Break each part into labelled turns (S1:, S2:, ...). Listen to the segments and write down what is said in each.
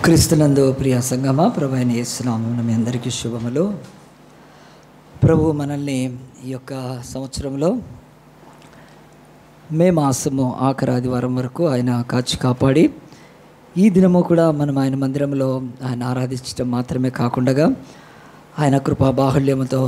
S1: క్రీస్తునందు ప్రియ సంగమ ప్రభు అయిన యేసునామమున మీ అందరికీ శుభములు ప్రభు మనల్ని ఈ యొక్క సంవత్సరంలో మే మాసము ఆఖరి ఆదివారం వరకు ఆయన కాచి కాపాడి ఈ దినము కూడా మనం ఆయన మందిరంలో ఆయన ఆరాధించడం మాత్రమే కాకుండా ఆయన కృపా బాహుళ్యముతో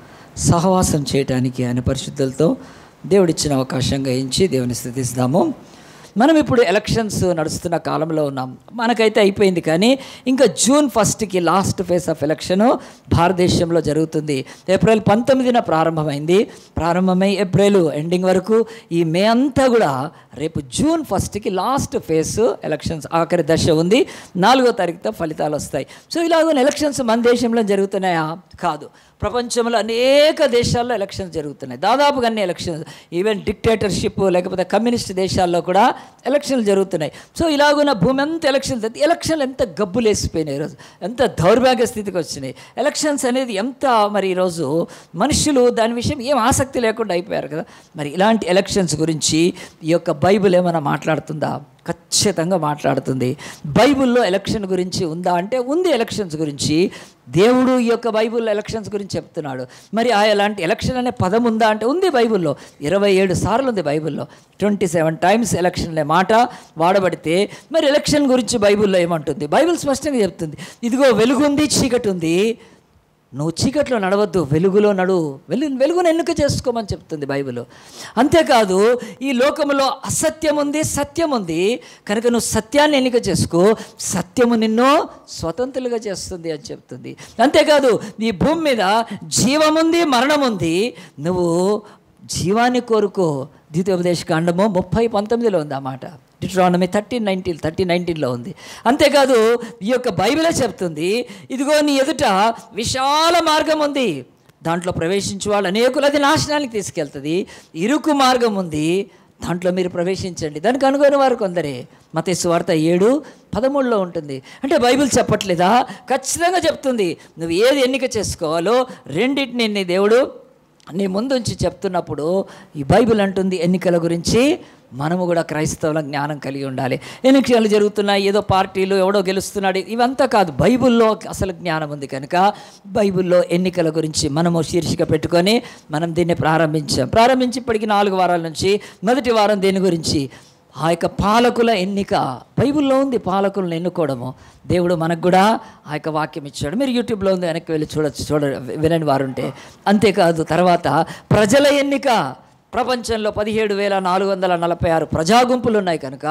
S1: సహవాసం చేయటానికి ఆయన పరిశుద్ధులతో దేవుడిచ్చిన అవకాశంగా ఎంచి దేవుని స్థుతిస్తాము మనం ఇప్పుడు ఎలక్షన్స్ నడుస్తున్న కాలంలో ఉన్నాం మనకైతే అయిపోయింది కానీ ఇంకా జూన్ ఫస్ట్కి లాస్ట్ ఫేజ్ ఆఫ్ ఎలక్షన్ భారతదేశంలో జరుగుతుంది ఏప్రిల్ పంతొమ్మిదిన ప్రారంభమైంది ప్రారంభమై ఏప్రిల్ ఎండింగ్ వరకు ఈ మే అంతా కూడా రేపు జూన్ ఫస్ట్కి లాస్ట్ ఫేజ్ ఎలక్షన్స్ ఆఖరి దశ ఉంది నాలుగో తారీఖుతో ఫలితాలు వస్తాయి సో ఇలాగ ఎలక్షన్స్ మన దేశంలో జరుగుతున్నాయా కాదు ప్రపంచంలో అనేక దేశాల్లో ఎలక్షన్స్ జరుగుతున్నాయి దాదాపుగా అన్ని ఎలక్షన్స్ ఈవెన్ డిక్టేటర్షిప్ లేకపోతే కమ్యూనిస్ట్ దేశాల్లో కూడా ఎలక్షన్లు జరుగుతున్నాయి సో ఇలాగున్న భూమి అంతా ఎలక్షన్లు ఎలక్షన్లు ఎంత గబ్బులేసిపోయినాయి ఈరోజు ఎంత దౌర్భాగ్య స్థితికి వచ్చినాయి ఎలక్షన్స్ అనేది ఎంత మరి ఈరోజు మనుషులు దాని విషయం ఏం ఆసక్తి లేకుండా అయిపోయారు కదా మరి ఇలాంటి ఎలక్షన్స్ గురించి ఈ యొక్క బైబిల్ ఏమైనా మాట్లాడుతుందా ఖచ్చితంగా మాట్లాడుతుంది బైబిల్లో ఎలక్షన్ గురించి ఉందా అంటే ఉంది ఎలక్షన్స్ గురించి దేవుడు ఈ యొక్క బైబిల్లో ఎలక్షన్స్ గురించి చెప్తున్నాడు మరి ఆ ఎలాంటి ఎలక్షన్ అనే పదం ఉందా అంటే ఉంది బైబిల్లో ఇరవై ఏడు సార్లు ఉంది బైబిల్లో ట్వంటీ సెవెన్ టైమ్స్ ఎలక్షన్ అనే మాట వాడబడితే మరి ఎలక్షన్ గురించి బైబిల్లో ఏమంటుంది బైబిల్ స్పష్టంగా చెప్తుంది ఇదిగో వెలుగుంది చీకటి ఉంది నువ్వు చీకట్లో నడవద్దు వెలుగులో నడు వెలు వెలుగును ఎన్నిక చేసుకోమని చెప్తుంది బైబిల్ అంతేకాదు ఈ లోకంలో అసత్యం ఉంది సత్యం ఉంది కనుక నువ్వు సత్యాన్ని ఎన్నిక చేసుకో సత్యము నిన్ను స్వతంత్రులుగా చేస్తుంది అని చెప్తుంది అంతేకాదు ఈ భూమి మీద జీవముంది మరణముంది నువ్వు జీవాన్ని కోరుకో ద్వితీయోపదేశ కాండము ముప్పై పంతొమ్మిదిలో ఉంది ఆ మాట డిట్రానమీ థర్టీన్ నైన్టీన్ థర్టీ నైన్టీన్లో ఉంది అంతేకాదు ఈ యొక్క బైబిలే చెప్తుంది ఇదిగో నీ ఎదుట విశాల మార్గం ఉంది దాంట్లో ప్రవేశించే వాళ్ళు అనేకులు అది నాశనానికి తీసుకెళ్తుంది ఇరుకు మార్గం ఉంది దాంట్లో మీరు ప్రవేశించండి దానికి అనుకోని వారు కొందరే మత వార్త ఏడు పదమూడులో ఉంటుంది అంటే బైబిల్ చెప్పట్లేదా ఖచ్చితంగా చెప్తుంది నువ్వు ఏది ఎన్నిక చేసుకోవాలో రెండింటిని నీ దేవుడు నీ ముందుంచి చెప్తున్నప్పుడు ఈ బైబిల్ అంటుంది ఎన్నికల గురించి మనము కూడా క్రైస్తవుల జ్ఞానం కలిగి ఉండాలి ఎన్నికలు జరుగుతున్నాయి ఏదో పార్టీలు ఎవడో గెలుస్తున్నాడు ఇవంతా కాదు బైబిల్లో అసలు జ్ఞానం ఉంది కనుక బైబిల్లో ఎన్నికల గురించి మనము శీర్షిక పెట్టుకొని మనం దీన్ని ప్రారంభించాం ప్రారంభించి ఇప్పటికి నాలుగు వారాల నుంచి మొదటి వారం దీని గురించి ఆ యొక్క పాలకుల ఎన్నిక బైబిల్లో ఉంది పాలకులను ఎన్నుకోవడము దేవుడు మనకు కూడా ఆ యొక్క వాక్యం ఇచ్చాడు మీరు యూట్యూబ్లో ఉంది వెనక్కి వెళ్ళి చూడొచ్చు చూడ వినని వారు ఉంటే అంతేకాదు తర్వాత ప్రజల ఎన్నిక ప్రపంచంలో పదిహేడు వేల నాలుగు వందల నలభై ఆరు ప్రజాగుంపులు ఉన్నాయి కనుక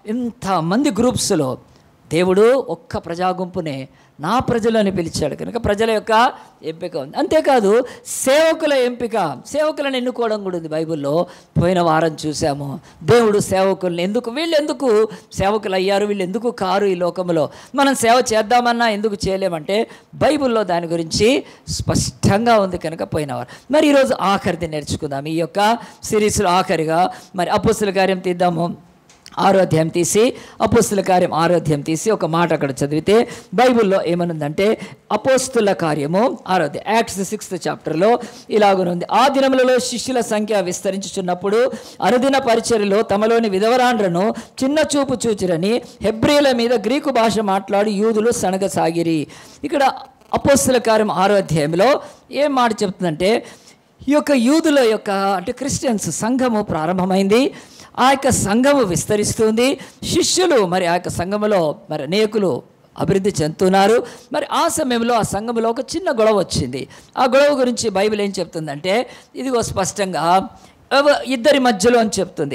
S1: ఇంతమంది గ్రూప్స్లో దేవుడు ఒక్క ప్రజాగుంపునే నా ప్రజలని పిలిచాడు కనుక ప్రజల యొక్క ఎంపిక ఉంది అంతేకాదు సేవకుల ఎంపిక సేవకులను ఎన్నుకోవడం కూడా ఉంది బైబిల్లో పోయిన వారం చూసాము దేవుడు సేవకుల్ని ఎందుకు వీళ్ళు ఎందుకు సేవకులు అయ్యారు వీళ్ళు ఎందుకు కారు ఈ లోకంలో మనం సేవ చేద్దామన్నా ఎందుకు చేయలేమంటే బైబిల్లో దాని గురించి స్పష్టంగా ఉంది కనుక పోయినవారు మరి ఈరోజు ఆఖరిది నేర్చుకుందాం ఈ యొక్క సిరీస్లో ఆఖరిగా మరి అప్పుసుల కార్యం తీద్దాము ఆరోధ్యం తీసి అపోస్తుల కార్యం ఆరోధ్యం తీసి ఒక మాట అక్కడ చదివితే బైబిల్లో ఏమనుందంటే అపోస్తుల కార్యము ఆరోధ్యం యాక్ట్స్ సిక్స్త్ చాప్టర్లో ఇలాగనుంది ఆ దినములలో శిష్యుల సంఖ్య విస్తరించుచున్నప్పుడు అనుదిన పరిచర్యలో తమలోని విధవరాండ్రను చిన్న చూపు చూచిరని హెబ్రిల మీద గ్రీకు భాష మాట్లాడి యూదులు సనగసాగిరి ఇక్కడ అపోస్తుల కార్యం ఆరో అధ్యాయంలో ఏం మాట చెప్తుందంటే ఈ యొక్క యూదుల యొక్క అంటే క్రిస్టియన్స్ సంఘము ప్రారంభమైంది ఆ యొక్క సంఘము విస్తరిస్తుంది శిష్యులు మరి ఆ యొక్క సంఘములో మరి అనేకులు అభివృద్ధి చెందుతున్నారు మరి ఆ సమయంలో ఆ సంఘంలో ఒక చిన్న గొడవ వచ్చింది ఆ గొడవ గురించి బైబిల్ ఏం చెప్తుందంటే ఇదిగో స్పష్టంగా ఎవ- ఇద్దరి మధ్యలో అని చెప్తుంది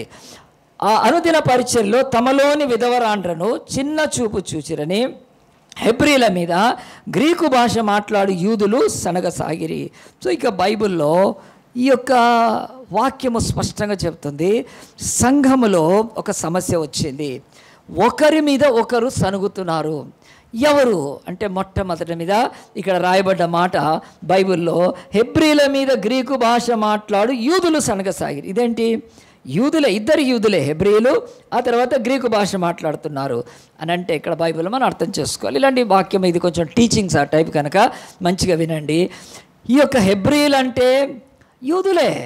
S1: ఆ అనుదిన పరిచయంలో తమలోని విధవరాండ్రను చిన్న చూపు చూచిరని హెబ్రిల మీద గ్రీకు భాష మాట్లాడు యూదులు సనగసాగిరి సో ఇక బైబిల్లో ఈ యొక్క వాక్యము స్పష్టంగా చెప్తుంది సంఘములో ఒక సమస్య వచ్చింది ఒకరి మీద ఒకరు సనుగుతున్నారు ఎవరు అంటే మొట్టమొదటి మీద ఇక్కడ రాయబడ్డ మాట బైబిల్లో హెబ్రిల మీద గ్రీకు భాష మాట్లాడు యూదులు సనగసాగిరి ఇదేంటి యూదులే ఇద్దరు యూదులే హెబ్రియులు ఆ తర్వాత గ్రీకు భాష మాట్లాడుతున్నారు అని అంటే ఇక్కడ బైబిల్ మనం అర్థం చేసుకోవాలి ఇలాంటి వాక్యం ఇది కొంచెం టీచింగ్స్ ఆ టైప్ కనుక మంచిగా వినండి ఈ యొక్క హెబ్రియులు అంటే యూదులే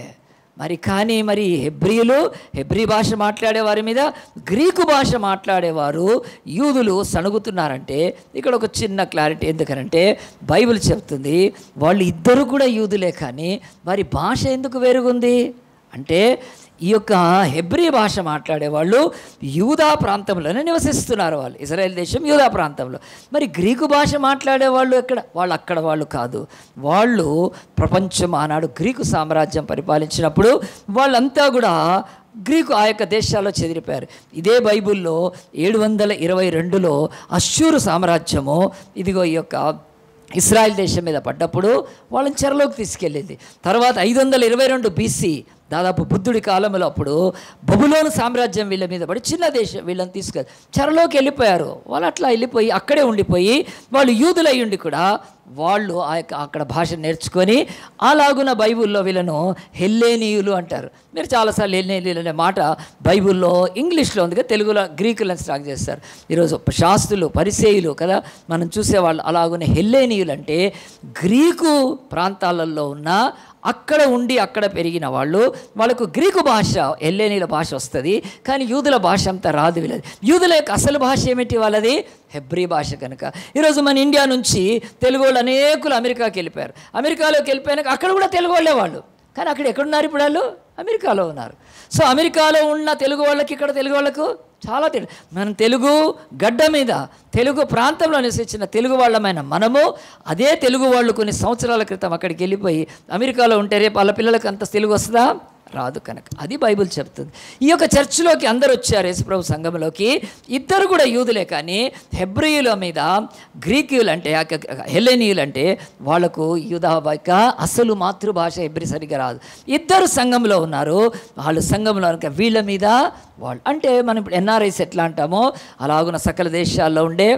S1: మరి కానీ మరి హెబ్రియులు హెబ్రీ భాష మాట్లాడే వారి మీద గ్రీకు భాష మాట్లాడేవారు యూదులు సణుగుతున్నారంటే ఇక్కడ ఒక చిన్న క్లారిటీ ఎందుకనంటే బైబిల్ చెప్తుంది వాళ్ళు ఇద్దరు కూడా యూదులే కానీ వారి భాష ఎందుకు వేరుగుంది అంటే ఈ యొక్క హెబ్రీ భాష మాట్లాడేవాళ్ళు యూదా ప్రాంతంలోనే నివసిస్తున్నారు వాళ్ళు ఇజ్రాయెల్ దేశం యూదా ప్రాంతంలో మరి గ్రీకు భాష మాట్లాడేవాళ్ళు ఎక్కడ వాళ్ళు అక్కడ వాళ్ళు కాదు వాళ్ళు ప్రపంచం ఆనాడు గ్రీకు సామ్రాజ్యం పరిపాలించినప్పుడు వాళ్ళంతా కూడా గ్రీకు ఆ యొక్క దేశాల్లో చెదిరిపోయారు ఇదే బైబిల్లో ఏడు వందల ఇరవై రెండులో అశ్షూరు సామ్రాజ్యము ఇదిగో ఈ యొక్క ఇస్రాయల్ దేశం మీద పడ్డప్పుడు వాళ్ళని చెరలోకి తీసుకెళ్ళింది తర్వాత ఐదు వందల ఇరవై రెండు బీసీ దాదాపు బుద్ధుడి కాలంలో అప్పుడు బబులోను సామ్రాజ్యం వీళ్ళ మీద పడి చిన్న దేశం వీళ్ళని తీసుకెళ్ళి చెరలోకి వెళ్ళిపోయారు వాళ్ళు అట్లా వెళ్ళిపోయి అక్కడే ఉండిపోయి వాళ్ళు యూదులై ఉండి కూడా వాళ్ళు ఆ యొక్క అక్కడ భాష నేర్చుకొని అలాగున బైబిల్లో వీళ్ళను హెల్లేనీయులు అంటారు మీరు చాలాసార్లు హెల్లేనీయులు అనే మాట బైబిల్లో ఇంగ్లీష్లో ఉంది కదా తెలుగులో గ్రీకులను స్టాక్ చేస్తారు ఈరోజు శాస్త్రులు పరిసేయులు కదా మనం చూసేవాళ్ళు అలాగునే హెల్లేనీయులు అంటే గ్రీకు ప్రాంతాలలో ఉన్న అక్కడ ఉండి అక్కడ పెరిగిన వాళ్ళు వాళ్ళకు గ్రీకు భాష ఎల్లేనీల భాష వస్తుంది కానీ యూదుల భాష అంతా రాదు వీళ్ళది యూదుల యొక్క అసలు భాష ఏమిటి వాళ్ళది హెబ్రీ భాష కనుక ఈరోజు మన ఇండియా నుంచి తెలుగు వాళ్ళు అనేకులు అమెరికాకి వెళ్ళిపోయారు అమెరికాలోకి వెళ్ళిపోయాక అక్కడ కూడా తెలుగు వాళ్ళే వాళ్ళు కానీ అక్కడ ఎక్కడున్నారు ఇప్పుడు వాళ్ళు అమెరికాలో ఉన్నారు సో అమెరికాలో ఉన్న తెలుగు వాళ్ళకి ఇక్కడ తెలుగు వాళ్ళకు చాలా తెలు మనం తెలుగు గడ్డ మీద తెలుగు ప్రాంతంలో నివసించిన తెలుగు వాళ్ళమైన మనము అదే తెలుగు వాళ్ళు కొన్ని సంవత్సరాల క్రితం అక్కడికి వెళ్ళిపోయి అమెరికాలో ఉంటే రేపు వాళ్ళ పిల్లలకు అంత తెలుగు వస్తుందా రాదు కనుక అది బైబిల్ చెప్తుంది ఈ యొక్క చర్చిలోకి అందరు వచ్చారు యేసుప్రభు సంఘంలోకి ఇద్దరు కూడా యూదులే కానీ హెబ్రియుల మీద గ్రీకులు అంటే హెలెనీయులు అంటే వాళ్లకు యూదా యొక్క అసలు మాతృభాష హెబ్రి సరిగ్గా రాదు ఇద్దరు సంఘంలో ఉన్నారు వాళ్ళు సంఘంలో కనుక వీళ్ళ మీద వాళ్ళు అంటే మనం ఇప్పుడు ఎన్ఆర్ఐస్ ఎట్లా అంటామో అలాగున్న సకల దేశాల్లో ఉండే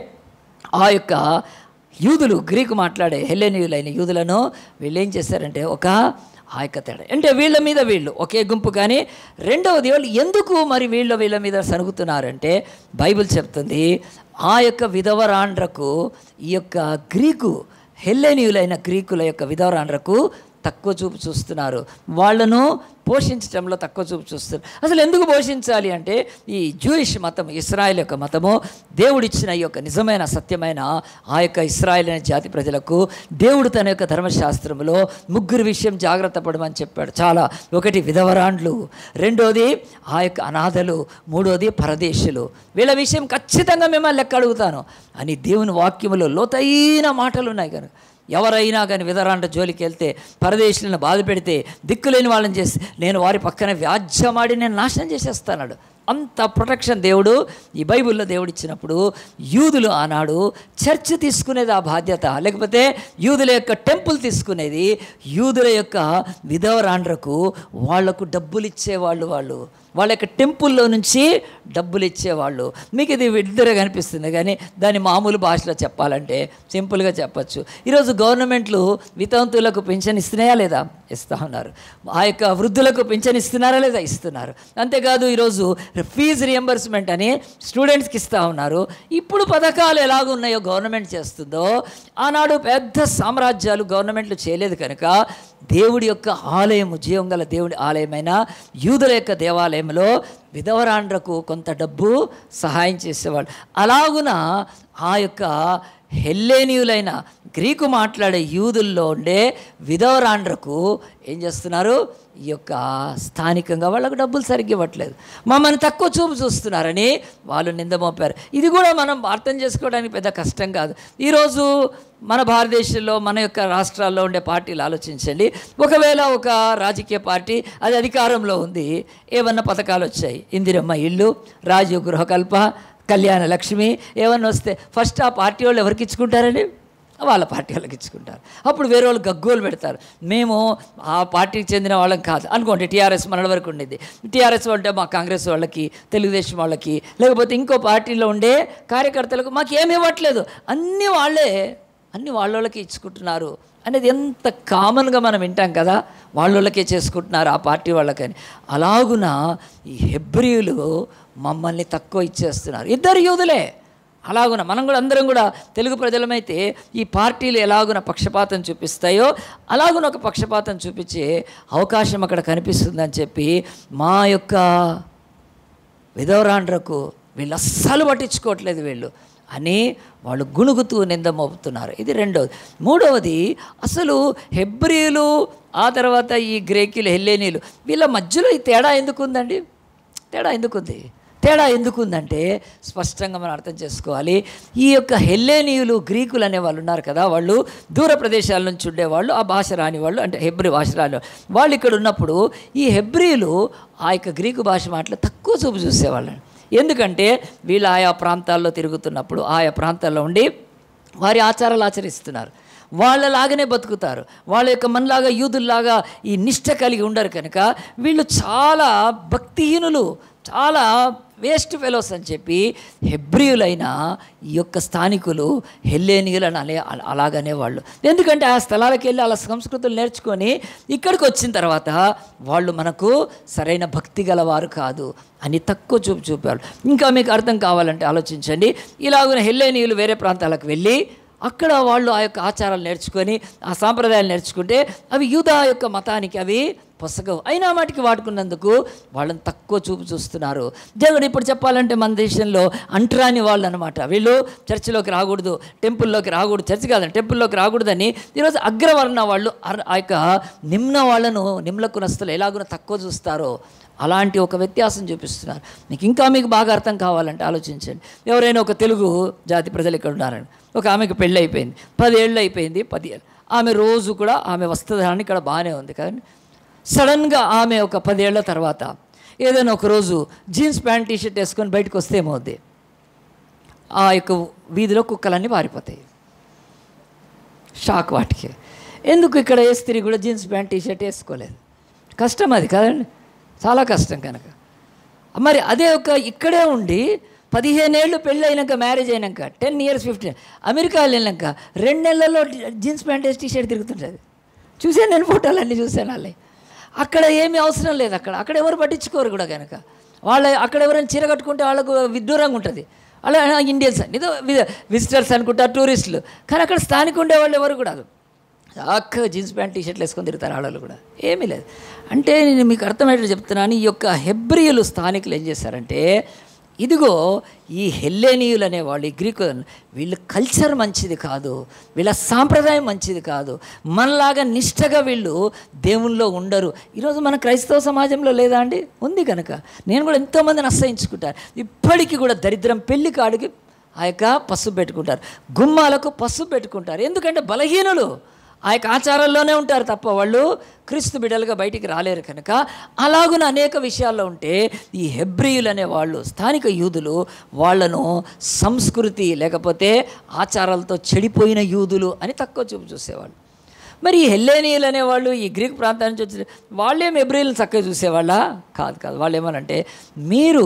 S1: ఆ యొక్క యూదులు గ్రీకు మాట్లాడే హెల్లెనీయులైన యూదులను వీళ్ళు ఏం చేశారంటే ఒక ఆ యొక్క తేడా అంటే వీళ్ళ మీద వీళ్ళు ఒకే గుంపు కానీ రెండవది వాళ్ళు ఎందుకు మరి వీళ్ళ వీళ్ళ మీద సరుగుతున్నారంటే బైబిల్ చెప్తుంది ఆ యొక్క విధవరాండ్రకు ఈ యొక్క గ్రీకు హెల్లెనీయులైన గ్రీకుల యొక్క విధవరాండ్రకు తక్కువ చూపు చూస్తున్నారు వాళ్ళను పోషించడంలో తక్కువ చూపు చూస్తారు అసలు ఎందుకు పోషించాలి అంటే ఈ జూయిష్ మతం ఇస్రాయల్ యొక్క మతము దేవుడిచ్చిన ఈ యొక్క నిజమైన సత్యమైన ఆ యొక్క ఇస్రాయల్ అనే జాతి ప్రజలకు దేవుడు తన యొక్క ధర్మశాస్త్రంలో ముగ్గురు విషయం జాగ్రత్త పడమని చెప్పాడు చాలా ఒకటి విధవరాండ్లు రెండోది ఆ యొక్క అనాథలు మూడోది పరదేశులు వీళ్ళ విషయం ఖచ్చితంగా మిమ్మల్ని లెక్క అడుగుతాను అని దేవుని వాక్యములో లోతైన మాటలు ఉన్నాయి కనుక ఎవరైనా కానీ విధరాంట జోలికి వెళ్తే పరదేశులను బాధ పెడితే దిక్కులేని వాళ్ళని చేసి నేను వారి పక్కన వ్యాజ్యమాడి నేను నాశనం చేసేస్తాడు అంత ప్రొటెక్షన్ దేవుడు ఈ బైబిల్లో దేవుడు ఇచ్చినప్పుడు యూదులు ఆనాడు చర్చ్ తీసుకునేది ఆ బాధ్యత లేకపోతే యూదుల యొక్క టెంపుల్ తీసుకునేది యూదుల యొక్క విధవరాండ్రకు వాళ్లకు డబ్బులు ఇచ్చేవాళ్ళు వాళ్ళు వాళ్ళ యొక్క టెంపుల్లో నుంచి డబ్బులు ఇచ్చేవాళ్ళు మీకు ఇది విడ్డరగా కనిపిస్తుంది కానీ దాని మామూలు భాషలో చెప్పాలంటే సింపుల్గా చెప్పచ్చు ఈరోజు గవర్నమెంట్లు వితంతువులకు పింఛన్ ఇస్తున్నాయా లేదా ఇస్తూ ఉన్నారు ఆ యొక్క వృద్ధులకు పింఛన్ ఇస్తున్నారా లేదా ఇస్తున్నారు అంతేకాదు ఈరోజు ఫీజు రియంబర్స్మెంట్ అని స్టూడెంట్స్కి ఇస్తూ ఉన్నారు ఇప్పుడు పథకాలు ఎలాగున్నాయో గవర్నమెంట్ చేస్తుందో ఆనాడు పెద్ద సామ్రాజ్యాలు గవర్నమెంట్లు చేయలేదు కనుక దేవుడి యొక్క ఆలయము జీవం గల దేవుడి ఆలయమైన యూదుల యొక్క దేవాలయంలో విధవరాండ్రకు కొంత డబ్బు సహాయం చేసేవాళ్ళు అలాగున ఆ యొక్క హెల్లేనియులైన గ్రీకు మాట్లాడే యూదుల్లో ఉండే విధవరాండ్రకు ఏం చేస్తున్నారు ఈ యొక్క స్థానికంగా వాళ్ళకు డబ్బులు సరిగ్గా ఇవ్వట్లేదు మమ్మల్ని తక్కువ చూపు చూస్తున్నారని వాళ్ళు నింద మోపారు ఇది కూడా మనం అర్థం చేసుకోవడానికి పెద్ద కష్టం కాదు ఈరోజు మన భారతదేశంలో మన యొక్క రాష్ట్రాల్లో ఉండే పార్టీలు ఆలోచించండి ఒకవేళ ఒక రాజకీయ పార్టీ అది అధికారంలో ఉంది ఏమన్నా పథకాలు వచ్చాయి ఇందిరమ్మ ఇల్లు రాజీవ్ గృహకల్ప కళ్యాణ లక్ష్మి ఏమన్నా వస్తే ఫస్ట్ ఆ పార్టీ వాళ్ళు ఎవరికి ఇచ్చుకుంటారండి వాళ్ళ పార్టీ వాళ్ళకి ఇచ్చుకుంటారు అప్పుడు వేరే వాళ్ళు గగ్గోలు పెడతారు మేము ఆ పార్టీకి చెందిన వాళ్ళం కాదు అనుకోండి టీఆర్ఎస్ మన వరకు ఉండేది టీఆర్ఎస్ అంటే మా కాంగ్రెస్ వాళ్ళకి తెలుగుదేశం వాళ్ళకి లేకపోతే ఇంకో పార్టీలో ఉండే కార్యకర్తలకు మాకు ఏమి ఇవ్వట్లేదు అన్నీ వాళ్ళే అన్ని వాళ్ళకి ఇచ్చుకుంటున్నారు అనేది ఎంత కామన్గా మనం వింటాం కదా వాళ్ళకే చేసుకుంటున్నారు ఆ పార్టీ వాళ్ళకని అలాగున ఈ హెబ్రియులు మమ్మల్ని తక్కువ ఇచ్చేస్తున్నారు ఇద్దరు యూదులే అలాగున మనం కూడా అందరం కూడా తెలుగు ప్రజలమైతే ఈ పార్టీలు ఎలాగున పక్షపాతం చూపిస్తాయో అలాగున ఒక పక్షపాతం చూపించే అవకాశం అక్కడ కనిపిస్తుందని చెప్పి మా యొక్క విధవరాండ్రకు వీళ్ళు అస్సలు పట్టించుకోవట్లేదు వీళ్ళు అని వాళ్ళు గుణుగుతూ నింద మోపుతున్నారు ఇది రెండవది మూడవది అసలు హెబ్రియులు ఆ తర్వాత ఈ గ్రేకీలు హెల్లేనీలు వీళ్ళ మధ్యలో ఈ తేడా ఎందుకు ఉందండి తేడా ఎందుకుంది తేడా ఎందుకుందంటే స్పష్టంగా మనం అర్థం చేసుకోవాలి ఈ యొక్క హెల్లేనీయులు గ్రీకులు అనే వాళ్ళు ఉన్నారు కదా వాళ్ళు దూర ప్రదేశాల నుంచి ఉండేవాళ్ళు ఆ భాష రాని వాళ్ళు అంటే హెబ్రి భాష రాని వాళ్ళు. వాళ్ళు ఇక్కడ ఉన్నప్పుడు ఈ హెబ్రియులు ఆ యొక్క గ్రీకు భాష మాటలు తక్కువ చూపు చూసేవాళ్ళని ఎందుకంటే వీళ్ళు ఆయా ప్రాంతాల్లో తిరుగుతున్నప్పుడు ఆయా ప్రాంతాల్లో ఉండి వారి ఆచారాలు ఆచరిస్తున్నారు వాళ్ళలాగానే బతుకుతారు వాళ్ళ యొక్క మనలాగా యూదుల్లాగా ఈ నిష్ట కలిగి ఉండరు కనుక వీళ్ళు చాలా భక్తిహీనులు చాలా వేస్ట్ ఫెలోస్ అని చెప్పి హెబ్రియులైన ఈ యొక్క స్థానికులు హెల్లేనియులని అనే అలా- అలాగనే వాళ్ళు ఎందుకంటే ఆ స్థలాలకు వెళ్ళి అలా సంస్కృతులు నేర్చుకొని ఇక్కడికి వచ్చిన తర్వాత వాళ్ళు మనకు సరైన భక్తి గలవారు కాదు అని తక్కువ చూపు చూపారు ఇంకా మీకు అర్థం కావాలంటే ఆలోచించండి ఇలాగున హెల్లేనియులు వేరే ప్రాంతాలకు వెళ్ళి అక్కడ వాళ్ళు ఆ యొక్క ఆచారాలు నేర్చుకొని ఆ సాంప్రదాయాలు నేర్చుకుంటే అవి యూదా యొక్క మతానికి అవి పొసగవు అయినా వాటికి వాడుకున్నందుకు వాళ్ళని తక్కువ చూపు చూస్తున్నారు దేవుడు ఇప్పుడు చెప్పాలంటే మన దేశంలో అంటరాని వాళ్ళు అనమాట వీళ్ళు చర్చిలోకి రాకూడదు టెంపుల్లోకి రాకూడదు చర్చి కాదండి టెంపుల్లోకి రాకూడదని ఈరోజు అగ్రవర్ణ వాళ్ళు అర్- ఆ యొక్క నిమ్న వాళ్ళను నిమ్ల కునస్తులు ఎలాగున తక్కువ చూస్తారో అలాంటి ఒక వ్యత్యాసం చూపిస్తున్నారు మీకు ఇంకా మీకు బాగా అర్థం కావాలంటే ఆలోచించండి ఎవరైనా ఒక తెలుగు జాతి ప్రజలు ఇక్కడ ఉన్నారని ఒక ఆమెకు పెళ్ళి అయిపోయింది పదేళ్ళు అయిపోయింది పది ఆమె రోజు కూడా ఆమె వస్త్రధారణ ఇక్కడ బాగానే ఉంది కదండి సడన్గా ఆమె ఒక పదేళ్ల తర్వాత ఏదైనా ఒక రోజు జీన్స్ ప్యాంట్ టీషర్ట్ వేసుకొని బయటకు వస్తే ఏమవుద్ది ఆ యొక్క వీధిలో కుక్కలన్నీ పారిపోతాయి షాక్ వాటికి ఎందుకు ఇక్కడ ఏ స్త్రీ కూడా జీన్స్ ప్యాంట్ టీషర్ట్ వేసుకోలేదు కష్టం అది కదండి చాలా కష్టం కనుక మరి అదే ఒక ఇక్కడే ఉండి పదిహేనేళ్ళు పెళ్ళి అయినాక మ్యారేజ్ అయినాక టెన్ ఇయర్స్ ఫిఫ్టీన్ అమెరికా వెళ్ళినాక రెండు నెలల్లో జీన్స్ ప్యాంట్ వేసి టీషర్ట్ తిరుగుతుంటుంది చూసాను నేను ఫోటోలు అన్నీ చూశాను వాళ్ళవి అక్కడ ఏమీ అవసరం లేదు అక్కడ అక్కడ ఎవరు పట్టించుకోరు కూడా కనుక వాళ్ళ అక్కడ ఎవరైనా చీర కట్టుకుంటే వాళ్ళకు విడ్డూరంగా ఉంటుంది అలా ఇండియన్స్ ఏదో విజిటర్స్ అనుకుంటారు టూరిస్టులు కానీ అక్కడ స్థానిక ఉండేవాళ్ళు ఎవరు కూడా చక్కగా జీన్స్ ప్యాంట్ టీషర్ట్లు వేసుకొని తిరుగుతారు ఆడవాళ్ళు కూడా ఏమీ లేదు అంటే నేను మీకు అర్థమయ్యేట్టు చెప్తున్నాను ఈ యొక్క హెబ్రియులు స్థానికులు ఏం చేశారంటే ఇదిగో ఈ హెల్లేనీయులు అనేవాళ్ళు ఈ గ్రీకు వీళ్ళ కల్చర్ మంచిది కాదు వీళ్ళ సాంప్రదాయం మంచిది కాదు మనలాగా నిష్టగా వీళ్ళు దేవుల్లో ఉండరు ఈరోజు మన క్రైస్తవ సమాజంలో లేదా అండి ఉంది కనుక నేను కూడా ఎంతోమందిని అసహించుకుంటాను ఇప్పటికీ కూడా దరిద్రం పెళ్లి కాడికి ఆ యొక్క పసుపు పెట్టుకుంటారు గుమ్మాలకు పసుపు పెట్టుకుంటారు ఎందుకంటే బలహీనులు ఆ యొక్క ఆచారాల్లోనే ఉంటారు తప్ప వాళ్ళు క్రీస్తు బిడ్డలుగా బయటికి రాలేరు కనుక అలాగున అనేక విషయాల్లో ఉంటే ఈ హెబ్రియులు అనే వాళ్ళు స్థానిక యూదులు వాళ్ళను సంస్కృతి లేకపోతే ఆచారాలతో చెడిపోయిన యూదులు అని తక్కువ చూపు చూసేవాళ్ళు మరి ఈ హెల్లేనీయులు అనేవాళ్ళు ఈ గ్రీక్ ప్రాంతం నుంచి వచ్చి వాళ్ళేం హెబ్రియులను చక్కగా చూసేవాళ్ళ కాదు కాదు వాళ్ళు ఏమనంటే మీరు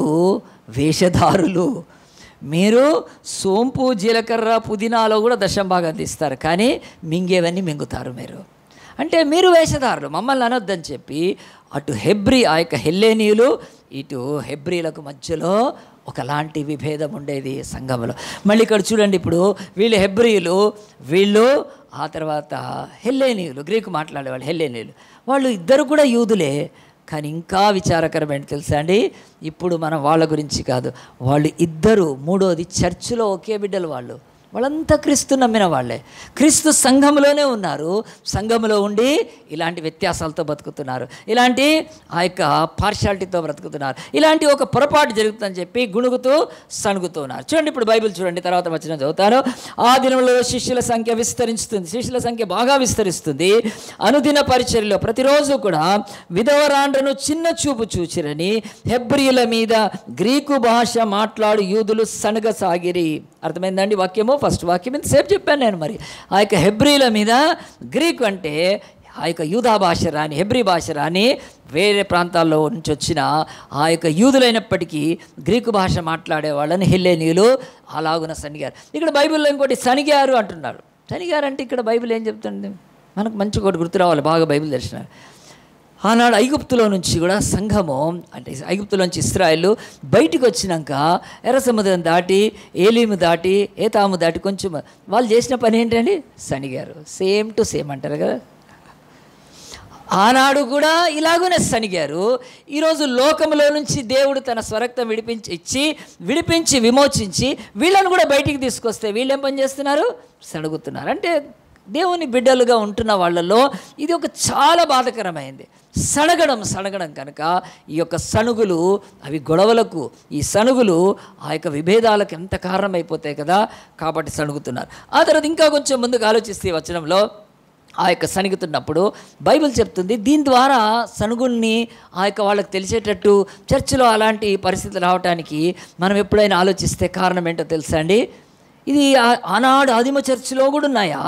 S1: వేషధారులు మీరు సోంపు జీలకర్ర పుదీనాలో కూడా దశం భాగం తీస్తారు కానీ మింగేవన్నీ మింగుతారు మీరు అంటే మీరు వేషధారులు మమ్మల్ని అనొద్దని చెప్పి అటు హెబ్రి ఆ యొక్క హెల్లేనీయులు ఇటు హెబ్రీలకు మధ్యలో ఒకలాంటి విభేదం ఉండేది సంఘంలో మళ్ళీ ఇక్కడ చూడండి ఇప్పుడు వీళ్ళు హెబ్రియులు వీళ్ళు ఆ తర్వాత హెల్లేనీయులు గ్రీకు మాట్లాడేవాళ్ళు హెల్లేనీయులు వాళ్ళు ఇద్దరు కూడా యూదులే కానీ ఇంకా విచారకరమైన తెలుసా అండి ఇప్పుడు మనం వాళ్ళ గురించి కాదు వాళ్ళు ఇద్దరు మూడోది చర్చిలో ఒకే బిడ్డలు వాళ్ళు వాళ్ళంతా క్రీస్తు నమ్మిన వాళ్ళే క్రీస్తు సంఘంలోనే ఉన్నారు సంఘంలో ఉండి ఇలాంటి వ్యత్యాసాలతో బతుకుతున్నారు ఇలాంటి ఆ యొక్క పార్షాలిటీతో బ్రతుకుతున్నారు ఇలాంటి ఒక పొరపాటు జరుగుతుందని చెప్పి గుణుగుతూ సణుగుతూ ఉన్నారు చూడండి ఇప్పుడు బైబిల్ చూడండి తర్వాత వచ్చిన చదువుతాను ఆ దినంలో శిష్యుల సంఖ్య విస్తరిస్తుంది శిష్యుల సంఖ్య బాగా విస్తరిస్తుంది అనుదిన పరిచర్యలో ప్రతిరోజు కూడా విధవరాండ్రను చిన్న చూపు చూచిరని హెబ్రియుల మీద గ్రీకు భాష మాట్లాడు యూదులు సనగసాగిరి అర్థమైందండి వాక్యము ఫస్ట్ వాక్యం ఇంతసేపు చెప్పాను నేను మరి ఆ యొక్క హెబ్రియుల మీద గ్రీకు అంటే ఆ యొక్క యూదా భాష రాని హెబ్రి భాష రాని వేరే ప్రాంతాల్లో నుంచి వచ్చిన ఆ యొక్క యూదులైనప్పటికీ గ్రీకు భాష మాట్లాడే వాళ్ళని హెల్లేనీయులు అలాగున సనిగారు ఇక్కడ బైబిల్లో ఇంకోటి సనిగారు అంటున్నారు సనిగారు అంటే ఇక్కడ బైబిల్ ఏం చెప్తుంది మనకు మంచి ఒకటి గుర్తు రావాలి బాగా బైబిల్ తెలిసిన ఆనాడు ఐగుప్తులో నుంచి కూడా సంఘము అంటే ఐగుప్తులో నుంచి ఇస్రాయల్ బయటికి వచ్చినాక ఎర్ర సముద్రం దాటి ఏలీము దాటి ఏతాము దాటి కొంచెం వాళ్ళు చేసిన పని ఏంటండి సనిగారు సేమ్ టు సేమ్ అంటారు కదా ఆనాడు కూడా ఇలాగనే సనిగారు ఈరోజు లోకంలో నుంచి దేవుడు తన స్వరక్తం విడిపించి ఇచ్చి విడిపించి విమోచించి వీళ్ళని కూడా బయటికి తీసుకొస్తే వీళ్ళు ఏం పని చేస్తున్నారు సణుగుతున్నారు అంటే దేవుని బిడ్డలుగా ఉంటున్న వాళ్ళలో ఇది ఒక చాలా బాధకరమైంది సణగడం సణగడం కనుక ఈ యొక్క సణుగులు అవి గొడవలకు ఈ సణుగులు ఆ యొక్క విభేదాలకు ఎంత కారణమైపోతాయి కదా కాబట్టి సణుగుతున్నారు ఆ తర్వాత ఇంకా కొంచెం ముందుకు ఆలోచిస్తే ఈ వచనంలో ఆ యొక్క సణుగుతున్నప్పుడు బైబిల్ చెప్తుంది దీని ద్వారా సణుగుల్ని ఆ యొక్క వాళ్ళకి తెలిసేటట్టు చర్చిలో అలాంటి పరిస్థితులు రావడానికి మనం ఎప్పుడైనా ఆలోచిస్తే కారణం ఏంటో తెలుసా అండి ఇది ఆ- ఆనాడు ఆదిమ చర్చిలో కూడా ఉన్నాయా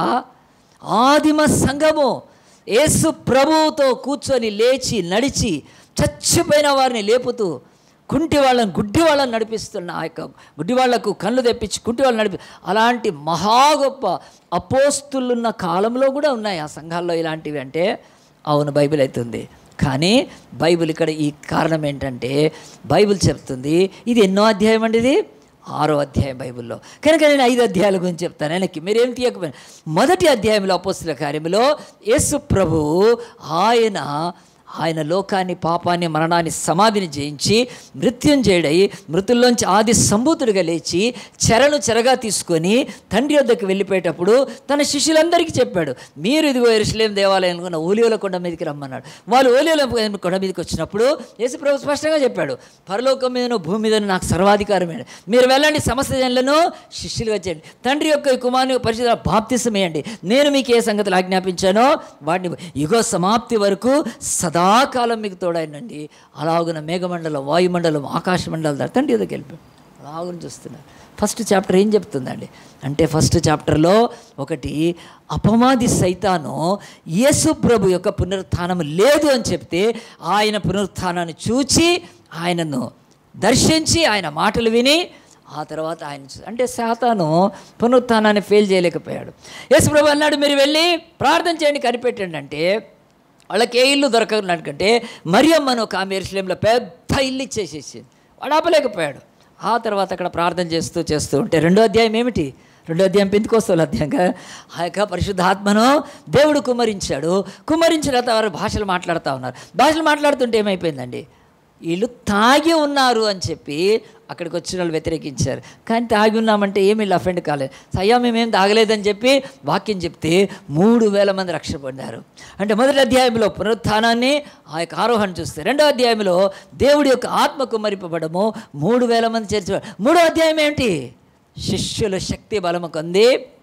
S1: ఆదిమ సంఘము యేసు ప్రభువుతో కూర్చొని లేచి నడిచి చచ్చిపోయిన వారిని లేపుతూ కుంటి వాళ్ళని గుడ్డి వాళ్ళని నడిపిస్తున్న ఆ యొక్క గుడ్డి వాళ్లకు కళ్ళు తెప్పించి కుంటి వాళ్ళని నడిపి అలాంటి మహా గొప్ప అపోస్తులున్న కాలంలో కూడా ఉన్నాయి ఆ సంఘాల్లో ఇలాంటివి అంటే అవును బైబిల్ అవుతుంది కానీ బైబిల్ ఇక్కడ ఈ కారణం ఏంటంటే బైబిల్ చెప్తుంది ఇది ఎన్నో అధ్యాయం అండి ఇది ఆరో అధ్యాయం బైబిల్లో కనుక నేను ఐదు అధ్యాయాల గురించి చెప్తాను వెనక్కి మీరేం తీయకపోయినా మొదటి అధ్యాయంలో అపోస్తుల కార్యములో యేసు ప్రభువు ఆయన ఆయన లోకాన్ని పాపాన్ని మరణాన్ని సమాధిని జయించి మృత్యుంజయుడై మృతుల్లోంచి ఆది సంభూతుడిగా లేచి చెరను చెరగా తీసుకొని తండ్రి వద్దకు వెళ్ళిపోయేటప్పుడు తన శిష్యులందరికీ చెప్పాడు మీరు ఇదిగో ఎరుసలేం దేవాలయం అనుకున్న ఓలియోల కొండ మీదకి రమ్మన్నాడు వాళ్ళు ఓలియోల కొండ మీదకి వచ్చినప్పుడు యేసుప్రభు స్పష్టంగా చెప్పాడు పరలోకం మీదను భూమి మీదను నాకు సర్వాధికారమే మీరు వెళ్ళండి సమస్త జనులను శిష్యులుగా చేయండి తండ్రి యొక్క ఈ కుమారుని పరిశుద్ధ బాప్తిసమేయండి నేను మీకు ఏ సంగతులు ఆజ్ఞాపించానో వాటిని యుగ సమాప్తి వరకు సదాకాలం మీకు తోడైనండి అలాగున మేఘమండలం వాయుమండలం ఆకాశ మండలం దాటి తండ్రి ఎదుగు వెళ్ళిపోయి అలాగున చూస్తున్నారు ఫస్ట్ చాప్టర్ ఏం చెప్తుందండి అంటే ఫస్ట్ చాప్టర్లో ఒకటి అపవాది సైతాను యేసు ప్రభు యొక్క పునరుత్థానం లేదు అని చెప్తే ఆయన పునరుత్థానాన్ని చూచి ఆయనను దర్శించి ఆయన మాటలు విని ఆ తర్వాత ఆయన చూ- అంటే శాతాను పునరుత్థానాన్ని ఫెయిల్ చేయలేకపోయాడు యేసు ప్రభు అన్నాడు మీరు వెళ్ళి ప్రార్థన చేయండి కనిపెట్టండి అంటే వాళ్ళకి ఏ ఇల్లు దొరకనట్టుకంటే మరియమ్మను ఒక ఆమె ఎరుసలేంలో పెద్ద ఇల్లు ఇచ్చేసేసింది వాడు ఆపలేకపోయాడు ఆ తర్వాత అక్కడ ప్రార్థన చేస్తూ చేస్తూ ఉంటే రెండో అధ్యాయం ఏమిటి రెండో అధ్యాయం పెందుకోస్తాలు అధ్యాయంగా ఆ యొక్క పరిశుద్ధాత్మను దేవుడు కుమ్మరించాడు కుమ్మరించిన తర్వాత వారు భాషలు మాట్లాడుతూ ఉన్నారు భాషలు మాట్లాడుతుంటే ఏమైపోయిందండి వీళ్ళు తాగి ఉన్నారు అని చెప్పి అక్కడికి వచ్చిన వాళ్ళు వ్యతిరేకించారు కానీ తాగి ఉన్నామంటే ఏమి వీళ్ళు అఫెండ్ కాలేదు అయ్యా మేమేం తాగలేదని చెప్పి వాక్యం చెప్తే మూడు వేల మంది రక్షణ పొందారు అంటే మొదటి అధ్యాయంలో పునరుత్థానాన్ని ఆ యొక్క ఆరోహణ చూస్తే రెండో అధ్యాయంలో దేవుడి యొక్క ఆత్మకు మరిపబడము మూడు వేల మంది చేర్చబడి మూడో అధ్యాయం ఏమిటి శిష్యుల శక్తి బలము కొంది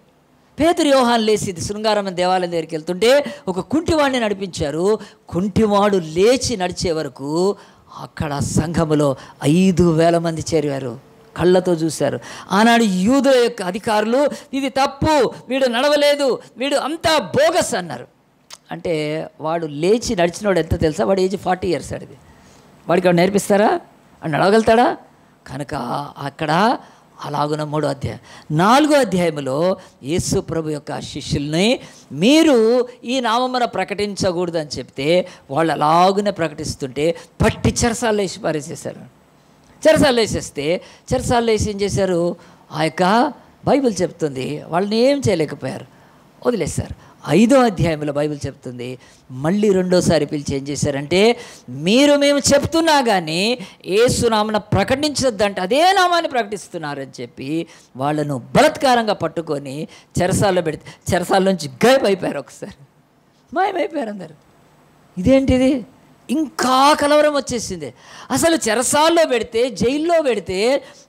S1: పేతురు యోహాన్ లేచి శృంగారం దేవాలయం దగ్గరికి వెళ్తుంటే ఒక కుంటివాడిని నడిపించారు కుంటివాడు లేచి నడిచే వరకు అక్కడ సంఘములో ఐదు వేల మంది చేరారు కళ్ళతో చూశారు ఆనాడు యూదుల యొక్క అధికారులు ఇది తప్పు వీడు నడవలేదు వీడు అంతా బోగస్ అన్నారు అంటే వాడు లేచి నడిచినవాడు ఎంత తెలుసా వాడు ఏజ్ ఫార్టీ ఇయర్స్ అడిది వాడికి వాడు నేర్పిస్తారా వాడు నడవగలుగుతాడా కనుక అక్కడ అలాగున మూడో అధ్యాయం నాలుగో అధ్యాయంలో యేసు ప్రభు యొక్క శిష్యుల్ని మీరు ఈ నామమున ప్రకటించకూడదు అని చెప్తే వాళ్ళు అలాగునే ప్రకటిస్తుంటే పట్టి చెరసాలు వేసి పారేసేశారు చెరసాలు వేసేస్తే చెరసాలు వేసి ఏం చేశారు ఆ యొక్క బైబిల్ చెప్తుంది వాళ్ళని ఏం చేయలేకపోయారు వదిలేశారు ఐదో అధ్యాయంలో బైబిల్ చెప్తుంది మళ్ళీ రెండోసారి పిలిచి ఏం చేశారంటే మీరు మేము చెప్తున్నా కానీ ఏసునామన ప్రకటించొద్దంటే అదే నామాన్ని ప్రకటిస్తున్నారని చెప్పి వాళ్ళను బలత్కారంగా పట్టుకొని చెరసాల్లో పెడితే చెరసాల నుంచి గైప్ అయిపోయారు ఒకసారి మాయమైపోయారు అందరు ఇదేంటిది ఇంకా కలవరం వచ్చేసింది అసలు చెరసాల్లో పెడితే జైల్లో పెడితే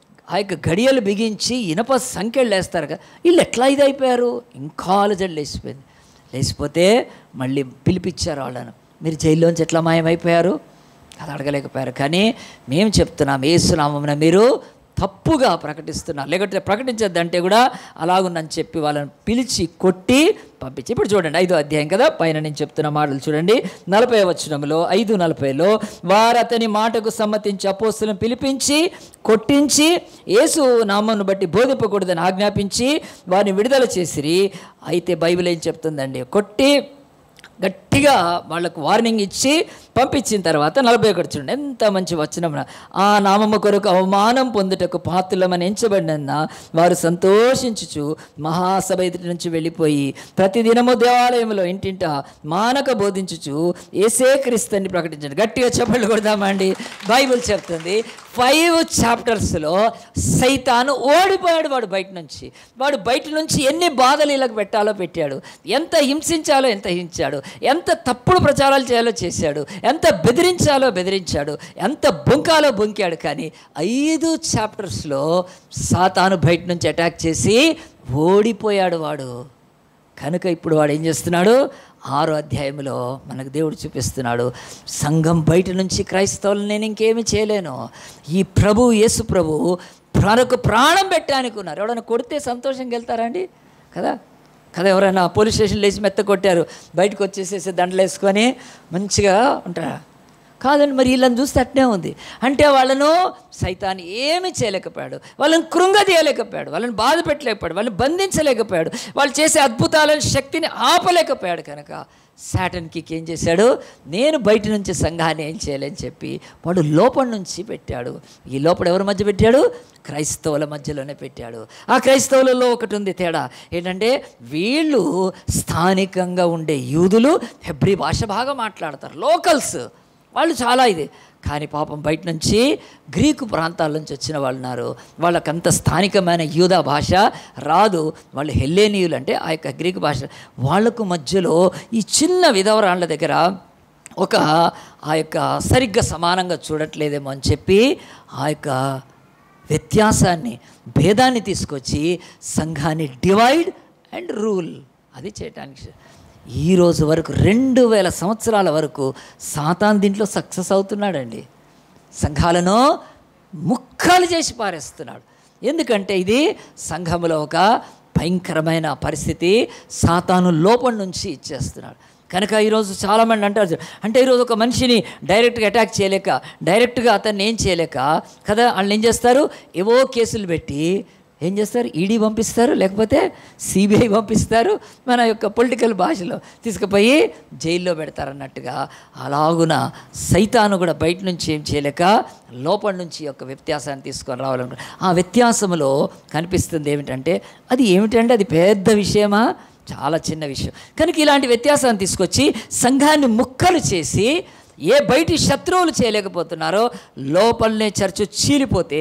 S1: ఆ యొక్క గడియలు బిగించి ఇనప సంఖ్యలు వేస్తారు కదా వీళ్ళు ఎట్లా ఇది అయిపోయారు ఇంకా అలజడి లేచిపోయింది లేచిపోతే మళ్ళీ పిలిపించారు వాళ్ళను మీరు జైల్లోంచి ఎట్లా మాయమైపోయారు అది అడగలేకపోయారు కానీ మేము చెప్తున్నాం ఏసునామమున మీరు తప్పుగా ప్రకటిస్తున్నారు లేకపోతే ప్రకటించద్దంటే కూడా అలాగుందని చెప్పి వాళ్ళని పిలిచి కొట్టి పంపించి ఇప్పుడు చూడండి ఐదో అధ్యాయం కదా పైన నేను చెప్తున్న మాటలు చూడండి నలభై వచనంలో ఐదు నలభైలో వారు అతని మాటకు సమ్మతించి అపోస్తులను పిలిపించి కొట్టించి యేసు నామను బట్టి బోధింపకూడదని ఆజ్ఞాపించి వారిని విడుదల చేసిరి అయితే బైబిల్ ఏం చెప్తుందండి కొట్టి గట్టిగా వాళ్ళకు వార్నింగ్ ఇచ్చి పంపించిన తర్వాత నలభై ఒకటి చూడండి ఎంత మంచి వచనం ఆ నామము కొరకు అవమానం పొందుటకు పాత్రులమని ఎంచబడిన వారు సంతోషించుచు మహాసభ ఎదుటి నుంచి వెళ్ళిపోయి ప్రతిదినము దేవాలయంలో ఇంటింట మానక బోధించుచు ఏసే క్రీస్తుని ప్రకటించండి గట్టిగా చెప్పండి కొడదామండి బైబిల్ చెప్తుంది ఫైవ్ చాప్టర్స్లో సైతాను ఓడిపోయాడు వాడు బయట నుంచి వాడు బయట నుంచి ఎన్ని బాధలు ఇలాగ పెట్టాలో పెట్టాడు ఎంత హింసించాలో ఎంత హింసాడు ఎంత తప్పుడు ప్రచారాలు చేయాలో చేశాడు ఎంత బెదిరించాలో బెదిరించాడు ఎంత బొంకాలో బొంకాడు కానీ ఐదు చాప్టర్స్లో సాతాను బయట నుంచి అటాక్ చేసి ఓడిపోయాడు వాడు కనుక ఇప్పుడు వాడు ఏం చేస్తున్నాడు ఆరో అధ్యాయంలో మనకు దేవుడు చూపిస్తున్నాడు సంఘం బయట నుంచి క్రైస్తవులు నేను ఇంకేమీ చేయలేను ఈ ప్రభు యేసు ప్రభు మనకు ప్రాణం పెట్టానికి ఉన్నారు ఎవడైనా కొడితే సంతోషంగా వెళ్తారండి కదా కదా ఎవరైనా పోలీస్ స్టేషన్ లేచి మెత్త కొట్టారు బయటకు వచ్చేసేసి దండలు వేసుకొని మంచిగా ఉంటారా కాదండి మరి వీళ్ళని చూస్తే అట్నే ఉంది అంటే వాళ్ళను సైతాన్ని ఏమీ చేయలేకపోయాడు వాళ్ళని కృంగదీయలేకపోయాడు వాళ్ళని బాధ పెట్టలేకపోయాడు వాళ్ళని బంధించలేకపోయాడు వాళ్ళు చేసే అద్భుతాలను శక్తిని ఆపలేకపోయాడు కనుక శాటన్కి ఏం చేశాడు నేను బయట నుంచి సంఘాన్ని ఏం చేయలేని చెప్పి వాడు లోపల నుంచి పెట్టాడు ఈ లోపల ఎవరి మధ్య పెట్టాడు క్రైస్తవుల మధ్యలోనే పెట్టాడు ఆ క్రైస్తవులలో ఒకటి ఉంది తేడా ఏంటంటే వీళ్ళు స్థానికంగా ఉండే యూదులు హెబ్రి భాష బాగా మాట్లాడతారు లోకల్స్ వాళ్ళు చాలా ఇది కానీ పాపం బయట నుంచి గ్రీకు ప్రాంతాల నుంచి వచ్చిన వాళ్ళు ఉన్నారు వాళ్ళకంత స్థానికమైన యూదా భాష రాదు వాళ్ళు హెల్లేనీయులు అంటే ఆ యొక్క గ్రీకు భాష వాళ్ళకు మధ్యలో ఈ చిన్న విధవరాళ్ళ దగ్గర ఒక ఆ యొక్క సరిగ్గా సమానంగా చూడట్లేదేమో అని చెప్పి ఆ యొక్క వ్యత్యాసాన్ని భేదాన్ని తీసుకొచ్చి సంఘాన్ని డివైడ్ అండ్ రూల్ అది చేయటానికి ఈ రోజు వరకు రెండు వేల సంవత్సరాల వరకు సాతాన్ దీంట్లో సక్సెస్ అవుతున్నాడండి సంఘాలను ముక్కలు చేసి పారేస్తున్నాడు ఎందుకంటే ఇది సంఘంలో ఒక భయంకరమైన పరిస్థితి సాతాను లోపల నుంచి ఇచ్చేస్తున్నాడు కనుక ఈరోజు చాలామంది అంటారు అంటే ఈరోజు ఒక మనిషిని డైరెక్ట్గా అటాక్ చేయలేక డైరెక్ట్గా అతన్ని ఏం చేయలేక కదా వాళ్ళు ఏం చేస్తారు ఏవో కేసులు పెట్టి ఏం చేస్తారు ఈడీ పంపిస్తారు లేకపోతే సిబిఐ పంపిస్తారు మన యొక్క పొలిటికల్ భాషలో తీసుకుపోయి జైల్లో పెడతారన్నట్టుగా అలాగున సైతాను కూడా బయట నుంచి ఏం చేయలేక లోపల నుంచి యొక్క వ్యత్యాసాన్ని తీసుకొని రావాలనుకో ఆ వ్యత్యాసంలో కనిపిస్తుంది ఏమిటంటే అది ఏమిటంటే అది పెద్ద విషయమా చాలా చిన్న విషయం కనుక ఇలాంటి వ్యత్యాసాన్ని తీసుకొచ్చి సంఘాన్ని ముక్కలు చేసి ఏ బయటి శత్రువులు చేయలేకపోతున్నారో లోపలనే చర్చ చీలిపోతే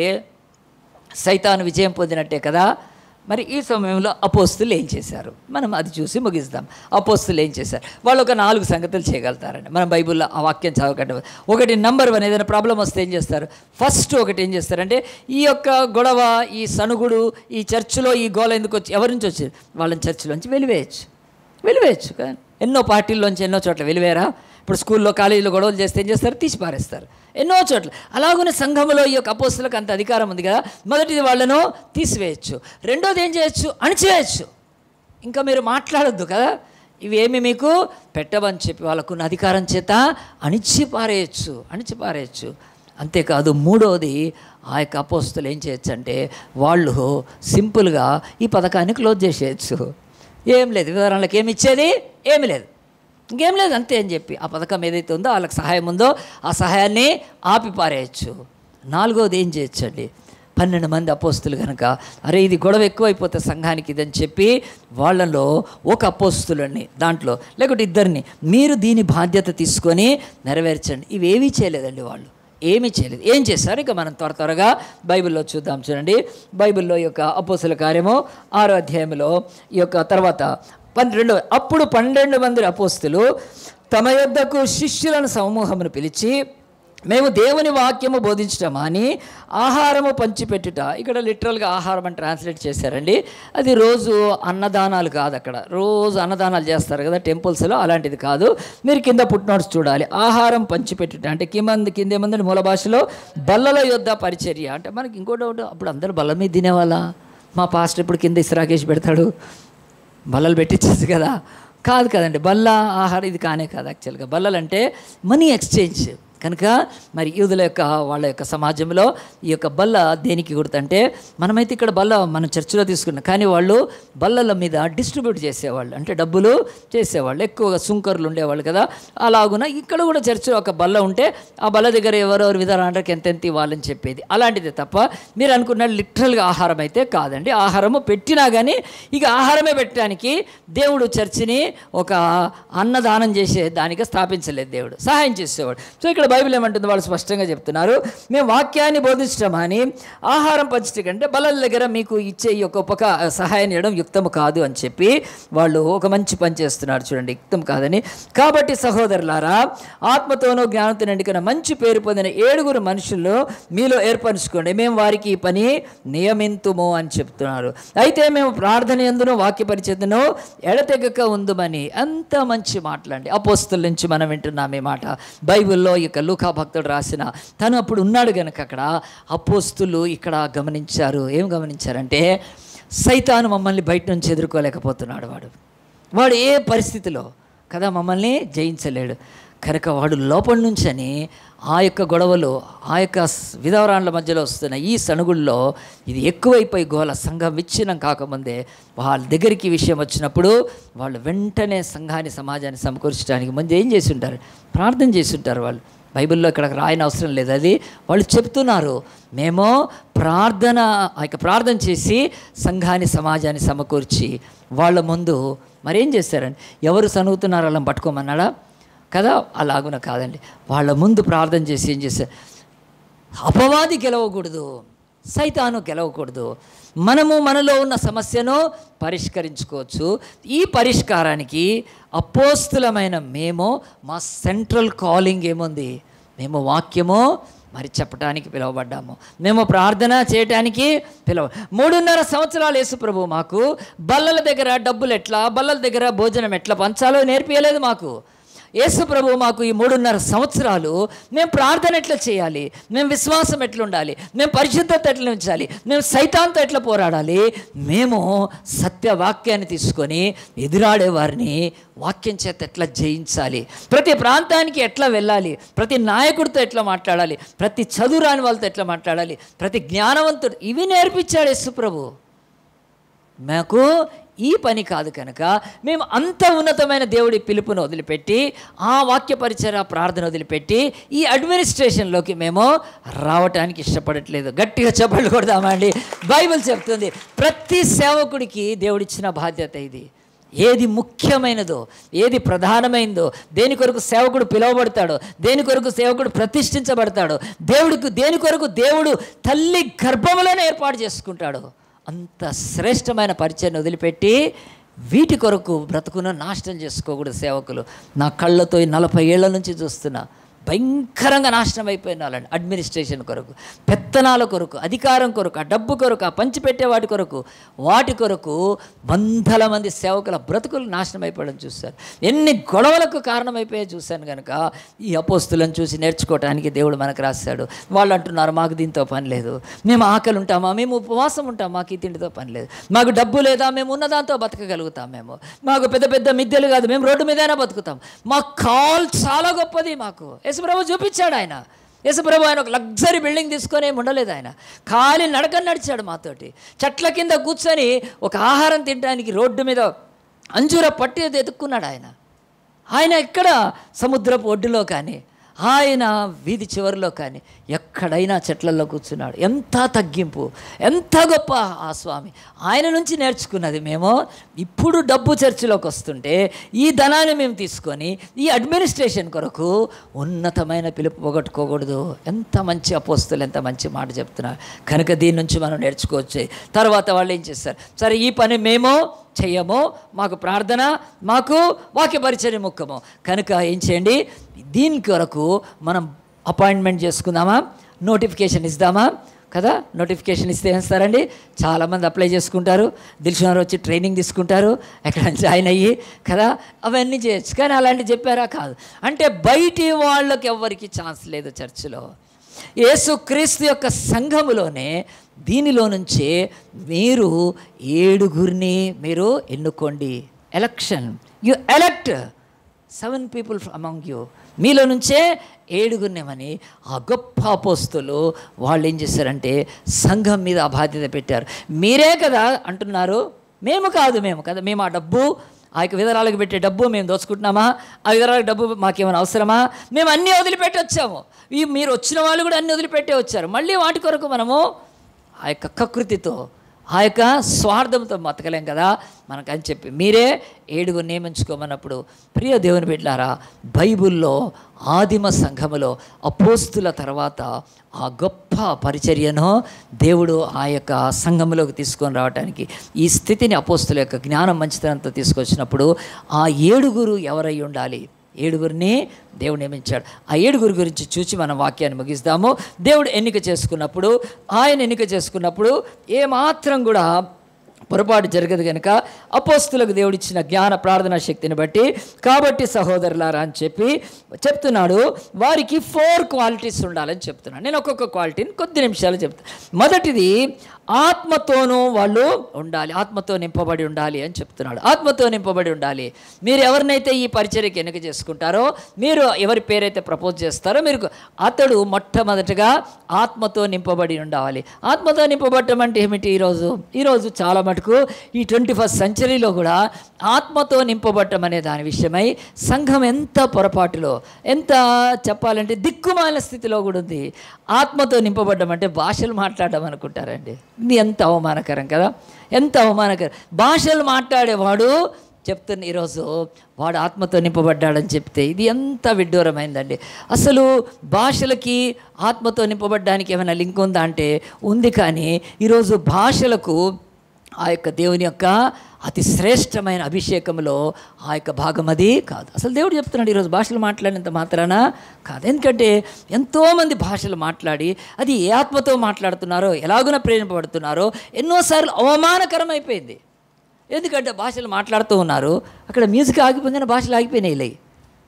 S1: సైతాను విజయం పొందినట్టే కదా మరి ఈ సమయంలో అపోస్తులు ఏం చేశారు మనం అది చూసి ముగిస్తాం అపోస్తులు ఏం చేశారు వాళ్ళు ఒక నాలుగు సంగతులు చేయగలుగుతారండి మనం బైబిల్లో ఆ వాక్యం చదవకండి ఒకటి నంబర్ వన్ ఏదైనా ప్రాబ్లం వస్తే ఏం చేస్తారు ఫస్ట్ ఒకటి ఏం చేస్తారంటే ఈ యొక్క గొడవ ఈ సనుగుడు ఈ చర్చిలో ఈ గోల ఎందుకు వచ్చి ఎవరి నుంచి వచ్చింది వాళ్ళని చర్చిలోంచి వెలివేయచ్చు వెలివేయచ్చు కదా ఎన్నో పార్టీల్లోంచి ఎన్నో చోట్ల వెలివేరా ఇప్పుడు స్కూల్లో కాలేజీలో గొడవలు చేస్తే ఏం చేస్తారు తీసి పారేస్తారు ఎన్నో చోట్ల అలాగనే సంఘంలో ఈ యొక్క అపోస్తులకు అంత అధికారం ఉంది కదా మొదటిది వాళ్ళను తీసివేయచ్చు రెండోది ఏం చేయొచ్చు అణిచివేయచ్చు ఇంకా మీరు మాట్లాడొద్దు కదా ఇవేమి మీకు పెట్టవని చెప్పి వాళ్ళకున్న అధికారం చేత అణిచి పారేయచ్చు అణిచి పారేయచ్చు అంతేకాదు మూడోది ఆ యొక్క అపోస్తులు ఏం చేయొచ్చు అంటే వాళ్ళు సింపుల్గా ఈ పథకాన్ని క్లోజ్ చేసేయచ్చు ఏం లేదు వివరాలకు ఏమి ఇచ్చేది ఏమి లేదు ఇంకేం లేదు అంతే అని చెప్పి ఆ పథకం ఏదైతే ఉందో వాళ్ళకి సహాయం ఉందో ఆ సహాయాన్ని ఆపిపారేయచ్చు నాలుగోది ఏం చేయొచ్చండి పన్నెండు మంది అపోస్తులు కనుక అరే ఇది గొడవ ఎక్కువైపోతే సంఘానికి ఇదని చెప్పి వాళ్ళలో ఒక అపోస్తులని దాంట్లో లేకుంటే ఇద్దరిని మీరు దీని బాధ్యత తీసుకొని నెరవేర్చండి ఇవేమీ చేయలేదండి వాళ్ళు ఏమీ చేయలేదు ఏం చేశారు ఇక మనం త్వర త్వరగా బైబిల్లో చూద్దాం చూడండి బైబిల్లో ఈ యొక్క అపోసుల కార్యము ఆరో అధ్యాయంలో ఈ యొక్క తర్వాత పన్నెండు అప్పుడు పన్నెండు మంది అపోస్తులు తమ యొద్దకు శిష్యులను సమూహమును పిలిచి మేము దేవుని వాక్యము బోధించటం అని ఆహారము పంచిపెట్టుట ఇక్కడ లిటరల్గా ఆహారం అని ట్రాన్స్లేట్ చేశారండి అది రోజు అన్నదానాలు కాదు అక్కడ రోజు అన్నదానాలు చేస్తారు కదా టెంపుల్స్లో అలాంటిది కాదు మీరు కింద పుట్టినోట్స్ చూడాలి ఆహారం పంచిపెట్టుట అంటే కింద కింద ఏమందండి మూల భాషలో బల్లల యొద్ద పరిచర్య అంటే మనకి ఇంకో డౌట్ అప్పుడు అందరూ బల్ల మీద తినేవాళ్ళ మా పాస్టర్ ఇప్పుడు కింద ఇస్రాకేసి పెడతాడు బల్లలు పెట్టించచ్చు కదా కాదు కదండి బల్ల ఆహారం ఇది కానే కాదు యాక్చువల్గా బల్లలు అంటే మనీ ఎక్స్చేంజ్ కనుక మరి యూదుల యొక్క వాళ్ళ యొక్క సమాజంలో ఈ యొక్క బల్ల దేనికి గుర్తంటే మనమైతే ఇక్కడ బల్ల మనం చర్చిలో తీసుకున్నాం కానీ వాళ్ళు బల్లల మీద డిస్ట్రిబ్యూట్ చేసేవాళ్ళు అంటే డబ్బులు చేసేవాళ్ళు ఎక్కువగా సుంకర్లు ఉండేవాళ్ళు కదా అలాగున ఇక్కడ కూడా చర్చిలో ఒక బల్ల ఉంటే ఆ బల్ల దగ్గర ఎవరెవరు విధానానికి ఎంతెంత ఇవ్వాలని చెప్పేది అలాంటిదే తప్ప మీరు అనుకున్న లిటరల్గా ఆహారం అయితే కాదండి ఆహారము పెట్టినా కానీ ఇక ఆహారమే పెట్టడానికి దేవుడు చర్చిని ఒక అన్నదానం చేసే దానికి స్థాపించలేదు దేవుడు సహాయం చేసేవాడు సో ఇక్కడ బైబిల్ ఏమంటుంది వాళ్ళు స్పష్టంగా చెప్తున్నారు మేము వాక్యాన్ని బోధించడమని ఆహారం పంచడం కంటే బలల దగ్గర మీకు ఇచ్చే ఈ యొక్క ఉపక సహాయం చేయడం యుక్తము కాదు అని చెప్పి వాళ్ళు ఒక మంచి పని చేస్తున్నారు చూడండి యుక్తం కాదని కాబట్టి సహోదరులారా ఆత్మతోనూ జ్ఞానంతో నిండుకున్న మంచి పేరు పొందిన ఏడుగురు మనుషులు మీలో ఏర్పరచుకోండి మేము వారికి ఈ పని నియమింతుము అని చెప్తున్నారు అయితే మేము ప్రార్థన ఎందును వాక్య పరిచయను ఎడతెగక ఉందమని అంత మంచి మాటలండి అపోస్తుల నుంచి మనం వింటున్నాం ఈ మాట బైబిల్లో ఈ యొక్క లూకా భక్తుడు రాసిన తను అప్పుడు ఉన్నాడు గనక అక్కడ అపోస్తులు ఇక్కడ గమనించారు ఏం గమనించారంటే సైతాను మమ్మల్ని బయట నుంచి ఎదుర్కోలేకపోతున్నాడు వాడు వాడు ఏ పరిస్థితిలో కదా మమ్మల్ని జయించలేడు కనుక వాడు లోపల నుంచని ఆ యొక్క గొడవలు ఆ యొక్క స్- విధవరాండ్ల మధ్యలో వస్తున్న ఈ సణుగుల్లో ఇది ఎక్కువైపోయి గోల సంఘం విచ్ఛిన్నం కాకముందే వాళ్ళ దగ్గరికి ఈ విషయం వచ్చినప్పుడు వాళ్ళు వెంటనే సంఘాన్ని సమాజాన్ని సమకూర్చడానికి ముందు ఏం చేసి ఉంటారు ప్రార్థన చేసి ఉంటారు వాళ్ళు బైబిల్లో ఇక్కడ రాయని అవసరం లేదు అది వాళ్ళు చెప్తున్నారు మేము ప్రార్థన ఆ యొక్క ప్రార్థన చేసి సంఘాన్ని సమాజాన్ని సమకూర్చి వాళ్ళ ముందు మరేం చేస్తారండి ఎవరు సనుగుతున్నారో వాళ్ళని పట్టుకోమన్నాడా కదా అలాగున కాదండి వాళ్ళ ముందు ప్రార్థన చేసి ఏం చేశారు అపవాది గెలవకూడదు సైతాను గెలవకూడదు మనము మనలో ఉన్న సమస్యను పరిష్కరించుకోవచ్చు ఈ పరిష్కారానికి అపోస్తులమైన మేము మా సెంట్రల్ కాలింగ్ ఏముంది మేము వాక్యము మరి చెప్పడానికి పిలువబడ్డాము మేము ప్రార్థన చేయటానికి పిలవ మూడున్నర సంవత్సరాలు యేసు ప్రభు మాకు బల్లల దగ్గర డబ్బులు ఎట్లా బల్లల దగ్గర భోజనం ఎట్లా పంచాలో నేర్పియలేదు మాకు యేసు ప్రభు మాకు ఈ మూడున్నర సంవత్సరాలు మేము ప్రార్థన ఎట్లా చేయాలి మేము విశ్వాసం ఎట్లా ఉండాలి మేము పరిశుద్ధత ఎట్లా ఉంచాలి మేము సైతాంతో ఎట్లా పోరాడాలి మేము సత్యవాక్యాన్ని తీసుకొని ఎదురాడే వారిని వాక్యం చేత ఎట్లా జయించాలి ప్రతి ప్రాంతానికి ఎట్లా వెళ్ళాలి ప్రతి నాయకుడితో ఎట్లా మాట్లాడాలి ప్రతి చదువురాని వాళ్ళతో ఎట్లా మాట్లాడాలి ప్రతి జ్ఞానవంతుడు ఇవి నేర్పించాడు యేసు ప్రభు మాకు ఈ పని కాదు కనుక మేము అంత ఉన్నతమైన దేవుడి పిలుపును వదిలిపెట్టి ఆ వాక్య పరిచయ ప్రార్థన వదిలిపెట్టి ఈ అడ్మినిస్ట్రేషన్లోకి మేము రావటానికి ఇష్టపడట్లేదు గట్టిగా చెప్పలు కొడదామండి బైబిల్ చెప్తుంది ప్రతి సేవకుడికి దేవుడిచ్చిన బాధ్యత ఇది ఏది ముఖ్యమైనదో ఏది ప్రధానమైనదో దేని కొరకు సేవకుడు పిలువబడతాడో దేని కొరకు సేవకుడు ప్రతిష్ఠించబడతాడో దేవుడికి దేని కొరకు దేవుడు తల్లి గర్భంలోనే ఏర్పాటు చేసుకుంటాడు అంత శ్రేష్టమైన పరిచయాన్ని వదిలిపెట్టి వీటి కొరకు బ్రతుకును నాశనం చేసుకోకూడదు సేవకులు నా కళ్ళతో ఈ నలభై ఏళ్ల నుంచి చూస్తున్నా భయంకరంగా నాశనం అయిపోయిన వాళ్ళండి అడ్మినిస్ట్రేషన్ కొరకు పెత్తనాల కొరకు అధికారం కొరకు ఆ డబ్బు కొరకు ఆ పంచిపెట్టే వాటి కొరకు వాటి కొరకు వందల మంది సేవకుల బ్రతుకులు నాశనం అయిపోవడం చూశాను ఎన్ని గొడవలకు కారణమైపోయాయి చూశాను కనుక ఈ అపోస్తులను చూసి నేర్చుకోవడానికి దేవుడు మనకు రాశాడు వాళ్ళు అంటున్నారు మాకు దీంతో పని లేదు మేము ఆకలి ఉంటామా మేము ఉపవాసం ఉంటాం మాకు ఈ తిండితో పని లేదు మాకు డబ్బు లేదా మేము ఉన్నదాంతో బతకగలుగుతాం మేము మాకు పెద్ద పెద్ద మిద్దెలు కాదు మేము రోడ్డు మీదైనా బతుకుతాం మా కాల్ చాలా గొప్పది మాకు యేసుప్రభు చూపించాడు ఆయన యేసుప్రభు ఆయన ఒక లగ్జరీ బిల్డింగ్ తీసుకొని ఏమి ఉండలేదు ఆయన ఖాళీ నడకని నడిచాడు మాతోటి చెట్ల కింద కూర్చొని ఒక ఆహారం తినడానికి రోడ్డు మీద అంజూర పట్టి ఎత్తుక్కున్నాడు ఆయన ఆయన ఎక్కడ సముద్రపు ఒడ్డులో కానీ ఆయన వీధి చివరిలో కానీ ఎక్కడైనా చెట్లలో కూర్చున్నాడు ఎంత తగ్గింపు ఎంత గొప్ప ఆ స్వామి ఆయన నుంచి నేర్చుకున్నది మేము ఇప్పుడు డబ్బు చర్చిలోకి వస్తుంటే ఈ ధనాన్ని మేము తీసుకొని ఈ అడ్మినిస్ట్రేషన్ కొరకు ఉన్నతమైన పిలుపు పోగొట్టుకోకూడదు ఎంత మంచి అపోస్తులు ఎంత మంచి మాట చెప్తున్నారు కనుక దీని నుంచి మనం నేర్చుకోవచ్చు తర్వాత వాళ్ళు ఏం చేస్తారు సరే ఈ పని మేము చెయ్యము మాకు ప్రార్థన మాకు వాక్య పరిచర్య ముఖ్యము కనుక ఏం చేయండి దీని కొరకు మనం అపాయింట్మెంట్ చేసుకుందామా నోటిఫికేషన్ ఇద్దామా కదా నోటిఫికేషన్ ఇస్తే ఏం చేస్తారండి చాలామంది అప్లై చేసుకుంటారు దిల్సునారు వచ్చి ట్రైనింగ్ తీసుకుంటారు ఎక్కడ జాయిన్ అయ్యి కదా అవన్నీ చేయొచ్చు కానీ అలాంటివి చెప్పారా కాదు అంటే బయటి వాళ్ళకి ఎవ్వరికి ఛాన్స్ లేదు చర్చిలో యేసుక్రీస్తు యొక్క సంఘములోనే దీనిలో నుంచే మీరు ఏడుగురిని మీరు ఎన్నుకోండి election you elect seven people among you మీలో నుంచే ఏడుగురినేమని ఆ గొప్ప అపోస్తులు వాళ్ళు ఏం చేశారంటే సంఘం మీద ఆ బాధ్యత పెట్టారు మీరే కదా అంటున్నారు మేము కాదు మేము కదా మేము ఆ డబ్బు ఆ యొక్క విధరాలకు పెట్టే డబ్బు మేము దోచుకుంటున్నామా ఆ విధరాలకు డబ్బు మాకేమైనా అవసరమా మేము అన్నీ వదిలిపెట్టి వచ్చాము ఈ మీరు వచ్చిన వాళ్ళు కూడా అన్నీ వదిలిపెట్టే వచ్చారు మళ్ళీ వాటి కొరకు మనము ఆ యొక్క కకృతితో ఆ యొక్క స్వార్థంతో బతకలేం కదా మనకని చెప్పి మీరే ఏడుగు నియమించుకోమన్నప్పుడు ప్రియ దేవుని బిడ్డారా బైబిల్లో ఆదిమ సంఘములో అపోస్తుల తర్వాత ఆ గొప్ప పరిచర్యను దేవుడు ఆ యొక్క సంఘములోకి తీసుకొని రావడానికి ఈ స్థితిని అపోస్తుల యొక్క జ్ఞానం మంచితనంతో తీసుకొచ్చినప్పుడు ఆ ఏడుగురు ఎవరై ఉండాలి ఏడుగురిని దేవుడు నియమించాడు ఆ ఏడుగురు గురించి చూచి మనం వాక్యాన్ని ముగిస్తాము దేవుడు ఎన్నిక చేసుకున్నప్పుడు ఆయన ఎన్నిక చేసుకున్నప్పుడు ఏమాత్రం కూడా పొరపాటు జరగదు కనుక అపోస్తులకు దేవుడిచ్చిన జ్ఞాన ప్రార్థనా శక్తిని బట్టి కాబట్టి సహోదరులారా అని చెప్పి చెప్తున్నాడు వారికి ఫోర్ క్వాలిటీస్ ఉండాలని చెప్తున్నాను నేను ఒక్కొక్క క్వాలిటీని కొద్ది నిమిషాలు చెప్తాను మొదటిది ఆత్మతోనూ వాళ్ళు ఉండాలి ఆత్మతో నింపబడి ఉండాలి అని చెప్తున్నాడు ఆత్మతో నింపబడి ఉండాలి మీరు ఎవరినైతే ఈ పరిచర్యకి ఎన్నిక చేసుకుంటారో మీరు ఎవరి పేరైతే ప్రపోజ్ చేస్తారో మీరు అతడు మొట్టమొదటగా ఆత్మతో నింపబడి ఉండాలి ఆత్మతో నింపబడటం అంటే ఏమిటి ఈరోజు ఈరోజు చాలా మటుకు ఈ ట్వంటీ ఫస్ట్ సెంచరీలో కూడా ఆత్మతో నింపబడటం అనే దాని విషయమై సంఘం ఎంత పొరపాటులో ఎంత చెప్పాలంటే దిక్కుమాలిన స్థితిలో కూడా ఉంది ఆత్మతో నింపబడ్డం అంటే భాషలు మాట్లాడడం అనుకుంటారండి ఇది ఎంత అవమానకరం కదా ఎంత అవమానకరం భాషలు మాట్లాడేవాడు చెప్తున్న ఈరోజు వాడు ఆత్మతో నింపబడ్డాడని చెప్తే ఇది ఎంత విడ్డూరమైందండి అసలు భాషలకి ఆత్మతో నింపబడ్డానికి ఏమైనా లింక్ ఉందా అంటే ఉంది కానీ ఈరోజు భాషలకు ఆ యొక్క దేవుని యొక్క అతి శ్రేష్టమైన అభిషేకంలో ఆ యొక్క భాగం అది కాదు అసలు దేవుడు చెప్తున్నాడు ఈరోజు భాషలు మాట్లాడినంత మాత్రాన కాదు ఎందుకంటే ఎంతోమంది భాషలు మాట్లాడి అది ఏ ఆత్మతో మాట్లాడుతున్నారో ఎలాగున ప్రేరేపబడుతున్నారో ఎన్నోసార్లు అవమానకరం అయిపోయింది ఎందుకంటే భాషలు మాట్లాడుతూ ఉన్నారు అక్కడ మ్యూజిక్ ఆగిపోయిందని భాషలు ఆగిపోయినాయి లే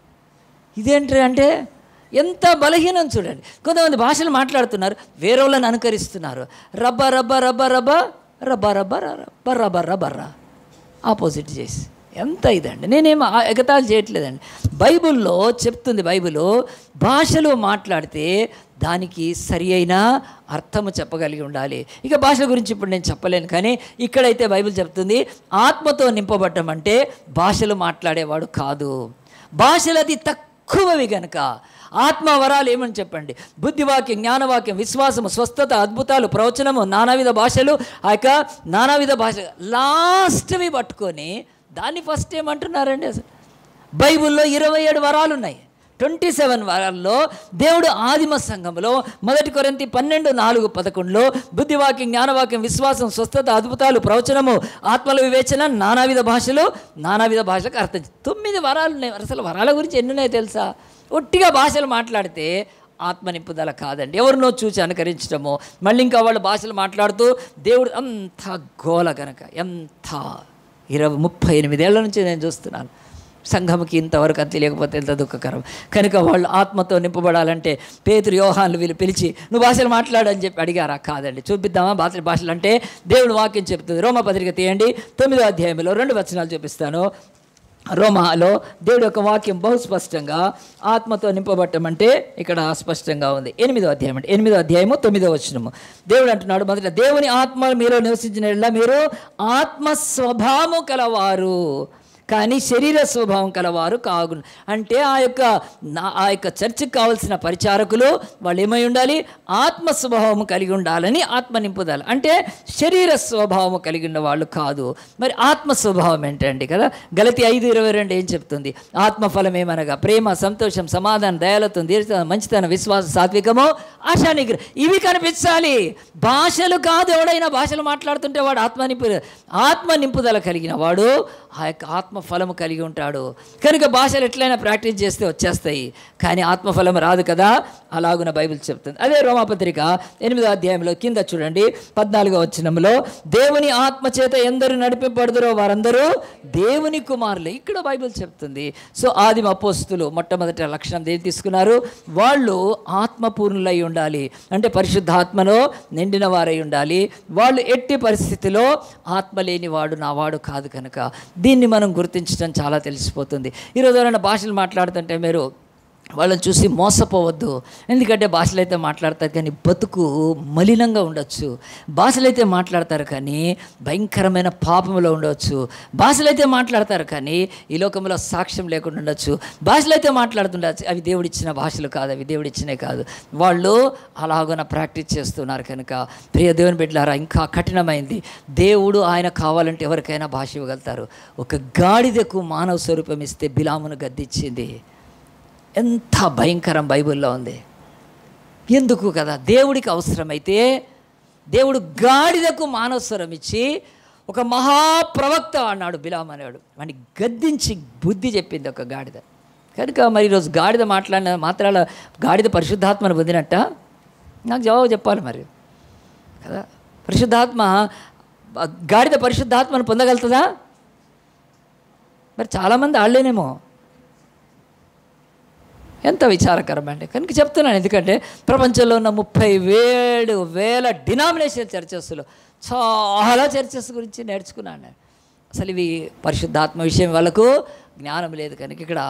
S1: ఇదేంటి అంటే ఎంత బలహీనం చూడండి కొంతమంది భాషలు మాట్లాడుతున్నారు వేరే వాళ్ళని అనుకరిస్తున్నారు రబ్బ రబ్బ రబ్బ రబ్బ రబ్బ రబ్బ రబ్బ రబ్బ రబ్బర్ర ఆపోజిట్ చేసి ఎంత ఇదండి నేనేం ఆ ఎగతాళి చేయట్లేదండి బైబిల్లో చెప్తుంది బైబిల్ భాషలు మాట్లాడితే దానికి సరి అయిన అర్థము చెప్పగలిగి ఉండాలి ఇక భాషల గురించి ఇప్పుడు నేను చెప్పలేను కానీ ఇక్కడైతే బైబిల్ చెప్తుంది ఆత్మతో నింపబడటం అంటే భాషలు మాట్లాడేవాడు కాదు భాషలు అది తక్కువవి గనక ఆత్మ వరాలు ఏమని చెప్పండి బుద్ధివాక్యం జ్ఞానవాక్యం విశ్వాసము స్వస్థత అద్భుతాలు ప్రవచనము నానావిధ భాషలు ఆ యొక్క నానావిధ భాష లాస్ట్వి పట్టుకొని దాన్ని ఫస్ట్ ఏమంటున్నారండి అసలు బైబిల్లో ఇరవై ఏడు వరాలు ఉన్నాయి ట్వంటీ సెవెన్ వారాల్లో దేవుడు ఆదిమ సంఘంలో మొదటి కొరింతి పన్నెండు నాలుగు పదకొండులో బుద్ధివాక్యం జ్ఞానవాక్యం విశ్వాసం స్వస్థత అద్భుతాలు ప్రవచనము ఆత్మల వివేచన నానావిధ భాషలు నానావిధ భాషలకు అర్థం తొమ్మిది వరాలు ఉన్నాయి అసలు వరాల గురించి ఎన్ని ఉన్నాయో తెలుసా ఒట్టిగా భాషలు మాట్లాడితే ఆత్మ నింపుదల కాదండి ఎవరినో చూసి అనుకరించడము మళ్ళీ ఇంకా వాళ్ళు భాషలు మాట్లాడుతూ దేవుడు అంత గోల గనక ఎంత ఇరవై ముప్పై ఎనిమిదేళ్ల నుంచి నేను చూస్తున్నాను సంఘంకి ఇంతవరకు అది తెలియకపోతే ఎంత దుఃఖకరం కనుక వాళ్ళు ఆత్మతో నింపబడాలంటే పేతురు యోహాన్లు వీళ్ళు పిలిచి నువ్వు భాషలు మాట్లాడని చెప్పి అడిగారా కాదండి చూపిద్దామా భాష భాషలు అంటే దేవుడు వాక్యం చెప్తుంది రోమపత్రిక తీయండి తొమ్మిదో అధ్యాయంలో రెండు వచనాలు చూపిస్తాను రోమాలో దేవుడి యొక్క వాక్యం బహు స్పష్టంగా ఆత్మతో నింపబట్టం అంటే ఇక్కడ స్పష్టంగా ఉంది ఎనిమిదో అధ్యాయం అంటే ఎనిమిదో అధ్యాయము తొమ్మిదో వచనము దేవుడు అంటున్నాడు మొదట దేవుని ఆత్మ మీలో నివసించిన మీరు ఆత్మ స్వభావము కలవారు కానీ శరీర స్వభావం కలవారు కాగు అంటే ఆ యొక్క నా- ఆ యొక్క చర్చికి కావలసిన పరిచారకులు వాళ్ళు ఏమై ఉండాలి ఆత్మ స్వభావం కలిగి ఉండాలని ఆత్మ నింపుదల అంటే శరీర స్వభావం కలిగి ఉన్న వాళ్ళు కాదు మరి ఆత్మ స్వభావం ఏంటండి కదా గలతి ఐదు ఇరవై రెండు ఏం చెప్తుంది ఆత్మఫలం ఏమనగా ప్రేమ సంతోషం సమాధానం దయాలత్వం దీర్ఘ మంచితనం విశ్వాసం సాత్వికము ఆశా నిగ్రహం ఇవి కనిపించాలి భాషలు కాదు ఎవడైనా భాషలు మాట్లాడుతుంటే వాడు ఆత్మ నింపు ఆత్మ నింపుదల కలిగిన వాడు ఆ యొక్క ఆత్మఫలము కలిగి ఉంటాడు కనుక భాషలు ఎట్లయినా ప్రాక్టీస్ చేస్తే వచ్చేస్తాయి కానీ ఆత్మఫలం రాదు కదా అలాగున బైబిల్ చెప్తుంది అదే రోమాపత్రిక ఎనిమిదో అధ్యాయంలో కింద చూడండి పద్నాలుగో వచనంలో దేవుని ఆత్మ చేత ఎందరు నడిపింపబడుదరో వారందరూ దేవుని కుమారులే ఇక్కడ బైబిల్ చెప్తుంది సో ఆదిమ అపోస్తులు మొట్టమొదటి లక్షణం దేని తీసుకున్నారు వాళ్ళు ఆత్మపూర్ణులై ఉండాలి అంటే పరిశుద్ధాత్మలో నిండిన వారై ఉండాలి వాళ్ళు ఎట్టి పరిస్థితిలో ఆత్మ లేని వాడు నా వాడు కాదు కనుక దీన్ని మనం గుర్తు గుర్తించడం చాలా తెలిసిపోతుంది ఈరోజు ఎవరైనా భాషలు మాట్లాడుతుంటే మీరు వాళ్ళని చూసి మోసపోవద్దు ఎందుకంటే భాషలు అయితే మాట్లాడతారు కానీ బతుకు మలినంగా ఉండొచ్చు భాషలు అయితే మాట్లాడతారు కానీ భయంకరమైన పాపంలో ఉండవచ్చు భాషలు అయితే మాట్లాడతారు కానీ ఈ లోకంలో సాక్ష్యం లేకుండా ఉండొచ్చు భాషలు అయితే మాట్లాడుతుండొచ్చు అవి దేవుడిచ్చిన భాషలు కాదు అవి దేవుడిచ్చినవి కాదు వాళ్ళు అలాగున ప్రాక్టీస్ చేస్తున్నారు కనుక ప్రియ దేవుని బిడ్డలారా ఇంకా కఠినమైంది దేవుడు ఆయన కావాలంటే ఎవరికైనా భాష ఇవ్వగలుగుతారు ఒక గాడిదకు మానవ స్వరూపం ఇస్తే బిలామును గద్దిచ్చింది ఎంత భయంకరం బైబిల్లో ఉంది ఎందుకు కదా దేవుడికి అవసరమైతే దేవుడు గాడిదకు మానవస్వరం ఇచ్చి ఒక మహాప్రవక్త అన్నాడు బిలాం అనేవాడు వాడిని గద్దించి బుద్ధి చెప్పింది ఒక గాడిద కనుక మరి ఈరోజు గాడిద మాట్లాడిన మాత్రాల గాడిద పరిశుద్ధాత్మను పొందినట్ట నాకు జవాబు చెప్పాలి మరి కదా పరిశుద్ధాత్మ గాడిద పరిశుద్ధాత్మను పొందగలుగుతుందా మరి చాలామంది ఆడలేనేమో ఎంత విచారకరం అండి కనుక చెప్తున్నాను ఎందుకంటే ప్రపంచంలో ఉన్న ముప్పై వేలు వేల డినామినేషన్ చర్చస్సులు చాలా చర్చస్ గురించి నేర్చుకున్నాను నేను అసలు ఇవి పరిశుద్ధాత్మ విషయం వాళ్ళకు జ్ఞానం లేదు కనుక ఇక్కడ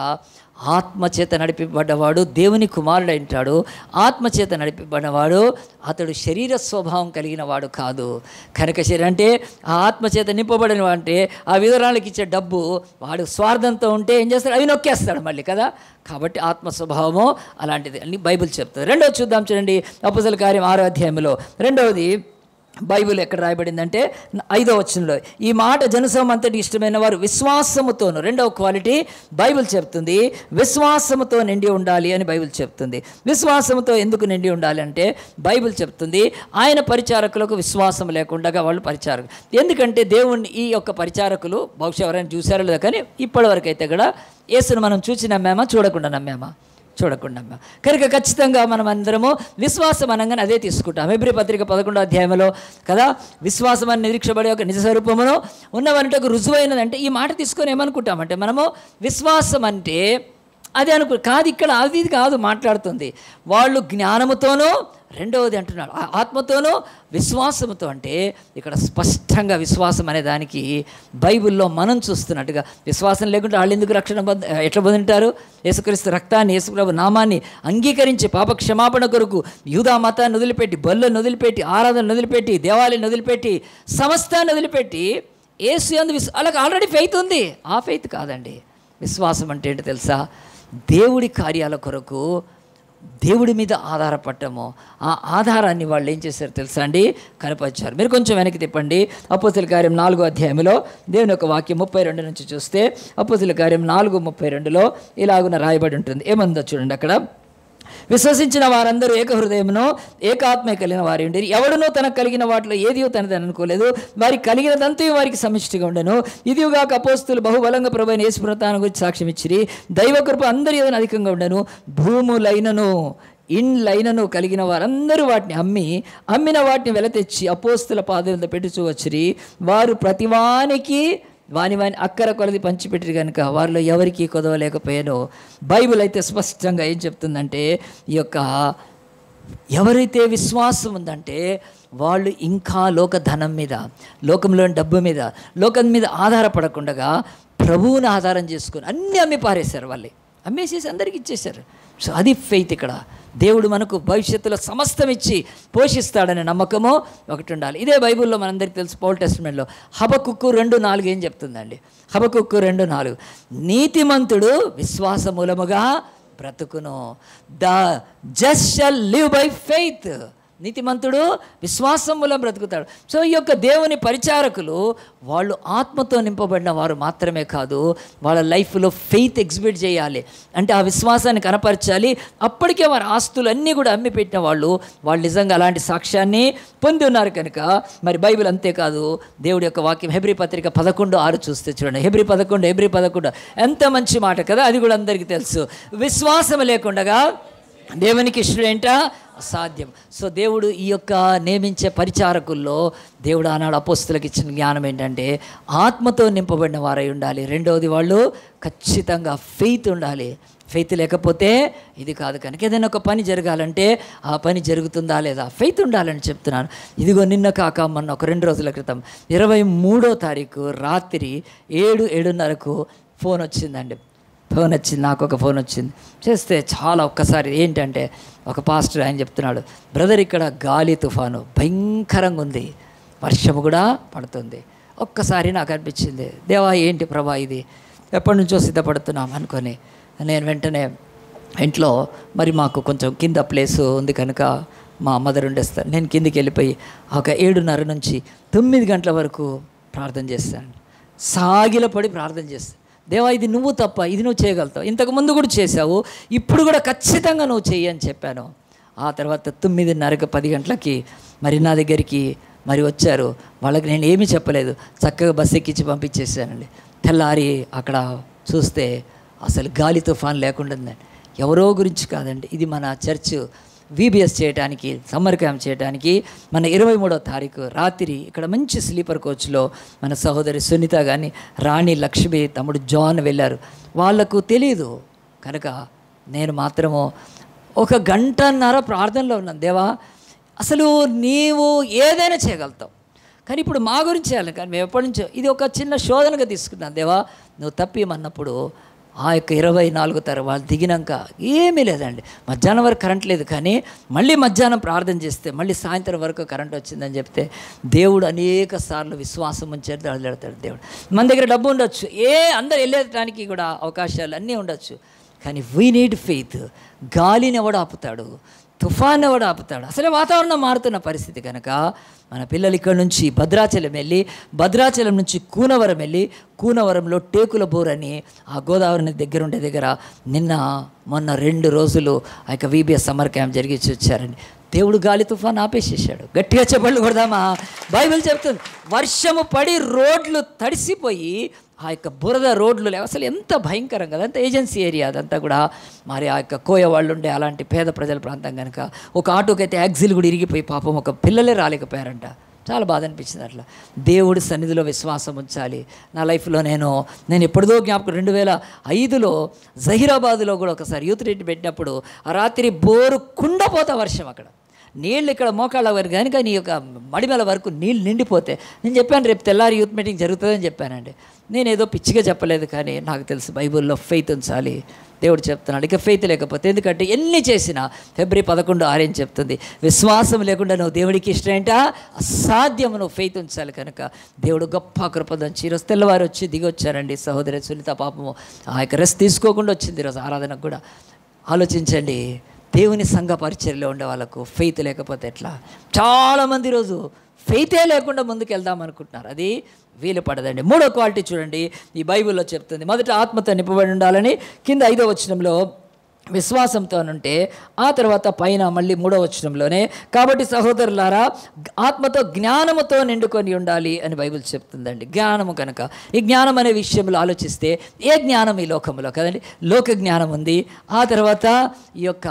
S1: ఆత్మచేత నడిపింపబడ్డవాడు దేవుని కుమారుడు అంటాడు ఆత్మచేత నడిపింపబడినవాడు అతడు శరీర స్వభావం కలిగిన వాడు కాదు కనుక శరీరం అంటే ఆ ఆత్మచేత నింపబడిన అంటే ఆ వివరాలకు ఇచ్చే డబ్బు వాడు స్వార్థంతో ఉంటే ఏం చేస్తాడు అవి నొక్కేస్తాడు మళ్ళీ కదా కాబట్టి ఆత్మ స్వభావము అలాంటిది అని బైబిల్ చెప్తుంది రెండవది చూద్దాం చూడండి అప్పుసల కార్యం ఆరో అధ్యాయంలో రెండవది బైబిల్ ఎక్కడ రాయబడిందంటే ఐదో వచనంలో ఈ మాట జనసమం అంతటి ఇష్టమైన వారు విశ్వాసముతోను రెండవ క్వాలిటీ బైబిల్ చెప్తుంది విశ్వాసముతో నిండి ఉండాలి అని బైబిల్ చెప్తుంది విశ్వాసముతో ఎందుకు నిండి ఉండాలి అంటే బైబిల్ చెప్తుంది ఆయన పరిచారకులకు విశ్వాసం లేకుండా వాళ్ళు పరిచారకులు ఎందుకంటే దేవుణ్ణి ఈ యొక్క పరిచారకులు బహుశా ఎవరైనా చూసారో లేదో కానీ ఇప్పటివరకు అయితే కూడా యేసును మనం చూసి నమ్మామా చూడకుండా నమ్మామా చూడకుండా కనుక ఖచ్చితంగా మనం అందరము విశ్వాసం అనగానే అదే తీసుకుంటాం ఎబ్రి పత్రిక పదకొండో అధ్యాయంలో కదా విశ్వాసం అని నిరీక్షపడే ఒక నిజ స్వరూపమును ఉన్నవనంటే ఒక రుజువైనదంటే ఈ మాట తీసుకొని ఏమనుకుంటామంటే మనము విశ్వాసం అంటే అదే అనుకు కాదు ఇక్కడ అది ఇది కాదు మాట్లాడుతుంది వాళ్ళు జ్ఞానముతోనూ రెండవది అంటున్నాడు ఆ- ఆత్మతోనూ విశ్వాసముతో అంటే ఇక్కడ స్పష్టంగా విశ్వాసం అనే దానికి బైబిల్లో మనం చూస్తున్నట్టుగా విశ్వాసం లేకుంటే వాళ్ళు ఎందుకు రక్షణ పొంద ఎట్లా పొందుంటారు యేసుక్రీస్తు రక్తాన్ని యేసుప్రభు నామాన్ని అంగీకరించి పాప క్షమాపణ కొరకు యూదా మతాన్ని వదిలిపెట్టి బొల్లను వదిలిపెట్టి ఆరాధన వదిలిపెట్టి దేవాలయం వదిలిపెట్టి సమస్తాన్ని వదిలిపెట్టి యేసు అందు విశ్వ వాళ్ళకి ఆల్రెడీ ఫెయిత్ ఉంది ఆ ఫెయిత్ కాదండి విశ్వాసం అంటే ఏంటో తెలుసా దేవుడి కార్యాల కొరకు దేవుడి మీద ఆధారపడటము ఆ ఆధారాన్ని వాళ్ళు ఏం చేశారు తెలుసా అండి కనపరిచారు మీరు కొంచెం వెనక్కి తిప్పండి అపోతుల కార్యం నాలుగో అధ్యాయంలో దేవుని యొక్క వాక్యం ముప్పై రెండు నుంచి చూస్తే అపోతుల కార్యం నాలుగు ముప్పై రెండులో ఇలాగున రాయబడి ఉంటుంది ఏమందో చూడండి అక్కడ విశ్వసించిన వారందరూ ఏక హృదయమును ఏకాత్మ కలిగిన వారి ఉండి ఎవడునో తనకు కలిగిన వాటిలో ఏదియో తనదని అనుకోలేదు వారికి కలిగినదంతా వారికి సమిష్టిగా ఉండను ఇదిగాక అపోస్తులు బహుబలంగా ప్రభు అయిన యేసు ప్రతానం గురించి సాక్ష్యం ఇచ్చిరి దైవ కృప అందరి ఏదైనా అధికంగా ఉండను భూములైనను ఇండ్లైనను కలిగిన వారందరూ వాటిని అమ్మి అమ్మిన వాటిని వెల తెచ్చి అపోస్తుల పాదములతో పెట్టుచూ వచ్చిరి వారు ప్రతివానికి వాని వాని అక్కర కొలది పంచిపెట్టిరు కనుక వారిలో ఎవరికి కొదవలేకపోయానో బైబిల్ అయితే స్పష్టంగా ఏం చెప్తుందంటే ఈ యొక్క ఎవరైతే విశ్వాసం ఉందంటే వాళ్ళు ఇంకా లోక ధనం మీద లోకంలోని డబ్బు మీద లోకం మీద ఆధారపడకుండా ప్రభువుని ఆధారం చేసుకొని అన్నీ అమ్మి పారేశారు వాళ్ళు అమ్మేసేసి అందరికి ఇచ్చేశారు సో అది ఫెయిత్ ఇక్కడ దేవుడు మనకు భవిష్యత్తులో సమస్తం ఇచ్చి పోషిస్తాడనే నమ్మకము ఒకటి ఉండాలి ఇదే బైబిల్లో మనందరికీ తెలుసు పౌల్ టెస్ట్మెంట్లో హబకుక్కు రెండు నాలుగు ఏం చెప్తుందండి హబకుక్కు రెండు నాలుగు నీతిమంతుడు విశ్వాస మూలముగా బ్రతుకును the just shall live by faith నీతిమంతుడు విశ్వాసం మూలం బ్రతుకుతాడు సో ఈ యొక్క దేవుని పరిచారకులు వాళ్ళు ఆత్మతో నింపబడిన వారు మాత్రమే కాదు వాళ్ళ లైఫ్లో ఫెయిత్ ఎగ్జిబిట్ చేయాలి అంటే ఆ విశ్వాసాన్ని కనపరచాలి అప్పటికే వారి ఆస్తులు అన్నీ కూడా అమ్మి పెట్టిన వాళ్ళు వాళ్ళు నిజంగా అలాంటి సాక్ష్యాన్ని పొంది ఉన్నారు కనుక మరి బైబిల్ అంతేకాదు దేవుడి యొక్క వాక్యం హెబ్రి పత్రిక పదకొండు ఆరు చూస్తే చూడండి హెబ్రి పదకొండు హెబ్రి పదకొండు ఎంత మంచి మాట కదా అది కూడా అందరికీ తెలుసు విశ్వాసం లేకుండా దేవునికి ఇష్టడేంట అసాధ్యం సో దేవుడు ఈ యొక్క నియమించే పరిచారకుల్లో దేవుడు ఆనాడు అపోస్తులకు ఇచ్చిన జ్ఞానం ఏంటంటే ఆత్మతో నింపబడిన వారై ఉండాలి రెండవది వాళ్ళు ఖచ్చితంగా ఫెయిత్ ఉండాలి ఫెయిత్ లేకపోతే ఇది కాదు కనుక ఏదైనా ఒక పని జరగాలంటే ఆ పని జరుగుతుందా లేదా ఫెయిత్ ఉండాలని చెప్తున్నాను ఇదిగో నిన్న కాక మొన్న ఒక రెండు రోజుల క్రితం ఇరవై మూడో తారీఖు రాత్రి ఏడు ఏడున్నరకు ఫోన్ వచ్చిందండి ఫోన్ వచ్చింది నాకు ఒక ఫోన్ వచ్చింది చేస్తే చాలా ఒక్కసారి ఏంటంటే ఒక పాస్టర్ ఆయన చెప్తున్నాడు బ్రదర్ ఇక్కడ గాలి తుఫాను భయంకరంగా ఉంది వర్షము కూడా పడుతుంది ఒక్కసారి నాకు అనిపించింది దేవా ఏంటి ప్రభా ఇది ఎప్పటి నుంచో సిద్ధపడుతున్నాం అనుకొని నేను వెంటనే ఇంట్లో మరి మాకు కొంచెం కింద ప్లేస్ ఉంది కనుక మా మదర్ ఉండేస్తారు నేను కిందికి వెళ్ళిపోయి ఒక ఏడున్నర నుంచి తొమ్మిది గంటల వరకు ప్రార్థన చేస్తాను సాగిలపడి ప్రార్థన చేస్తాను దేవా ఇది నువ్వు తప్ప ఇది నువ్వు చేయగలుగుతావు ఇంతకు ముందు కూడా చేసావు ఇప్పుడు కూడా ఖచ్చితంగా నువ్వు చెయ్యి అని చెప్పాను ఆ తర్వాత తొమ్మిదిన్నరకు పది గంటలకి మరి నా దగ్గరికి మరి వచ్చారు వాళ్ళకి నేను ఏమీ చెప్పలేదు చక్కగా బస్ ఎక్కించి పంపించేసానండి తెల్లారి అక్కడ చూస్తే అసలు గాలి తుఫాన్ లేకుండా ఉందండి ఎవరో గురించి కాదండి ఇది మన చర్చ్ విబిఎస్ చేయడానికి సమ్మర్ క్యాంప్ చేయడానికి మన ఇరవై మూడో తారీఖు రాత్రి ఇక్కడ మంచి స్లీపర్ కోచ్లో మన సహోదరి సునీత కానీ రాణి లక్ష్మి తమ్ముడు జాన్ వెళ్ళారు వాళ్లకు తెలియదు కనుక నేను మాత్రము ఒక గంటన్నర ప్రార్థనలో ఉన్నాను దేవా అసలు నీవు ఏదైనా చేయగలుగుతావు కానీ ఇప్పుడు మా గురించి చేయాలి కానీ మేము ఎప్పటి నుంచో ఇది ఒక చిన్న శోధనగా తీసుకున్నాను దేవా నువ్వు తప్పిమన్నప్పుడు ఆ యొక్క ఇరవై నాలుగు తర్వాత దిగినాక ఏమీ లేదండి మధ్యాహ్నం వరకు కరెంట్ లేదు కానీ మళ్ళీ మధ్యాహ్నం ప్రార్థన చేస్తే మళ్ళీ సాయంత్రం వరకు కరెంట్ వచ్చిందని చెప్తే దేవుడు అనేక సార్లు విశ్వాసం ఉంచేది దళదెడతాడు దేవుడు మన దగ్గర డబ్బు ఉండొచ్చు ఏ అందరు వెళ్ళేటానికి కూడా అవకాశాలు అన్నీ ఉండొచ్చు కానీ వీ నీడ్ ఫెయిత్ గాలిని ఎవడు ఆపుతాడు తుఫాన్ ఎవడు ఆపుతాడు అసలే వాతావరణం మారుతున్న పరిస్థితి కనుక మన పిల్లలు ఇక్కడ నుంచి భద్రాచలం వెళ్ళి భద్రాచలం నుంచి కూనవరం వెళ్ళి కూనవరంలో టేకుల బోర్ అని ఆ గోదావరి నది దగ్గర ఉండే దగ్గర నిన్న మొన్న రెండు రోజులు ఆ యొక్క వీబీఎస్ సమ్మర్ క్యాంప్ జరిగించి వచ్చారండి దేవుడు గాలి తుఫాన్ ఆపేసేసాడు గట్టిగా చెప్పళ్ళు కొడదామా బైబిల్ చెప్తుంది వర్షము పడి రోడ్లు తడిసిపోయి ఆ యొక్క బురద రోడ్లు లేవు అసలు ఎంత భయంకరం కదా అంత ఏజెన్సీ ఏరియా అదంతా కూడా మరి ఆ యొక్క కోయ వాళ్ళు ఉండే అలాంటి పేద ప్రజల ప్రాంతం కనుక ఒక ఆటోకి అయితే యాక్సిల్ కూడా ఇరిగిపోయి పాపం ఒక పిల్లలే రాలేకపోయారంట చాలా బాధ అనిపించింది అట్లా దేవుడి సన్నిధిలో విశ్వాసం ఉంచాలి నా లైఫ్లో నేను నేను ఎప్పుడుదో జ్ఞాపకం రెండు వేల ఐదులో జహీరాబాద్లో కూడా ఒకసారి యూత్ రేట్ పెట్టినప్పుడు ఆ రాత్రి బోరు కుండపోతా వర్షం అక్కడ నీళ్ళు ఇక్కడ మోకాళ్ళ వరకు కనుక నీ యొక్క మడిమల వరకు నీళ్ళు నిండిపోతే నేను చెప్పాను రేపు తెల్లారి యూత్ మీటింగ్ జరుగుతుందని చెప్పానండి నేను ఏదో పిచ్చిగా చెప్పలేదు కానీ నాకు తెలుసు బైబిల్లో ఫెయిత్ ఉంచాలి దేవుడు చెప్తున్నాడు ఇక ఫెయిత్ లేకపోతే ఎందుకంటే ఎన్ని చేసినా ఫిబ్రవరి పదకొండు ఆరేం చెప్తుంది విశ్వాసం లేకుండా నువ్వు దేవుడికి ఇష్టం ఏంటా అసాధ్యం నువ్వు ఫెయిత్ ఉంచాలి కనుక దేవుడు గొప్ప కృపదంచి ఈరోజు తెల్లవారు వచ్చి దిగి వచ్చారండి సహోదరి సునీత పాపము ఆ యొక్క రెస్ట్ తీసుకోకుండా వచ్చింది ఈరోజు ఆరాధనకు కూడా ఆలోచించండి దేవుని సంఘ పరిచర్యలో ఉండే వాళ్ళకు ఫెయిత్ లేకపోతే ఎట్లా చాలామంది ఈరోజు ఫెయితే లేకుండా ముందుకు వెళ్దాం అనుకుంటున్నారు అది వీలు పడదండి మూడో క్వాలిటీ చూడండి ఈ బైబిల్లో చెప్తుంది మొదట ఆత్మతో నింపబడి ఉండాలని కింద ఐదో వచనంలో విశ్వాసంతో ఉంటే ఆ తర్వాత పైన మళ్ళీ మూడో వచనంలోనే కాబట్టి సహోదరులారా ఆత్మతో జ్ఞానముతో నిండుకొని ఉండాలి అని బైబిల్ చెప్తుందండి జ్ఞానము కనుక ఈ జ్ఞానం అనే విషయంలో ఆలోచిస్తే ఏ జ్ఞానం ఈ లోకంలో కదండి లోక జ్ఞానం ఉంది ఆ తర్వాత ఈ యొక్క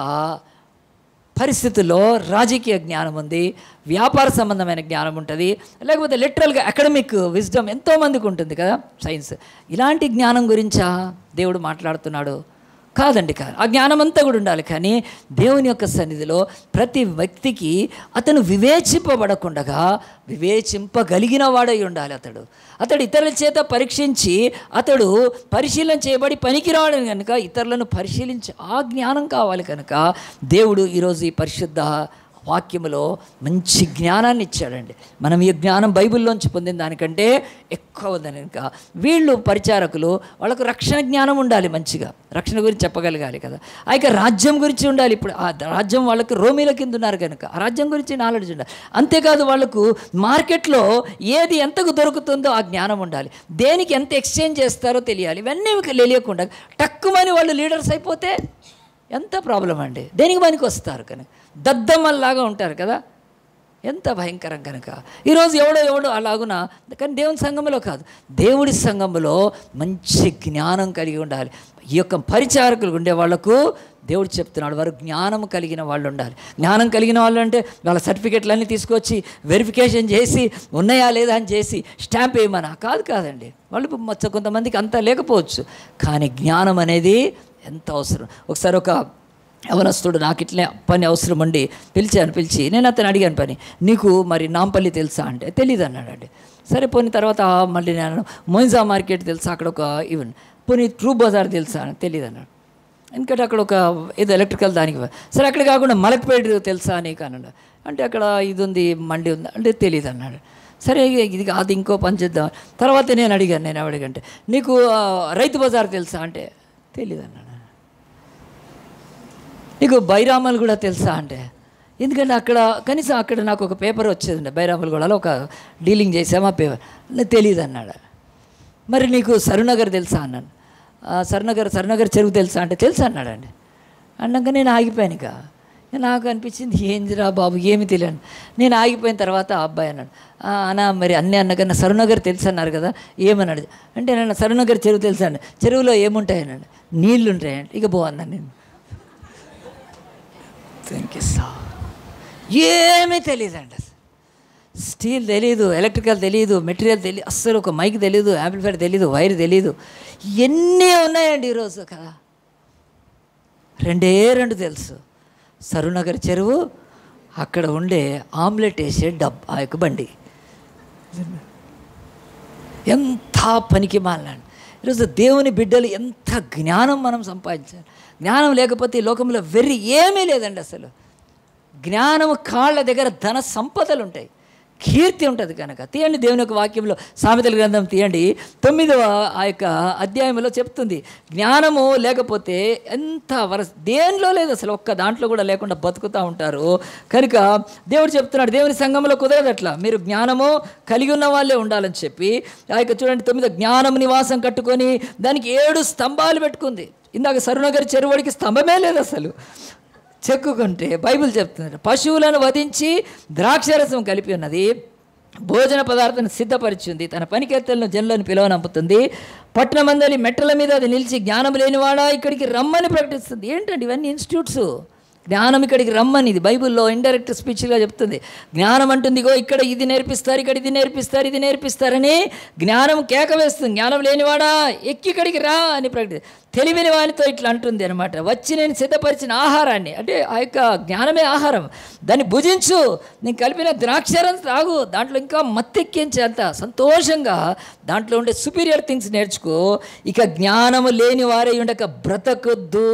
S1: పరిస్థితుల్లో రాజకీయ జ్ఞానం ఉంది వ్యాపార సంబంధమైన జ్ఞానం ఉంటుంది లేకపోతే లిటరల్గా అకాడమిక్ విజ్డమ్ ఎంతోమందికి ఉంటుంది కదా సైన్స్ ఇలాంటి జ్ఞానం గురించా దేవుడు మాట్లాడుతున్నాడు కాదండి కాదు ఆ జ్ఞానం అంతా కూడా ఉండాలి కానీ దేవుని యొక్క సన్నిధిలో ప్రతి వ్యక్తికి అతను వివేచింపబడకుండగా వివేచింపగలిగిన వాడై ఉండాలి అతడు అతడు ఇతరుల చేత పరీక్షించి అతడు పరిశీలన చేయబడి పనికిరాడని కనుక ఇతరులను పరిశీలించి ఆ జ్ఞానం కావాలి కనుక దేవుడు ఈరోజు ఈ పరిశుద్ధ వాక్యములో మంచి జ్ఞానాన్ని ఇచ్చాడండి మనం ఈ జ్ఞానం బైబిల్లోంచి పొందిన దానికంటే ఎక్కువ ఉందని కనుక వీళ్ళు పరిచారకులు వాళ్ళకు రక్షణ జ్ఞానం ఉండాలి మంచిగా రక్షణ గురించి చెప్పగలగాలి కదా ఆ యొక్క రాజ్యం గురించి ఉండాలి ఇప్పుడు ఆ రాజ్యం వాళ్ళకి రోమీల కింద ఉన్నారు కనుక ఆ రాజ్యం గురించి నాలెడ్జ్ ఉండాలి అంతేకాదు వాళ్ళకు మార్కెట్లో ఏది ఎంతకు దొరుకుతుందో ఆ జ్ఞానం ఉండాలి దేనికి ఎంత ఎక్స్చేంజ్ చేస్తారో తెలియాలి ఇవన్నీ తెలియకుండా టక్కుమని వాళ్ళు లీడర్స్ అయిపోతే ఎంత ప్రాబ్లం అండి దేనికి పనికి వస్తారు కనుక దద్దమ్మల్లాగా ఉంటారు కదా ఎంత భయంకరం కనుక ఈరోజు ఎవడో ఎవడో అలాగున కానీ దేవుని సంఘంలో కాదు దేవుడి సంఘంలో మంచి జ్ఞానం కలిగి ఉండాలి ఈ యొక్క పరిచారకులు ఉండే వాళ్లకు దేవుడు చెప్తున్నాడు వారు జ్ఞానం కలిగిన వాళ్ళు ఉండాలి జ్ఞానం కలిగిన వాళ్ళు అంటే వాళ్ళ సర్టిఫికెట్లన్నీ తీసుకొచ్చి వెరిఫికేషన్ చేసి ఉన్నాయా లేదా అని చేసి స్టాంప్ వేయమనా కాదు కాదండి వాళ్ళు మొత్తం కొంతమందికి అంతా లేకపోవచ్చు కానీ జ్ఞానం అనేది ఎంత అవసరం ఒకసారి ఒక యవనస్తుడు నాకు ఇట్లే పని అవసరం ఉండి పిలిచాను పిలిచి నేను అతను అడిగాను పని నీకు మరి నాంపల్లి తెలుసా అంటే తెలియదు అన్నాడండి సరే పోయిన తర్వాత మళ్ళీ నేను మొయిజా మార్కెట్ తెలుసా అక్కడ ఒక ఈవెన్ పోనీ ట్రూ బజార్ తెలుసా అని తెలియదు అన్నాడు ఎందుకంటే అక్కడ ఒక ఏదో ఎలక్ట్రికల్ దానికి సరే అక్కడ కాకుండా మలక్పేట తెలుసా నీకు అన్నాడు అంటే అక్కడ ఇది ఉంది మండి ఉంది అంటే తెలియదు అన్నాడు సరే ఇది అది ఇంకో పని చేద్దాం తర్వాత నేను అడిగాను నేను అడిగంటే నీకు ఆ, రైతు బజార్ తెలుసా అంటే తెలియదు అన్నాడు నీకు బైరామలు కూడా తెలుసా అంటే ఎందుకంటే అక్కడ కనీసం అక్కడ నాకు ఒక పేపర్ వచ్చేది బైరామల్ గూడలో ఒక డీలింగ్ చేసామా పేపర్ నాకు తెలియదు అన్నాడు మరి నీకు సరునగర్ తెలుసా అన్నాను "ఆ, సరునగర్ సరునగర్ చెరువు తెలుసా అంటే తెలుసా అన్నాడండి అన్నాక నేను ఆగిపోయాను ఇక నాకు అనిపించింది ఏందిరా బాబు ఏమి తెలియను నేను ఆగిపోయిన తర్వాత ఆ అబ్బాయి అన్నాడు "ఆ, అన్నా మరి అన్నీ అన్నకన్నా సరునగర్ తెలుసు అన్నారు కదా ఏమన్నాడు అంటే నేను సరునగర్ చెరువు తెలుసా అండి చెరువులో ఏముంటాయనండి నీళ్ళు ఉంటాయండి ఇక బాగున్నాను నేను థ్యాంక్ యూ సో ఏమీ తెలియదండి అసలు స్టీల్ తెలియదు ఎలక్ట్రికల్ తెలియదు మెటీరియల్ తెలియదు అస్సలు ఒక మైక్ తెలియదు యాంప్లిఫైర్ తెలియదు వైర్ తెలియదు ఎన్ని ఉన్నాయండి ఈరోజు కదా రెండే రెండు తెలుసు సరునగర్ చెరువు అక్కడ ఉండే ఆమ్లెట్ వేసే డబ్ ఆ యొక్క బండి ఎంత పనికి మాలండి ఈరోజు దేవుని బిడ్డలు ఎంత జ్ఞానం మనం సంపాదించాలి జ్ఞానం లేకపోతే ఈ లోకంలో వెర్రి ఏమీ లేదండి అసలు జ్ఞానము కాళ్ళ దగ్గర ధన సంపదలు ఉంటాయి కీర్తి ఉంటుంది కనుక తీయండి దేవుని యొక్క వాక్యంలో సామెతల గ్రంథం తీయండి తొమ్మిదవ ఆ యొక్క అధ్యాయంలో చెప్తుంది జ్ఞానము లేకపోతే ఎంత వర దేనిలో లేదు అసలు ఒక్క దాంట్లో కూడా లేకుండా బతుకుతూ ఉంటారు కనుక దేవుడు చెప్తున్నాడు దేవుని సంఘంలో కుదరదు అట్లా మీరు జ్ఞానము కలిగి ఉన్న వాళ్ళే ఉండాలని చెప్పి ఆ యొక్క చూడండి తొమ్మిది జ్ఞానం నివాసం కట్టుకొని దానికి ఏడు స్తంభాలు పెట్టుకుంది ఇందాక సరునగర్ చెరువుడికి స్తంభమే లేదు అసలు చెక్కుకుంటే బైబిల్ చెప్తుంది పశువులను వధించి ద్రాక్షరసం కలిపి ఉన్నది భోజన పదార్థాన్ని సిద్ధపరిచింది తన పనికెత్తలను జనులను పిలవనంపుతుంది పట్టణమందలి మెట్టల మీద అది నిలిచి జ్ఞానం లేనివాడా ఇక్కడికి రమ్మని ప్రకటిస్తుంది ఏంటండి ఇవన్నీ ఇన్స్టిట్యూట్స్ జ్ఞానం ఇక్కడికి రమ్మని ఇది బైబిల్లో ఇండైరెక్ట్ స్పీచ్గా చెప్తుంది జ్ఞానం అంటుంది ఇగో ఇక్కడ ఇది నేర్పిస్తారు ఇక్కడ ఇది నేర్పిస్తారు ఇది నేర్పిస్తారని జ్ఞానం కేక వేస్తుంది జ్ఞానం లేనివాడా ఎక్కి ఇక్కడికి రా అని ప్రకటి తెలివిని వానితో ఇట్లా అంటుంది అనమాట వచ్చి నేను సిద్ధపరిచిన ఆహారాన్ని అంటే ఆ యొక్క జ్ఞానమే ఆహారం దాన్ని భుజించు నేను కలిపిన ద్రాక్షారం తాగు దాంట్లో ఇంకా మత్తెక్కించేంత సంతోషంగా దాంట్లో ఉండే సుపీరియర్ థింగ్స్ నేర్చుకో ఇక జ్ఞానము లేని వారే ఉండక బ్రతకొద్దు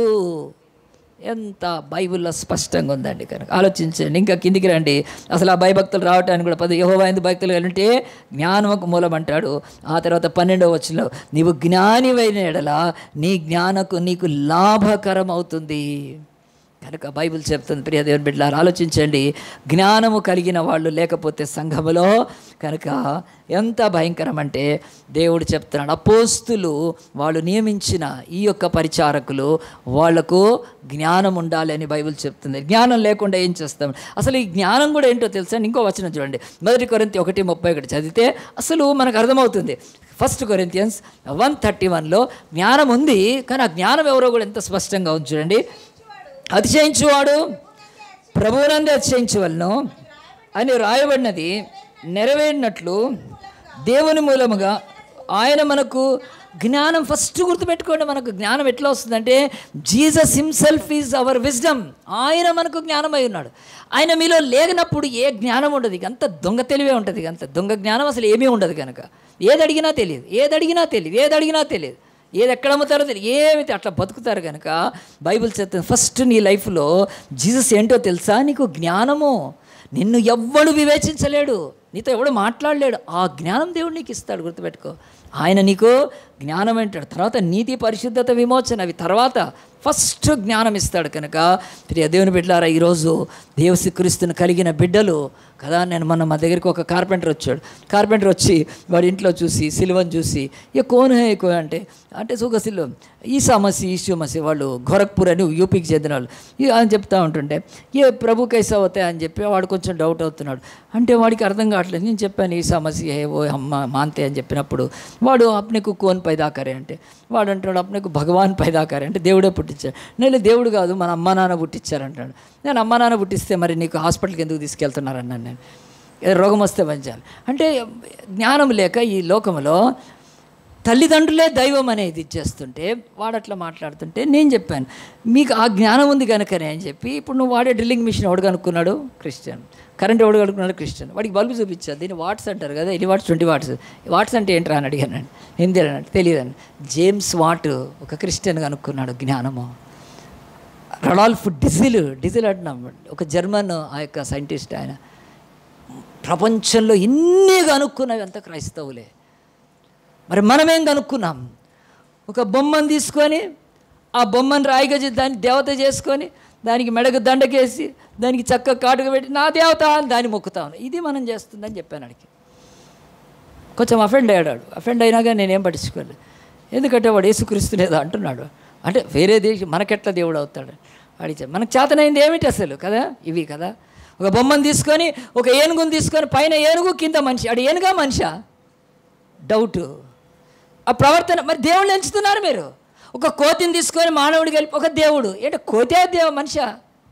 S1: ఎంత బైబిల్లో స్పష్టంగా ఉందండి కనుక ఆలోచించండి ఇంకా కిందికి రండి అసలు ఆ భయభక్తులు రావటానికి కూడా పది యహోవా ఎందుకు భక్తులు అంటే జ్ఞానముకు మూలం అంటాడు ఆ తర్వాత పన్నెండవ వచ్చిలో నీవు జ్ఞానివైన ఎడల నీ జ్ఞానకు నీకు లాభకరం అవుతుంది కనుక బైబిల్ చెప్తుంది ప్రియ దేవుని బిడ్డలారు ఆలోచించండి జ్ఞానము కలిగిన వాళ్ళు లేకపోతే సంఘములో కనుక ఎంత భయంకరం అంటే దేవుడు చెప్తున్నాడు అపోస్తులు వాళ్ళు నియమించిన ఈ యొక్క పరిచారకులు వాళ్లకు జ్ఞానం ఉండాలి అని బైబిల్ చెప్తుంది జ్ఞానం లేకుండా ఏం చేస్తాం అసలు ఈ జ్ఞానం కూడా ఏంటో తెలుసా ఇంకో వచనం చూడండి మొదటి కొరింతి ఒకటి ముప్పై ఒకటి చదివితే అసలు మనకు అర్థమవుతుంది ఫస్ట్ కొరింతియన్స్ వన్ థర్టీ వన్లో జ్ఞానం ఉంది కానీ ఆ జ్ఞానం ఎవరో కూడా ఎంత స్పష్టంగా ఉంది చూడండి అతిశయించువాడు ప్రభువునందే అతిశయించవలను అని రాయబడినది నెరవేరినట్లు దేవుని మూలముగా ఆయన మనకు జ్ఞానం ఫస్ట్ గుర్తుపెట్టుకోండి మనకు జ్ఞానం ఎట్లా వస్తుందంటే Jesus himself is our wisdom ఆయన మనకు జ్ఞానమై ఉన్నాడు ఆయన మీలో లేనప్పుడు ఏ జ్ఞానం ఉండదు ఇక అంత దొంగ తెలివే ఉంటుంది ఇక అంత దొంగ జ్ఞానం అసలు ఏమీ ఉండదు కనుక ఏది అడిగినా తెలియదు ఏది అడిగినా తెలియదు ఏది అడిగినా తెలియదు ఏది ఎక్కడ అమ్ముతారో తెలియదు ఏమైతే అట్లా బతుకుతారు కనుక బైబిల్ చెప్తుంది ఫస్ట్ నీ లైఫ్లో జీసస్ ఏంటో తెలుసా నీకు జ్ఞానము నిన్ను ఎవ్వడు వివేచించలేడు నీతో ఎవడు మాట్లాడలేడు ఆ జ్ఞానం దేవుడు నీకు ఇస్తాడు గుర్తుపెట్టుకో ఆయన నీకు జ్ఞానం అంటాడు తర్వాత నీతి పరిశుద్ధత విమోచన అవి తర్వాత ఫస్ట్ జ్ఞానం ఇస్తాడు కనుక ప్రియ దేవుని బిడ్డారా ఈరోజు దేవశిక్రీస్తుని కలిగిన బిడ్డలు కదా నేను మొన్న మా దగ్గరికి ఒక కార్పెంటర్ వచ్చాడు కార్పెంటర్ వచ్చి వాడి ఇంట్లో చూసి సిలువను చూసి ఏ కోను హే కో అంటే అంటే సుఖ సిలువ ఈ సమస్య ఈ సమస్య వాళ్ళు గోరఖ్పూర్ అని యూపీకి చెందిన వాళ్ళు ఈ అని చెప్తా ఉంటుంటే ఏ ప్రభు కైసా అవుతాయి అని చెప్పి వాడు కొంచెం డౌట్ అవుతున్నాడు అంటే వాడికి అర్థం కావట్లేదు నేను చెప్పాను ఈ సమస్య ఏ ఓ అమ్మ మాంతే అని చెప్పినప్పుడు వాడు అప్నకు కోన్ పైదాకరే అంటే వాడు అంటాడు అప్నకు భగవాన్ పైదాకరే అంటే దేవుడే పుట్టించాడు నేను దేవుడు కాదు మన అమ్మ నాన్న పుట్టించారంటాడు నేను అమ్మ నాన్న పుట్టిస్తే మరి నీకు హాస్పిటల్కి ఎందుకు తీసుకెళ్తున్నారన్నాను నేను ఏదో రోగం వస్తే పంచాలి అంటే జ్ఞానం లేక ఈ లోకంలో తల్లిదండ్రులే దైవం అనేది ఇచ్చేస్తుంటే వాడు అట్లా మాట్లాడుతుంటే నేను చెప్పాను మీకు ఆ జ్ఞానం ఉంది కనుకనే అని చెప్పి ఇప్పుడు నువ్వు వాడే డ్రిల్లింగ్ మిషన్ ఎవడు కనుక్కున్నాడు క్రిస్టియన్ కరెంట్ ఎవడు కనుక్కున్నాడు క్రిస్టియన్ వాడికి బల్బు చూపించారు దీన్ని వాట్స్ అంటారు కదా ఎన్ని వాట్స్ ట్వంటీ వాట్స్ వాట్స్ అంటే ఏంట్రా అని అడిగానండి హిందీ అన్నాడు తెలియదండి జేమ్స్ వాట్ ఒక క్రిస్టియన్ కనుక్కున్నాడు జ్ఞానము రడాల్ఫ్ డిజిల్ డిజిల్ అంటున్నాం ఒక జర్మన్ ఆ యొక్క సైంటిస్ట్ ఆయన ప్రపంచంలో ఇన్ని కనుక్కున్నవి అంతా క్రైస్తవులే మరి మనమేం కనుక్కున్నాం ఒక బొమ్మను తీసుకొని ఆ బొమ్మను రాయిగా చేసి దాన్ని దేవత చేసుకొని దానికి మెడకు దండకేసి దానికి చక్క కాటుక పెట్టి నా దేవత అని దాన్ని మొక్కుతాను ఇది మనం చేస్తుందని చెప్పాను అడిగి కొంచెం అఫెండ్ అయ్యాడు అఫెండ్ అయినాగా నేనేం పట్టించుకోలేదు ఎందుకంటే వాడు యేసుక్రీస్తు లేదా అంటున్నాడు అంటే వేరే దేశం మనకెట్లా దేవుడు అవుతాడు అడిగి మనకు చేతనైంది ఏమిటి అసలు కదా ఇవి కదా ఒక బొమ్మను తీసుకొని ఒక ఏనుగుని తీసుకొని పైన ఏనుగు కింద మనిషి అడు ఏనుగా మనిషా డౌట్ ఆ ప్రవర్తన మరి దేవుళ్ళు ఎంచుతున్నారు మీరు ఒక కోతిని తీసుకొని మానవుడికి వెళ్ళి ఒక దేవుడు ఏంటో కోతే దేవ మనిషా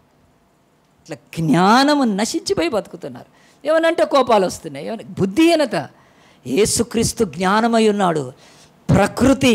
S1: ఇట్లా జ్ఞానము నశించిపోయి బతుకుతున్నారు ఏమనంటే కోపాలు వస్తున్నాయి ఏమన్నా బుద్ధిహీనత యేసుక్రీస్తు జ్ఞానమై ఉన్నాడు ప్రకృతి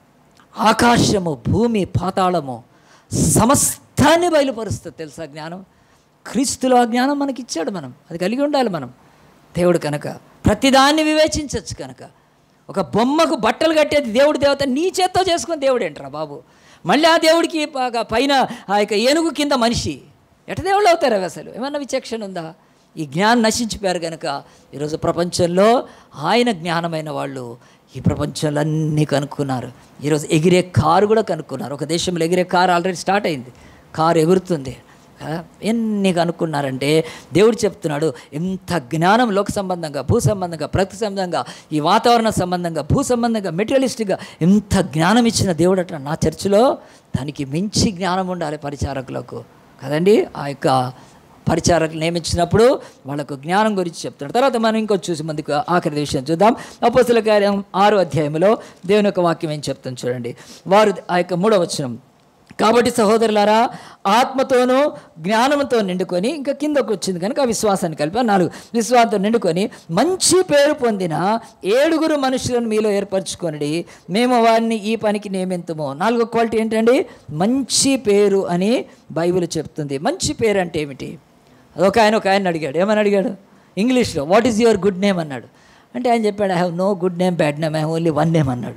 S1: ఆకాశము భూమి పాతాళము సమస్తాన్ని బయలుపరుస్తుంది తెలుసా జ్ఞానం క్రీస్తులో ఆ జ్ఞానం మనకి ఇచ్చాడు మనం అది కలిగి ఉండాలి మనం దేవుడు కనుక ప్రతిదాన్ని వివేచించవచ్చు కనుక ఒక బొమ్మకు బట్టలు కట్టేది దేవుడు దేవత నీ చేత్తో చేసుకుని దేవుడు ఏంట్రా బాబు మళ్ళీ ఆ దేవుడికి ప- పైన ఆ యొక్క ఏనుగు కింద మనిషి ఎట దేవుళ్ళు అవుతారు అవి అసలు ఏమన్నా విచక్షణ ఉందా ఈ జ్ఞానం నశించిపోయారు కనుక ఈరోజు ప్రపంచంలో ఆయన జ్ఞానమైన వాళ్ళు ఈ ప్రపంచంలో అన్నీ కనుక్కున్నారు ఈరోజు ఎగిరే కారు కూడా కనుక్కున్నారు ఒక దేశంలో ఎగిరే కారు ఆల్రెడీ స్టార్ట్ అయింది కారు ఎగురుతుంది కదా? ఎన్ని కనుక్కున్నారంటే దేవుడు చెప్తున్నాడు ఎంత జ్ఞానం లోక సంబంధంగా భూ సంబంధంగా ప్రకృతి సంబంధంగా ఈ వాతావరణ సంబంధంగా భూ సంబంధంగా మెటీరియలిస్టిక్గా ఎంత జ్ఞానం ఇచ్చిన దేవుడు అట్లా నా చర్చిలో దానికి మించి జ్ఞానం ఉండాలి పరిచారకులకు కదండి ఆ యొక్క పరిచారకులు నియమించినప్పుడు వాళ్ళకు జ్ఞానం గురించి చెప్తాడు తర్వాత మనం ఇంకో చూసి ముందుకు ఆఖరి విషయం చూద్దాం అపోస్తుల కార్యం ఆరో అధ్యాయంలో దేవుని యొక్క వాక్యం ఏం చెప్తాం చూడండి వారు ఆ యొక్క మూడవ వచనం కాబట్టి సహోదరులారా ఆత్మతోనూ జ్ఞానంతో నిండుకొని ఇంకా కిందకు వచ్చింది కనుక ఆ విశ్వాసాన్ని కలిపి ఆ నాలుగు విశ్వాసంతో నిండుకొని మంచి పేరు పొందిన ఏడుగురు మనుషులను మీలో ఏర్పరచుకొనడి మేము వారిని ఈ పనికి నియమించము నాలుగో క్వాలిటీ ఏంటండి మంచి పేరు అని బైబిల్ చెప్తుంది మంచి పేరు అంటే ఏమిటి ఒక ఆయన ఒక ఆయన అడిగాడు ఏమని అడిగాడు ఇంగ్లీష్లో what is your good name అన్నాడు అంటే ఆయన చెప్పాడు I have no good name bad name I have only one name అన్నాడు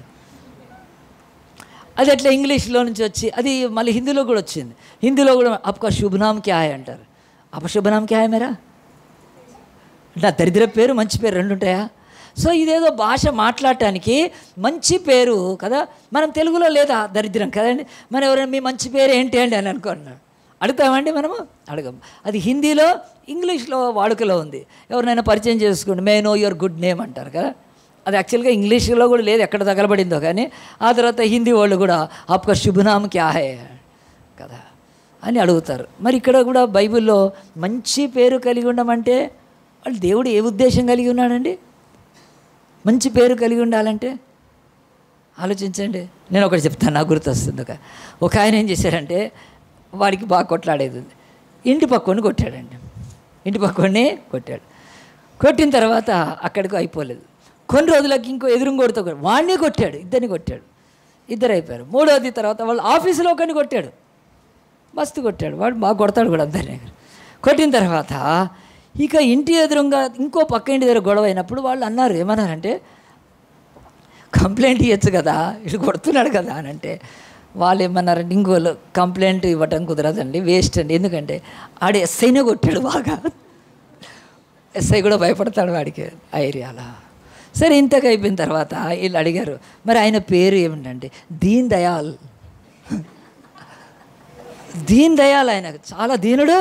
S1: అది అట్లా ఇంగ్లీష్లో నుంచి వచ్చి అది మళ్ళీ హిందీలో కూడా వచ్చింది హిందీలో కూడా అప్కా శుభనామ్ క్యా హై అంటారు అపశుభనామ్ క్యా హై మేరా నా దరిద్ర పేరు మంచి పేరు రెండు ఉంటాయా సో ఇదేదో భాష మాట్లాడటానికి మంచి పేరు కదా మనం తెలుగులో లేదా దరిద్రం కదండి మన ఎవరైనా మీ మంచి పేరు ఏంటి అండి అని అనుకున్నాడు అడుగుతామండి మనము అడగం అది హిందీలో ఇంగ్లీష్లో వాడుకలో ఉంది ఎవరినైనా పరిచయం చేసుకోండి may know your good name అంటారు కదా అది యాక్చువల్గా ఇంగ్లీష్లో కూడా లేదు ఎక్కడ తగలబడిందో కానీ ఆ తర్వాత హిందీ వాళ్ళు కూడా ఆప్కా శుభనామ్ క్యా హై కదా అని అడుగుతారు మరి ఇక్కడ కూడా బైబిల్లో మంచి పేరు కలిగి ఉండమంటే వాళ్ళు దేవుడు ఏ ఉద్దేశం కలిగి ఉన్నాడండి మంచి పేరు కలిగి ఉండాలంటే ఆలోచించండి నేను ఒకటి చెప్తాను నాకు గుర్తొస్తుంది ఒక ఒక ఆయన ఏం చేశాడంటే వాడికి బాగా కొట్లాడేది ఉంది ఇంటి పక్కని కొట్టాడండి ఇంటి పక్కని కొట్టాడు కొట్టిన తర్వాత అక్కడికి అయిపోలేదు కొన్ని రోజులకి ఇంకో ఎదురుంగోడితో కొ- వాడిని కొట్టాడు ఇద్దరిని కొట్టాడు ఇద్దరు అయిపోయారు మూడోది తర్వాత వాళ్ళు ఆఫీసులో ఒకరిని కొట్టాడు మస్తు కొట్టాడు వాడు బాగా కొడతాడు కూడా అందరినీ కొట్టిన తర్వాత ఇక ఇంటి ఎదురుగా ఇంకో పక్క ఇంటి దగ్గర గొడవ అయినప్పుడు వాళ్ళు అన్నారు ఏమన్నారంటే కంప్లైంట్ ఇవ్వచ్చు కదా ఇటు కొడుతున్నాడు కదా అని అంటే వాళ్ళు ఏమన్నారంటే ఇంకోళ్ళు కంప్లైంట్ ఇవ్వటం కుదరదండి వేస్ట్ అండి ఎందుకంటే ఆడు ఎస్ఐనే కొట్టాడు బాగా ఎస్ఐ కూడా భయపడతాడు వాడికి ఆ ఏరియాలో సరే ఇంతకు అయిపోయిన తర్వాత వీళ్ళు అడిగారు మరి ఆయన పేరు ఏమిటంటే దీన్ దయాల్ దీన్ దయాల్ ఆయన చాలా దీనుడు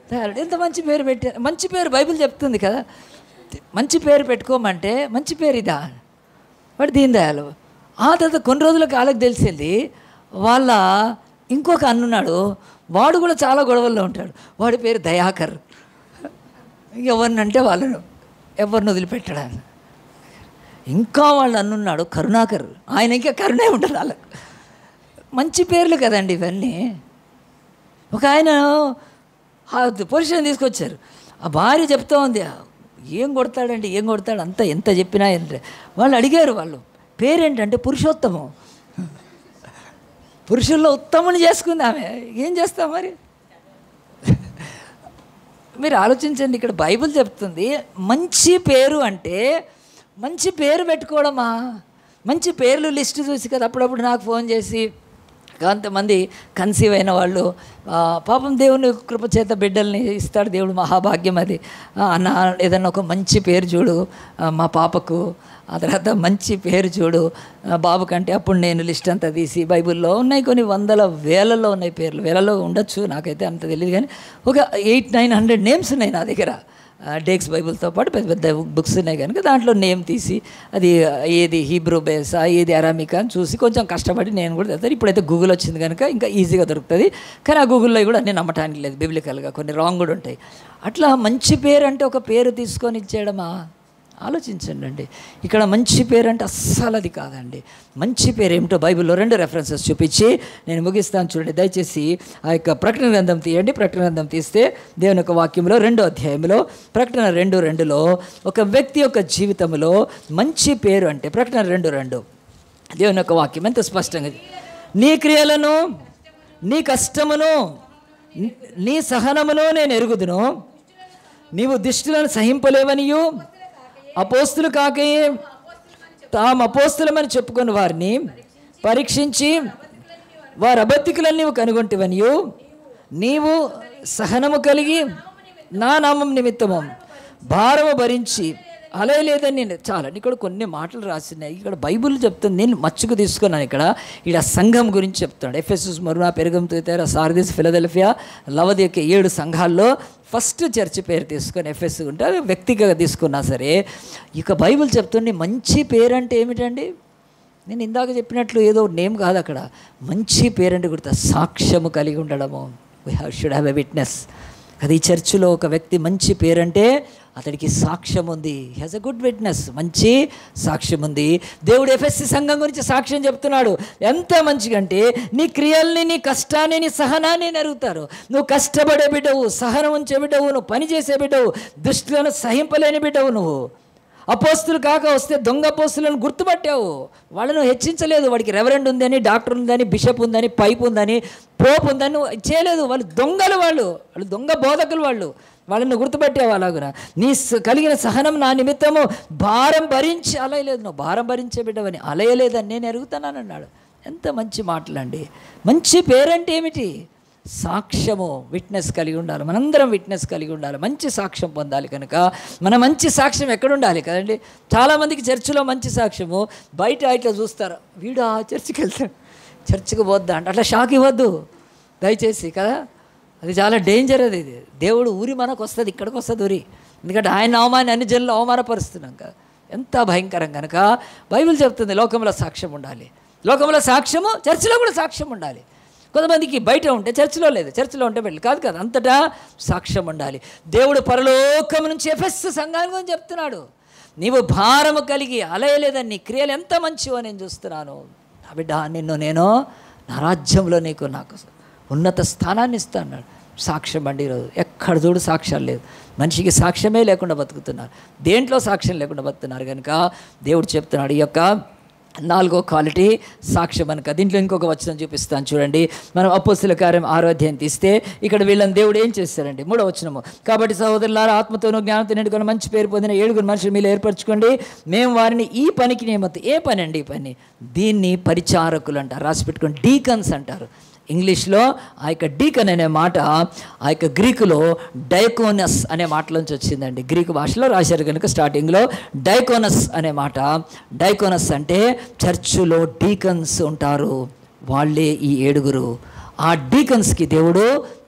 S1: దయాళుడు ఎంత మంచి పేరు పెట్టారు మంచి పేరు బైబిల్ చెప్తుంది కదా మంచి పేరు పెట్టుకోమంటే మంచి పేరు ఇదా వాడు దీని దయాలు ఆ తర్వాత కొన్ని రోజులకు వాళ్ళకి తెలిసింది వాళ్ళ ఇంకొక అన్నున్నాడు వాడు కూడా చాలా గొడవల్లో ఉంటాడు వాడి పేరు దయాకర్ ఎవరినంటే వాళ్ళను ఎవరిని వదిలిపెట్టడానికి ఇంకా వాళ్ళు అన్నున్నాడు కరుణాకర్ ఆయన ఇంకా కరుణే ఉంటుంది వాళ్ళకు మంచి పేర్లు కదండి ఇవన్నీ ఒక ఆయన పొజిషన్ తీసుకొచ్చారు ఆ భార్య చెప్తా ఉంది ఏం కొడతాడండి ఏం కొడతాడు అంత ఎంత చెప్పినా ఏంటంటే వాళ్ళు అడిగారు వాళ్ళు పేరేంటంటే పురుషోత్తమం పురుషుల్లో ఉత్తముని చేసుకుంది ఆమె ఏం చేస్తాం మరి మీరు ఆలోచించండి ఇక్కడ బైబిల్ చెప్తుంది మంచి పేరు అంటే మంచి పేరు పెట్టుకోవడమా మంచి పేర్లు లిస్ట్ చూసి కదా అప్పుడప్పుడు నాకు ఫోన్ చేసి కొంతమంది కన్సీవ్ అయిన వాళ్ళు ఆ, పాపం దేవుని కృపచేత బిడ్డల్ని ఇస్తాడు దేవుడు మహాభాగ్యం అది ఆ, అన్న ఏదన్నా ఒక మంచి పేరు చూడు ఆ, మా పాపకు ఆ తర్వాత మంచి పేరు చూడు ఆ, బాబు కంటే అప్పుడు నేను లిస్ట్ అంతా తీసి బైబిల్లో ఉన్నాయి కొన్ని వందల వేలలో ఉన్నాయి పేర్లు వేలలో ఉండొచ్చు నాకైతే అంత తెలియదు కానీ ఒక ఎయిట్ నైన్ హండ్రెడ్ నేమ్స్ ఉన్నాయి నా దగ్గర డేక్స్ బైబిల్తో పాటు పెద్ద పెద్ద బుక్స్ ఉన్నాయి కనుక దాంట్లో నేమ్ తీసి అది ఏది హీబ్రూ బేసా ఏది అరామికా అని చూసి కొంచెం కష్టపడి నేను కూడా తెస్తాను ఇప్పుడైతే గూగుల్ వచ్చింది కనుక ఇంకా ఈజీగా దొరుకుతుంది కానీ ఆ గూగుల్లో కూడా అన్నీ నమ్మటానికి లేదు బిబ్లికల్గా కొన్ని రాంగ్ కూడా ఉంటాయి అట్లా మంచి పేరు అంటే ఒక పేరు తీసుకొని ఇచ్చేయడమా ఆలోచించండి అండి ఇక్కడ మంచి పేరు అంటే అస్సలు అది కాదండి మంచి పేరు ఏమిటో బైబిల్లో రెండు రెఫరెన్సెస్ చూపించి నేను ముగిస్తాను చూడండి దయచేసి ఆ యొక్క ప్రకటన గ్రంథం తీయండి ప్రకటన గ్రంథం తీస్తే దేవుని యొక్క వాక్యంలో రెండో అధ్యాయంలో ప్రకటన రెండు రెండులో ఒక వ్యక్తి యొక్క జీవితంలో మంచి పేరు అంటే ప్రకటన రెండు రెండు దేవుని యొక్క వాక్యం ఎంత స్పష్టంగా నీ క్రియలను నీ కష్టమును నీ సహనమును నేను ఎరుగుదును నీవు దుష్టులను సహింపలేవనియు అపోస్తులు కాకయే తాము అపోస్తులమని చెప్పుకొని వారిని పరీక్షించి వారి అబద్ధికులను నీవు కనుగొంటివనియు నీవు సహనము కలిగి నా నామం నిమిత్తము భారము భరించి అలా లేదని నేను చాలా ఇక్కడ కొన్ని మాటలు రాసినాయి ఇక్కడ బైబిల్ చెప్తుంది నేను మచ్చుకు తీసుకున్నాను ఇక్కడ ఇక్కడ సంఘం గురించి చెప్తున్నాడు ఎఫ్ఎస్ఎస్ మరునా పెరగం తూతార సారథిస్ ఫిలదెల్ఫియా లవదిక ఏడు సంఘాల్లో ఫస్ట్ చర్చ్ పేరు తీసుకొని ఎఫ్ఎస్ ఉంటే అది వ్యక్తిగా తీసుకున్నా సరే ఇక బైబిల్ చెప్తుంది మంచి పేరు అంటే ఏమిటండి నేను ఇందాక చెప్పినట్లు ఏదో నేమ్ కాదు అక్కడ మంచి పేరంటే గుర్తా సాక్ష్యము కలిగి ఉండడము we have should have a witness అది ఈ చర్చిలో ఒక వ్యక్తి మంచి పేరంటే అతడికి సాక్ష్యం ఉంది హ్యాస్ ఎ గుడ్ విట్నెస్ మంచి సాక్ష్యం ఉంది దేవుడు ఎఫ్ఎస్సి సంఘం గురించి సాక్ష్యం చెప్తున్నాడు ఎంత మంచిగంటే నీ క్రియల్ని నీ కష్టాన్ని నీ సహనాన్ని నెరుగుతారు నువ్వు కష్టపడే బిడ్డవు సహనం ఉంచే బిడ్డవు నువ్వు పని చేసే బిడ్డవు దుష్టులను సహింపలేని బిడ్డవు నువ్వు అపోస్తులు కాక వస్తే దొంగ అపోస్తులను గుర్తుపట్టావు వాళ్ళను హెచ్చించలేదు వాడికి రెవరెండ్ ఉందని డాక్టర్ ఉందని బిషప్ ఉందని పైప్ ఉందని పోప్ ఉందని నువ్వు చేయలేదు వాళ్ళు దొంగలు వాళ్ళు వాళ్ళు దొంగ బోధకులు వాళ్ళు వాళ్ళని గుర్తుపట్టావు అలాగున నీ స- కలిగిన సహనం నా నిమిత్తము భారం భరించి అలయలేదు నువ్వు భారం భరించే బిడ్డవని అలయలేదని నేను ఎరుగుతానని అన్నాడు ఎంత మంచి మాటలండి మంచి పేరంటే ఏమిటి సాక్ష్యము విట్నెస్ కలిగి ఉండాలి మనందరం విట్నెస్ కలిగి ఉండాలి మంచి సాక్ష్యం పొందాలి కనుక మన మంచి సాక్ష్యం ఎక్కడ ఉండాలి కదండి చాలామందికి చర్చిలో మంచి సాక్ష్యము బయట ఇట్లా చూస్తారు వీడు ఆ చర్చికి వెళ్తాడు చర్చికి పోద్దా అంటే అట్లా షాక్ ఇవ్వద్దు దయచేసి కదా అది చాలా డేంజర్ అది ఇది దేవుడు ఊరి మనకు వస్తుంది ఇక్కడికి వస్తుంది ఊరి ఎందుకంటే ఆయన అవమాని అన్ని జనులు అవమానపరుస్తున్నాం కదా ఎంత భయంకరం కనుక బైబిల్ చెప్తుంది లోకంలో సాక్ష్యం ఉండాలి లోకంలో సాక్ష్యము చర్చిలో కూడా సాక్ష్యం ఉండాలి కొంతమందికి బయట ఉంటే చర్చిలో లేదు చర్చిలో ఉంటే వెళ్ళి కాదు కాదు అంతటా సాక్ష్యం ఉండాలి దేవుడు పరలోకం నుంచి ఎఫెస్ సంఘాన్ని గురించి చెప్తున్నాడు నీవు భారము కలిగి అలయలేదని నీ క్రియలు ఎంత మంచివో నేను చూస్తున్నాను నా బిడ్డ నిన్ను నేను నా రాజ్యంలో నీకు నాకు ఉన్నత స్థానాన్ని ఇస్తా అన్నాడు సాక్ష్యం అండి ఈరోజు ఎక్కడ చూడు సాక్ష్యాలు లేదు మనిషికి సాక్ష్యమే లేకుండా బతుకుతున్నారు దేంట్లో సాక్ష్యం లేకుండా బతుకుతున్నారు కనుక దేవుడు చెప్తున్నాడు ఈ యొక్క నాలుగో క్వాలిటీ సాక్ష్యం అనక దీంట్లో ఇంకొక వచనం చూపిస్తాను చూడండి మనం అపోస్తుల కార్యం ఆరోధ్యం తీస్తే ఇక్కడ వీళ్ళని దేవుడు ఏం చేస్తారండి మూడో వచనము కాబట్టి సహోదరులారా ఆత్మతోనూ జ్ఞానంతో నిండుకొని మంచి పేరు పొందిన ఏడుగురు మనుషులు మీరు ఏర్పరచుకోండి మేము వారిని ఈ పనికి నియమత ఏ పని అండి ఈ పని దీన్ని పరిచారకులు అంటారు రాసి పెట్టుకోండి డీకన్స్ అంటారు ఇంగ్లీష్లో ఆ యొక్క డీకన్ అనే మాట ఆ యొక్క గ్రీకులో డైకోనస్ అనే మాటలోంచి వచ్చిందండి గ్రీకు భాషలో రాశారు కనుక స్టార్టింగ్లో డైకోనస్ అనే మాట డైకోనస్ అంటే చర్చులో డీకన్స్ ఉంటారు వాళ్ళే ఈ ఏడుగురు ఆ డీకన్స్కి దేవుడు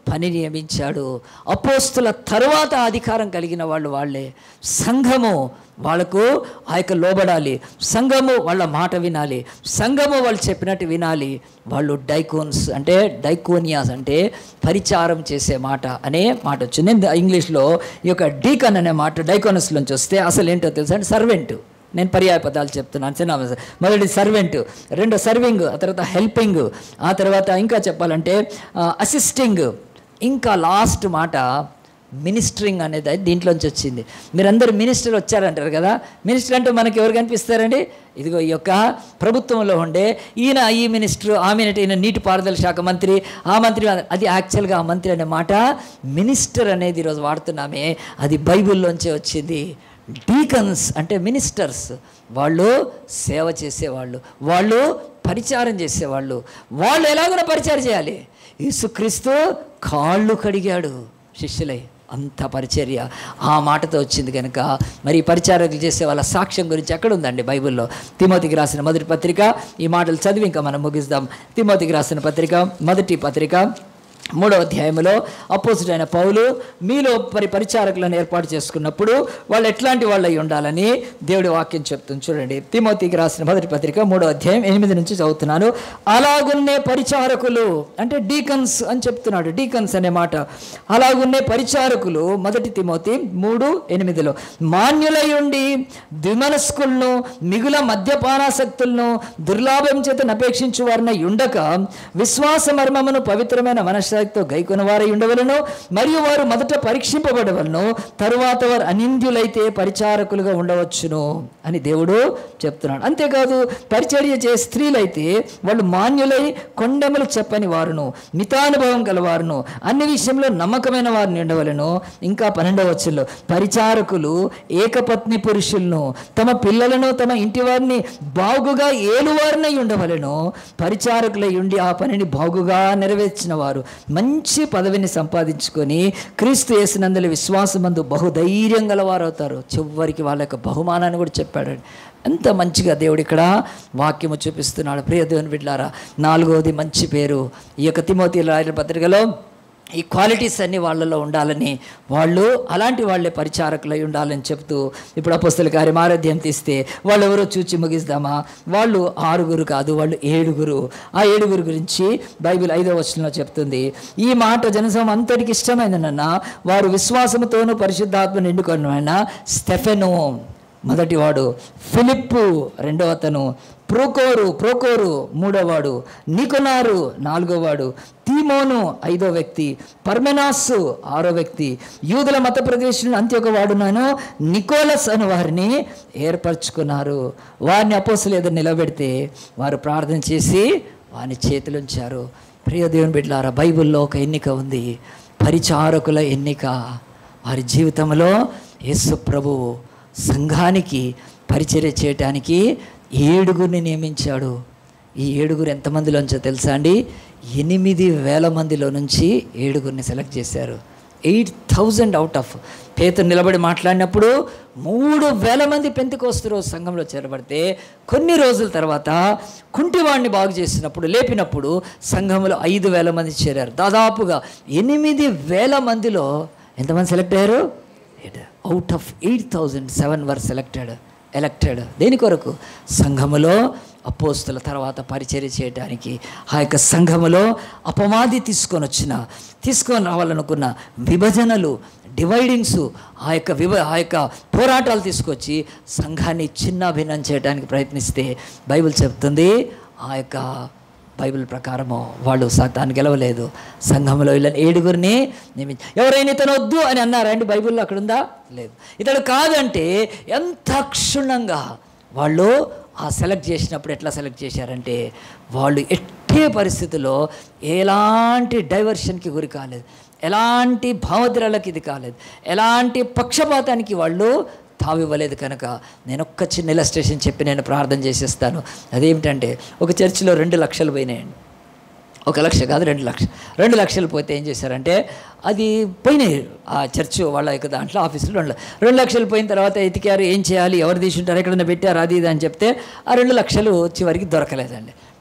S1: పని నియమించాడు అపోస్తుల తరువాత అధికారం కలిగిన వాళ్ళు వాళ్ళే సంఘము వాళ్ళకు ఆ యొక్క లోబడాలి సంఘము వాళ్ళ మాట వినాలి సంఘము వాళ్ళు చెప్పినట్టు వినాలి వాళ్ళు డైకోన్స్ అంటే డైకోనియాస్ అంటే పరిచారం చేసే మాట అనే మాట వచ్చింది నేను ఇంగ్లీష్లో ఈ యొక్క డీకన్ అనే మాట డైకోనస్ నుంచి వస్తే అసలు ఏంటో తెలుసా అంటే సర్వెంట్ నేను పర్యాయ పదాలు చెప్తున్నాను చిన్న మొదటి సర్వెంట్ రెండో సర్వింగ్ ఆ తర్వాత హెల్పింగ్ ఆ తర్వాత ఇంకా చెప్పాలంటే అసిస్టింగ్ ఇంకా లాస్ట్ మాట మినిస్టరింగ్ అనేది దీంట్లోంచి వచ్చింది మీరందరూ మినిస్టర్ వచ్చారంటారు కదా మినిస్టర్ అంటే మనకి ఎవరు కనిపిస్తారండి ఇదిగో ఈ యొక్క ప్రభుత్వంలో ఉండే ఈయన ఈ మినిస్టర్ ఆమె ఈయన నీటిపారుదల శాఖ మంత్రి ఆ మంత్రి అది యాక్చువల్గా ఆ మంత్రి అనే మాట మినిస్టర్ అనేది ఈరోజు వాడుతున్నామే అది బైబిల్లోంచే వచ్చింది డీకన్స్ అంటే మినిస్టర్స్ వాళ్ళు సేవ చేసేవాళ్ళు వాళ్ళు పరిచారం చేసేవాళ్ళు వాళ్ళు ఎలాగైనా పరిచారం చేయాలి యేసుక్రీస్తు కాళ్ళు కడిగాడు శిష్యులై అంత పరిచర్య ఆ మాటతో వచ్చింది కనుక మరి ఈ పరిచారకులు చేసే వాళ్ళ సాక్ష్యం గురించి ఎక్కడ ఉందండి బైబిల్లో తిమోతికి రాసిన మొదటి పత్రిక ఈ మాటలు చదివి ఇంకా మనం ముగిస్తాం తిమోతికి రాసిన పత్రిక మొదటి పత్రిక మూడో అధ్యాయంలో అపోజిట్ అయిన పౌలు మీలో పరి పరిచారకులను ఏర్పాటు చేసుకున్నప్పుడు వాళ్ళు ఎట్లాంటి వాళ్ళు అయి ఉండాలని దేవుడి వాక్యం చెప్తుంది చూడండి తిమోతికి రాసిన మొదటి పత్రిక మూడో అధ్యాయం ఎనిమిది నుంచి చదువుతున్నాను అలాగున్నే పరిచారకులు అంటే డీకన్స్ అని చెప్తున్నాడు డీకన్స్ అనే మాట అలాగున్నే పరిచారకులు మొదటి తిమోతి మూడు ఎనిమిదిలో మాన్యులై ఉండి ద్విమనస్కులను మిగుల మద్యపానాసక్తులను దుర్లాభం చేత నపేక్షించు వారిని ఉండక విశ్వాస మర్మమును పవిత్రమైన మనశ్శాఖతో గైకొన వారై ఉండవలను మరియు వారు మొదట పరీక్షింపబడవలను తరువాత వారు అనింద్యులైతే పరిచారకులుగా ఉండవచ్చును అని దేవుడు చెప్తున్నాడు అంతేకాదు పరిచర్య చే స్త్రీలైతే వాళ్ళు మాన్యులై కొండెములు చెప్పని వారును మితానుభవం గలవారును అన్ని విషయంలో నమ్మకమైన వారిని ఉండవలను ఇంకా పన్నెండవ వచ్చుల్లో పరిచారకులు ఏకపత్ని పురుషులను తమ పిల్లలను తమ ఇంటి వారిని బాగుగా ఏలువారినై ఉండవలను పరిచారకులై ఉండి ఆ పనిని బాగుగా నెరవేర్చిన వారు మంచి పదవిని సంపాదించుకొని క్రీస్తు యేసునందుల విశ్వాసమందు బహుధైర్యం గలవారు అవుతారు చివరికి వాళ్ళ యొక్క బహుమానాన్ని కూడా చెప్పాడు ఎంత మంచిగా దేవుడు ఇక్కడ వాక్యము చూపిస్తున్నాడు ప్రియ దేవుని బిడ్డారా నాలుగవది మంచి పేరు ఈ యొక్క తిమోతి రాయల పత్రికలో ఈ క్వాలిటీస్ అన్నీ వాళ్ళలో ఉండాలని వాళ్ళు అలాంటి వాళ్ళే పరిచారకులై ఉండాలని చెప్తూ ఇప్పుడు అపస్తుల కార్యం ఆరాధ్యం తీస్తే వాళ్ళు ఎవరో చూచి ముగిస్తామా వాళ్ళు ఆరుగురు కాదు వాళ్ళు ఏడుగురు ఆ ఏడుగురు గురించి బైబిల్ ఐదో వచనంలో చెప్తుంది ఈ మాట జనసమం అంతటికి ఇష్టమైందన్న వారు విశ్వాసముతోనూ పరిశుద్ధాత్మ నిండుకొన్న స్టెఫెను మొదటివాడు ఫిలిప్పు రెండవ అతను ప్రోకోరు ప్రోకోరు మూడోవాడు నికొనారు నాలుగోవాడు తీమోను ఐదో వ్యక్తి పర్మెనాసు ఆరో వ్యక్తి యూదుల మత ప్రదేశంలో అంత్యొక వాడునాను నికోలస్ అని వారిని ఏర్పరచుకున్నారు వారిని అపోసలు ఏదో నిలబెడితే వారు ప్రార్థన చేసి వారిని చేతులుంచారు ప్రియ దేవుని బిడ్డలారా బైబిల్లో ఒక ఎన్నిక ఉంది పరిచారకుల ఎన్నిక వారి జీవితంలో యేసు ప్రభువు సంఘానికి పరిచర్య చేయటానికి ఏడుగురిని నియమించాడు ఈ ఏడుగురు ఎంతమందిలోంచో తెలుసా అండి ఎనిమిది వేల మందిలో నుంచి ఏడుగురిని సెలెక్ట్ చేశారు ఎయిట్ థౌజండ్ అవుట్ ఆఫ్ పేతురు నిలబడి మాట్లాడినప్పుడు మూడు వేల మంది పెంతికోస్తు సంఘంలో చేరబడితే కొన్ని రోజుల తర్వాత కుంటివాడిని బాగు చేసినప్పుడు లేపినప్పుడు సంఘంలో ఐదు వేల మంది చేరారు దాదాపుగా ఎనిమిది వేల మందిలో ఎంతమంది సెలెక్ట్ అయ్యారు out of eight thousand seven were selected elected దేని కొరకు సంఘములో అపోస్తుల తర్వాత పరిచర్య చేయడానికి ఆ యొక్క సంఘములో అపవాది తీసుకొని వచ్చిన తీసుకొని రావాలనుకున్న విభజనలు డివైడింగ్స్ ఆ యొక్క విభ ఆ యొక్క పోరాటాలు తీసుకొచ్చి సంఘాన్ని చిన్న భిన్నం చేయడానికి ప్రయత్నిస్తే బైబిల్ చెప్తుంది ఆ యొక్క బైబిల్ ప్రకారము వాళ్ళు సాతాన్ని గెలవలేదు సంఘంలో వీళ్ళని ఏడుగురిని నియమించి ఎవరైనా ఇతను వద్దు అని అన్నారా అండి బైబిల్లో అక్కడ ఉందా లేదు ఇతడు కాదంటే ఎంత క్షుణ్ణంగా వాళ్ళు ఆ సెలెక్ట్ చేసినప్పుడు ఎట్లా సెలెక్ట్ చేశారంటే వాళ్ళు ఎట్టే పరిస్థితుల్లో ఎలాంటి డైవర్షన్కి గురి కాలేదు ఎలాంటి భావోద్రాలకు ఇది కాలేదు ఎలాంటి పక్షపాతానికి వాళ్ళు తావివ్వలేదు కనుక నేను ఒక్క చిన్న ఇలస్ట్రేషన్ చెప్పి నేను ప్రార్థన చేసేస్తాను అదేమిటంటే ఒక చర్చిలో రెండు లక్షలు పోయినాయండి ఒక లక్ష కాదు రెండు లక్షలు రెండు లక్షలు పోతే ఏం చేశారంటే అది పోయినాయి ఆ చర్చ్ వాళ్ళ యొక్క దాంట్లో ఆఫీసులో రెండు ల- రెండు లక్షలు పోయిన తర్వాత ఎతికారు ఏం చేయాలి ఎవరు తీసుంటారు ఎక్కడైనా పెట్టారు అది ఇది అని చెప్తే ఆ రెండు లక్షలు చివరికి దొరకలేదండి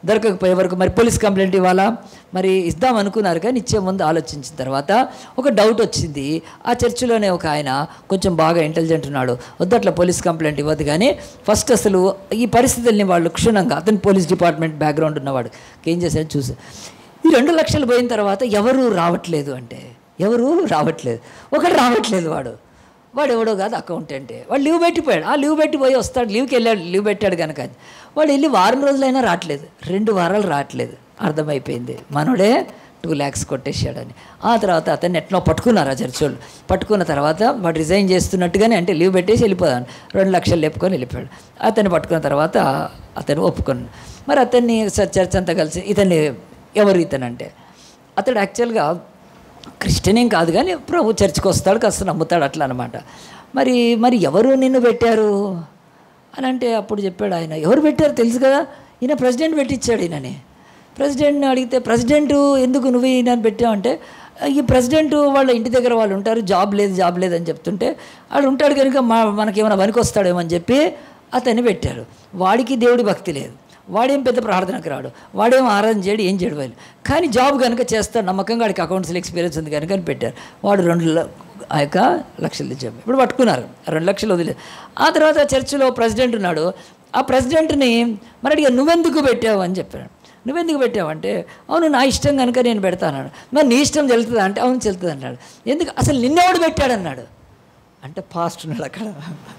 S1: దొరకకపోయే వరకు మరి పోలీస్ కంప్లైంట్ ఇవ్వాలా మరి ఇద్దాం అనుకున్నారు కానీ ఇచ్చే ముందు ఆలోచించిన తర్వాత ఒక డౌట్ వచ్చింది ఆ చర్చిలోనే ఒక ఆయన కొంచెం బాగా ఇంటెలిజెంట్ ఉన్నాడు వద్దు అట్లా పోలీస్ కంప్లైంట్ ఇవ్వద్దు కానీ ఫస్ట్ అసలు ఈ పరిస్థితుల్ని వాళ్ళు క్షుణ్ణంగా అతను పోలీస్ డిపార్ట్మెంట్ బ్యాక్గ్రౌండ్ ఉన్నవాడు ఏం చేశాడు చూసి ఈ రెండు లక్షలు పోయిన తర్వాత ఎవరు రావట్లేదు అంటే ఎవరు రావట్లేదు ఒకడు రావట్లేదు వాడు వాడు ఎవడో కాదు అకౌంటెంటే వాడు లీవ్ పెట్టిపోయాడు ఆ లీవ్ పెట్టిపోయి వస్తాడు లీవ్కి వెళ్ళాడు లీవ్ పెట్టాడు కనుక వాడు వెళ్ళి వారం రోజులైనా రావట్లేదు రెండు వారాలు రావట్లేదు అర్థమైపోయింది మనోడే టూ ల్యాక్స్ కొట్టేశాడని ఆ తర్వాత అతన్ని ఎట్లా పట్టుకున్నారు ఆ చర్చోళ్ళు పట్టుకున్న తర్వాత వాడు రిజైన్ చేస్తున్నట్టుగానే అంటే లీవ్ పెట్టేసి వెళ్ళిపోదాను రెండు లక్షలు లేపుకొని వెళ్ళిపోయాడు అతన్ని పట్టుకున్న తర్వాత అతను ఒప్పుకున్నాడు మరి అతన్ని స- చర్చ్ అంతా కలిసి ఇతన్ని ఎవరు ఇతనంటే అతడు యాక్చువల్గా క్రిస్టియన్ ఏం కాదు కానీ ప్రభు చర్చికి వస్తాడు కాస్త నమ్ముతాడు అట్లా అనమాట మరి మరి ఎవరు నిన్ను పెట్టారు అని అంటే అప్పుడు చెప్పాడు ఆయన ఎవరు పెట్టారు తెలుసు కదా ఈయన ప్రెసిడెంట్ పెట్టించాడు ఈయనని ప్రెసిడెంట్ని అడిగితే ప్రెసిడెంట్ ఎందుకు నువ్వు ఈయన పెట్టావంటే ఈ ప్రెసిడెంట్ వాళ్ళ ఇంటి దగ్గర వాళ్ళు ఉంటారు జాబ్ లేదు జాబ్ లేదు అని చెప్తుంటే వాడు ఉంటాడు కనుక మా మనకేమైనా పనికి వస్తాడేమో అని చెప్పి అతన్ని పెట్టారు వాడికి దేవుడి భక్తి లేదు వాడేం పెద్ద ప్రార్థనకు రాడు వాడేం ఆరాధన చేయడు ఏం చేయడు వాళ్ళు కానీ జాబ్ కనుక చేస్తాడు నమ్మకంగా వాడికి అకౌంట్స్లో ఎక్స్పీరియన్స్ ఉంది కనుక అని పెట్టారు వాడు రెండు ల- ఆ యొక్క లక్షలు తెచ్చాము ఇప్పుడు పట్టుకున్నారు రెండు లక్షలు వదిలే ఆ తర్వాత చర్చిలో ప్రెసిడెంట్ ఉన్నాడు ఆ ప్రెసిడెంట్ని మరి అడిగా నువ్వెందుకు పెట్టావు అని చెప్పాడు నువ్వెందుకు పెట్టావంటే అవును నా ఇష్టం కనుక నేను పెడతాను మరి నీ ఇష్టం చెల్లుతుందా అంటే అవును చెల్లుతుంది అన్నాడు ఎందుకు అసలు నిన్నెవడు పెట్టాడన్నాడు అంటే పాస్ట్ ఉన్నాడు అక్కడ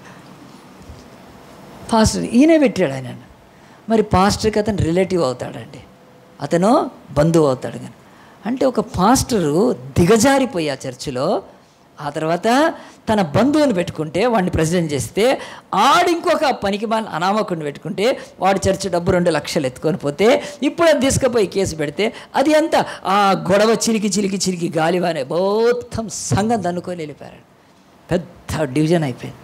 S1: పాస్టర్ ఈయనే పెట్టాడు ఆయన మరి పాస్టర్కి అతను రిలేటివ్ అవుతాడండి అతను బంధువు అవుతాడు కానీ అంటే ఒక పాస్టరు దిగజారిపోయి ఆ చర్చిలో ఆ తర్వాత తన బంధువుని పెట్టుకుంటే వాడిని ప్రెసిడెంట్ చేస్తే ఆడు ఇంకొక పనికి మాల అనామకుడిని పెట్టుకుంటే వాడు చర్చి డబ్బు రెండు లక్షలు ఎత్తుకొని పోతే ఇప్పుడు అది తీసుకుపోయి కేసు పెడితే అది అంత ఆ గొడవ చిరికి చిరికి చిరికి గాలివానే మొత్తం సంఘం దన్నుకొని వెళ్ళిపోయారు పెద్ద డివిజన్ అయిపోయింది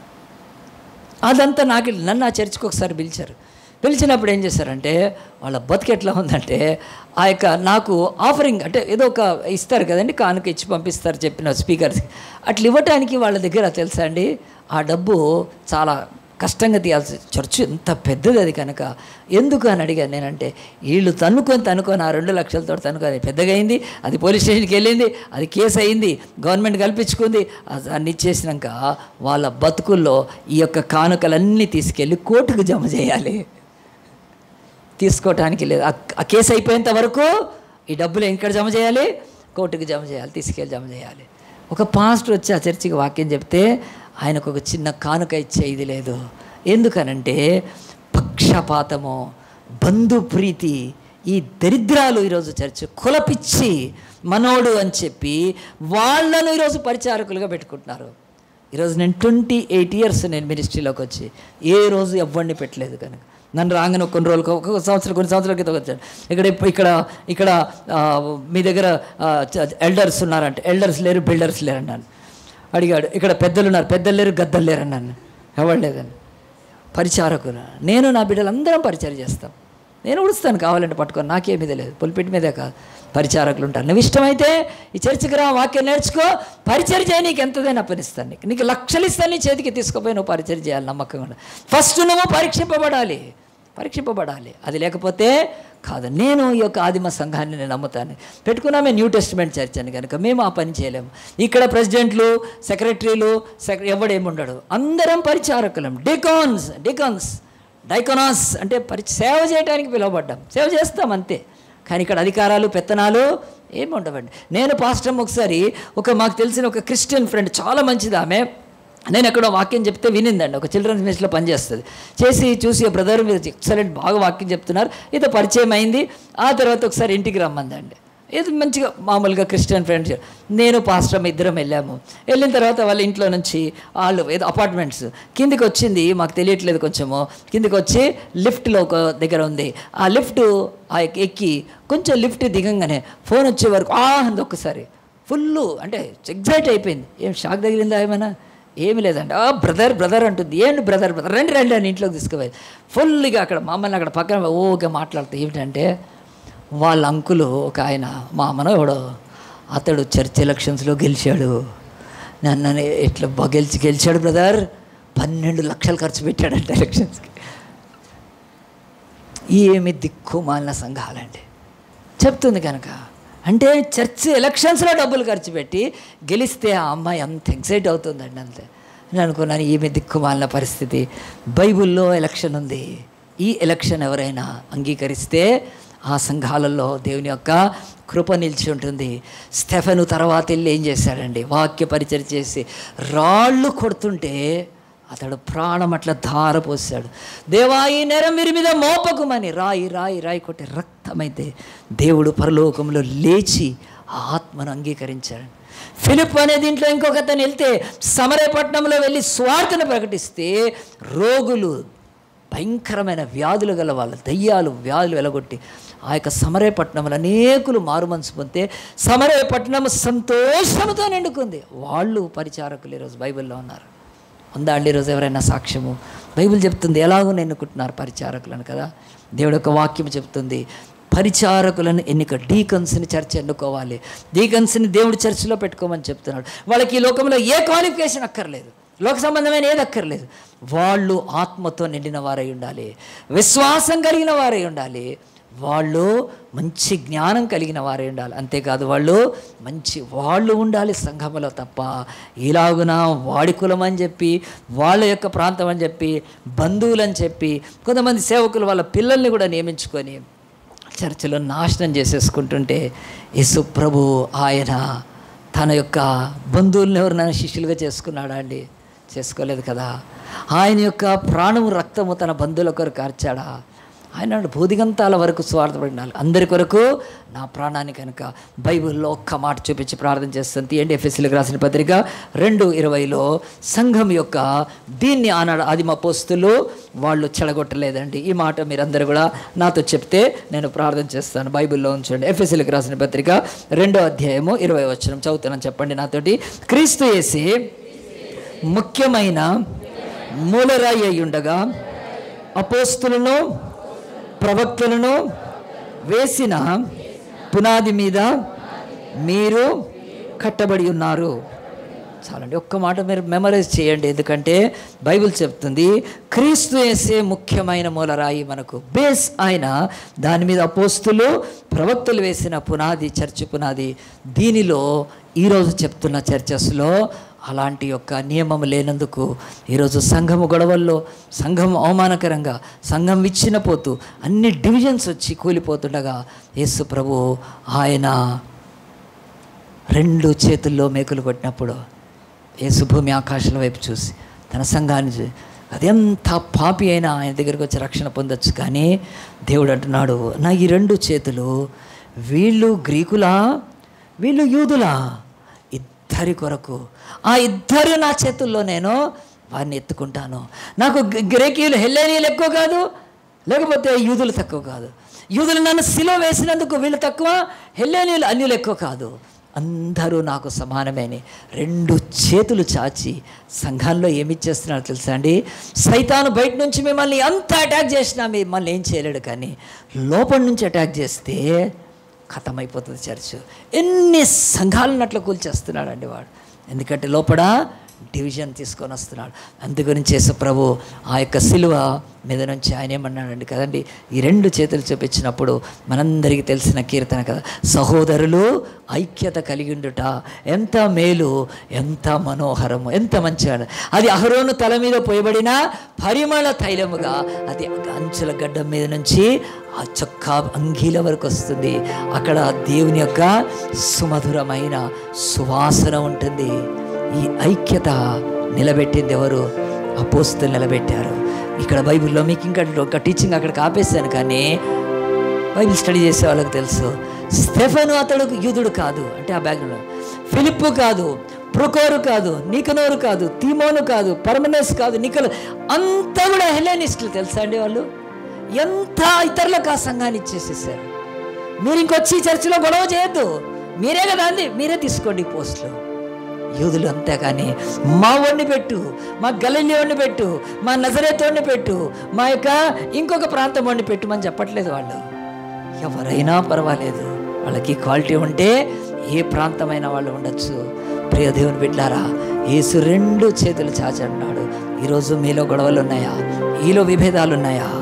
S1: అదంతా నాకు నన్ను ఆ చర్చికి ఒకసారి పిలిచారు పిలిచినప్పుడు ఏం చేశారంటే వాళ్ళ బతుకు ఎట్లా ఉందంటే ఆ యొక్క నాకు ఆఫరింగ్ అంటే ఏదో ఒక ఇస్తారు కదండి కానుక ఇచ్చి పంపిస్తారు చెప్పిన స్పీకర్స్కి అట్లా ఇవ్వటానికి వాళ్ళ దగ్గర తెలుసా అండి ఆ డబ్బు చాలా కష్టంగా తీయాల్సి చర్చ్ ఎంత పెద్దది అది కనుక ఎందుకు అని అడిగాను నేనంటే వీళ్ళు తన్నుకొని తన్నుకొని ఆ రెండు లక్షలతో తన్నుకొని పెద్దగా అయింది అది పోలీస్ స్టేషన్కి వెళ్ళింది అది కేసు అయింది గవర్నమెంట్ కల్పించుకుంది అది దాన్ని ఇచ్చేసినాక వాళ్ళ బతుకుల్లో ఈ యొక్క కానుకలన్నీ తీసుకెళ్ళి కోర్టుకు జమ చేయాలి తీసుకోవటానికి లేదు ఆ- ఆ కేసు అయిపోయేంత వరకు ఈ డబ్బులు ఎక్కడ జమ చేయాలి కోర్టుకి జమ చేయాలి తీసుకెళ్ళి జమ చేయాలి ఒక పాస్టర్ వచ్చి ఆ చర్చికి వాక్యం చెప్తే ఆయనకు ఒక చిన్న కానుక ఇచ్చే ఇది లేదు ఎందుకనంటే పక్షపాతము బంధుప్రీతి ఈ దరిద్రాలు ఈరోజు చర్చ్ కులపిచ్చి మనోడు అని చెప్పి వాళ్ళను ఈరోజు పరిచారకులుగా పెట్టుకుంటున్నారు ఈరోజు నేను ట్వంటీ ఎయిట్ ఇయర్స్ నేను మినిస్ట్రీలోకి వచ్చి ఏ రోజు ఎవరిని పెట్టలేదు కనుక నన్ను రాగానే కొన్ని రోజులు ఒక సంవత్సరం కొన్ని సంవత్సరాల క్రితం వచ్చాను ఇక్కడ ఇప్పు- ఇక్కడ ఇక్కడ ఆ, మీ దగ్గర ఎల్డర్స్ ఉన్నారంటే ఎల్డర్స్ లేరు బిల్డర్స్ లేరు అన్నాను అడిగాడు ఇక్కడ పెద్దలు ఉన్నారు పెద్దలు లేరు గద్దలు లేరు అన్నాను ఎవరు లేదని పరిచారకులు నేను నా బిడ్డలందరం పరిచయం చేస్తాం నేను ఉడుస్తాను కావాలంటే పట్టుకొని నాకేమీ లేదు పులిపిటి మీదే కాదు పరిచారకులు ఉంటారు నువ్వు ఇష్టమైతే ఈ చర్చికి రా వాక్యం నేర్చుకో పరిచయం చేయి నీకు ఎంతదైనా పనిస్తాను నీకు నీకు లక్షలు ఇస్తాను నీ చేతికి తీసుకుపోయి నువ్వు పరిచయం చేయాలి నమ్మకంగా ఫస్ట్ నువ్వు పరీక్షింపబడాలి పరీక్షింపబడాలి అది లేకపోతే కాదు నేను ఈ యొక్క ఆదిమ సంఘాన్ని నేను నమ్ముతాను పెట్టుకున్నామే న్యూ టెస్ట్మెంట్ చర్చ్ అని కనుక మేము ఆ పని చేయలేము ఇక్కడ ప్రెసిడెంట్లు సెక్రటరీలు సెక్ర ఎవడేముండడు అందరం పరిచారకులం డికాన్స్ డికాన్స్ డైకోనాస్ అంటే పరి సేవ చేయడానికి పిలువబడ్డాం సేవ చేస్తాం అంతే కానీ ఇక్కడ అధికారాలు పెత్తనాలు ఏమి ఉండవండి నేను పాస్టమ్ ఒకసారి ఒక మాకు తెలిసిన ఒక క్రిస్టియన్ ఫ్రెండ్ చాలా మంచిది ఆమె నేను ఎక్కడో వాక్యం చెప్తే వినిందండి ఒక చిల్డ్రన్స్ మినిస్ట్లో పనిచేస్తుంది చేసి చూసి బ్రదర్ మీరు ఎక్సలెంట్ బాగా వాక్యం చెప్తున్నారు ఇది పరిచయం అయింది ఆ తర్వాత ఒకసారి ఇంటికి రమ్మందండి ఇది మంచిగా మామూలుగా క్రిస్టియన్ ఫ్రెండ్స్ నేను పాస్టర్ ఇద్దరం వెళ్ళాము వెళ్ళిన తర్వాత వాళ్ళ ఇంట్లో నుంచి వాళ్ళు ఏదో అపార్ట్మెంట్స్ కిందికి వచ్చింది మాకు తెలియట్లేదు కొంచెము కిందికి వచ్చి లిఫ్ట్లో ఒక దగ్గర ఉంది ఆ లిఫ్ట్ ఆ ఎక్- ఎక్కి కొంచెం లిఫ్ట్ దిగంగానే ఫోన్ వచ్చే వరకు ఆ అంది ఒక్కసారి ఫుల్ అంటే ఎగ్జైట్ అయిపోయింది ఏం షాక్ తగిలిందా ఏమైనా ఏమి లేదండి ఆ బ్రదర్ బ్రదర్ అంటుంది ఏంటి బ్రదర్ బ్రదర్ రండి రండి అని ఇంట్లోకి తీసుకుపోయి ఫుల్గా అక్కడ మమ్మల్ని అక్కడ పక్కన ఓకే మాట్లాడుతూ ఏమిటంటే వాళ్ళ అంకులు ఒక ఆయన మా అమ్మనో ఎవడో అతడు చర్చ్ ఎలక్షన్స్లో గెలిచాడు నన్ను ఎట్లా బా గెలిచి గెలిచాడు బ్రదర్ పన్నెండు లక్షలు ఖర్చు పెట్టాడంట ఎలక్షన్స్కి ఏమి దిక్కుమాలిన సంఘాలండి చెప్తుంది కనుక అంటే చర్చ్ ఎలక్షన్స్లో డబ్బులు ఖర్చు పెట్టి గెలిస్తే ఆ అమ్మాయి అంత ఎక్సైట్ అవుతుందండి అంతే నేను అనుకున్నాను ఈమె దిక్కుమాలిన పరిస్థితి బైబిల్లో ఎలక్షన్ ఉంది ఈ ఎలక్షన్ ఎవరైనా అంగీకరిస్తే ఆ సంఘాలలో దేవుని యొక్క కృప నిలిచి ఉంటుంది స్టెఫెను తర్వాత వెళ్ళి ఏం చేశాడండి వాక్య పరిచయం చేసి రాళ్ళు కొడుతుంటే అతడు ప్రాణం అట్లా ధారపోసాడు దేవా ఈ నేరం మీరు మీద మోపకుమని రాయి రాయి రాయి కొట్టి రక్తమైతే దేవుడు పరలోకంలో లేచి ఆ ఆత్మను అంగీకరించాడు ఫిలిప్ అనే దీంట్లో ఇంకొక అతను వెళ్తే సమరపట్నంలో వెళ్ళి స్వార్థను ప్రకటిస్తే రోగులు భయంకరమైన వ్యాధులు గల వాళ్ళు దయ్యాలు వ్యాధులు వెలగొట్టి ఆ యొక్క సమరపట్నంలో అనేకులు మారుమనసు పొందితే సమరపట్నం సంతోషంతో నిండుకుంది వాళ్ళు పరిచారకులు ఈరోజు బైబిల్లో ఉన్నారు ఉందా అండి ఈరోజు ఎవరైనా సాక్ష్యము బైబిల్ చెప్తుంది ఎలాగో ఎన్నుకుంటున్నారు పరిచారకులను కదా దేవుడు యొక్క వాక్యం చెప్తుంది పరిచారకులను ఎన్నిక డీకన్స్ని చర్చ ఎన్నుకోవాలి డీకన్స్ని దేవుడు చర్చిలో పెట్టుకోమని చెప్తున్నాడు వాళ్ళకి ఈ లోకంలో ఏ క్వాలిఫికేషన్ అక్కర్లేదు లోక సంబంధమైన ఏది అక్కర్లేదు వాళ్ళు ఆత్మతో నిండిన వారై ఉండాలి విశ్వాసం కలిగిన వారై ఉండాలి వాళ్ళు మంచి జ్ఞానం కలిగిన వారే ఉండాలి అంతేకాదు వాళ్ళు మంచి వాళ్ళు ఉండాలి సంఘములో తప్ప ఇలాగున వాడి కులం అని చెప్పి వాళ్ళ యొక్క ప్రాంతం అని చెప్పి బంధువులని చెప్పి కొంతమంది సేవకులు వాళ్ళ పిల్లల్ని కూడా నియమించుకొని చర్చిలో నాశనం చేసేసుకుంటుంటే యేసు ప్రభు ఆయన తన యొక్క బంధువులను ఎవరినైనా శిష్యులుగా చేసుకున్నాడా అండి చేసుకోలేదు కదా ఆయన యొక్క ప్రాణము రక్తము తన బంధువుల కొరకు కార్చాడా ఆయన భూదిగంతాల వరకు స్వార్థపడినాలి అందరి కొరకు నా ప్రాణాన్ని కనుక బైబిల్లో ఒక్క మాట చూపించి ప్రార్థన చేస్తుంది తీయండి ఎఫ్ఎస్సీలకు రాసిన పత్రిక రెండు ఇరవైలో సంఘం యొక్క దీన్ని ఆనాడు ఆదిమ పోస్తులు వాళ్ళు చెడగొట్టలేదండి ఈ మాట మీరందరూ కూడా నాతో చెప్తే నేను ప్రార్థన చేస్తాను బైబిల్లో ఉంచండి ఎఫ్ఎస్సీలకు రాసిన పత్రిక రెండో అధ్యాయము ఇరవై వచ్చిన చదువుతానని చెప్పండి నాతోటి క్రీస్తు వేసి ముఖ్యమైన మూలరాయి అయి ఉండగా అపోస్తులను ప్రవక్తలను వేసిన పునాది మీద మీరు కట్టబడి ఉన్నారు చాలండి ఒక్క మాట మీరు మెమరైజ్ చేయండి ఎందుకంటే బైబిల్ చెప్తుంది క్రీస్తు వేసే ముఖ్యమైన మూలరాయి మనకు బేస్ ఆయన దాని మీద అపోస్తులు ప్రవక్తలు వేసిన పునాది చర్చ్ పునాది దీనిలో ఈరోజు చెప్తున్న చర్చస్లో అలాంటి యొక్క నియమం లేనందుకు ఈరోజు సంఘము గొడవల్లో సంఘం అవమానకరంగా సంఘం విచ్చిన పోతూ అన్ని డివిజన్స్ వచ్చి కూలిపోతుండగా యేసు ప్రభు ఆయన రెండు చేతుల్లో మేకులు కొట్టినప్పుడు యేసు భూమి ఆకాశం వైపు చూసి తన సంఘాన్ని చూ- అదెంత పాపి అయినా ఆయన దగ్గరికి వచ్చి రక్షణ పొందొచ్చు కానీ దేవుడు అంటున్నాడు నా ఈ రెండు చేతులు వీళ్ళు గ్రీకులా వీళ్ళు యూదులా ఇద్దరి కొరకు ఆ ఇద్దరు నా చేతుల్లో నేను వారిని ఎత్తుకుంటాను నాకు గ్ర- గ్రేకీయులు హెల్లేనీయులు ఎక్కువ కాదు లేకపోతే యూదులు తక్కువ కాదు యూదులు నన్ను సిలో వేసినందుకు వీళ్ళు తక్కువ హెల్లేనీయులు అన్యులు ఎక్కువ కాదు అందరూ నాకు సమానమేని రెండు చేతులు చాచి సంఘాల్లో ఏమిచ్చేస్తున్నారో తెలుసా అండి సైతాను బయట నుంచి మిమ్మల్ని ఎంత అటాక్ చేసినా మిమ్మల్ని ఏం చేయలేడు కానీ లోపల నుంచి అటాక్ చేస్తే ఖతమైపోతుంది చర్చ్ ఎన్ని సంఘాలను అట్లా కూల్చేస్తున్నాడండి వాడు ఎందుకంటే లోపల డివిజన్ తీసుకొని వస్తున్నాడు అందు గురించి యేసు ప్రభు ఆ యొక్క సిలువ మీద నుంచి ఆయన ఏమన్నాడండి కదండి ఈ రెండు చేతులు చూపించినప్పుడు మనందరికీ తెలిసిన కీర్తన కదా సహోదరులు ఐక్యత కలిగి ఉండుట ఎంత మేలు ఎంత మనోహరము ఎంత మంచిగా అది అహరోను తల మీద పోయబడిన పరిమళ తైలముగా అది అంచుల గడ్డం మీద నుంచి ఆ చొక్కా అంగీల వరకు వస్తుంది అక్కడ దేవుని యొక్క సుమధురమైన సువాసన ఉంటుంది ఈ ఐక్యత నిలబెట్టింది ఎవరు అపోస్తులు నిలబెట్టారు ఇక్కడ బైబిల్లో మీకు ఇంకా ఒక టీచింగ్ అక్కడికి ఆపేశాను కానీ బైబిల్ స్టడీ చేసే వాళ్ళకి తెలుసు స్టెఫను అతడు యూదుడు కాదు అంటే ఆ బ్యాక్గ్రౌండ్ ఫిలిప్పు కాదు ప్రొకోరు కాదు నికనోరు కాదు తీమోను కాదు పర్మనెస్ కాదు నికలు అంతా కూడా హెలెనిస్టులు తెలుసా అండి వాళ్ళు ఎంత ఇతరులకు ఆ సంఘాన్ని ఇచ్చేసేసారు మీరు ఇంకొచ్చి ఈ చర్చిలో గొడవ చేయొద్దు మీరే కదా అంది మీరే తీసుకోండి ఈ పోస్టులు యూదులు అంతే కానీ మా వాడిని పెట్టు మా గలీలి వాడిని పెట్టు మా నజరేతోడిని పెట్టు మా యొక్క ఇంకొక ప్రాంతం వాడిని పెట్టమని చెప్పట్లేదు వాళ్ళు ఎవరైనా పర్వాలేదు వాళ్ళకి క్వాలిటీ ఉంటే ఏ ప్రాంతమైన వాళ్ళు ఉండొచ్చు ప్రియ దేవుని బిడ్డారా యేసు రెండు చేతులు చాచన్నాడు ఈరోజు మీలో గొడవలు ఉన్నాయా ఈలో విభేదాలు ఉన్నాయా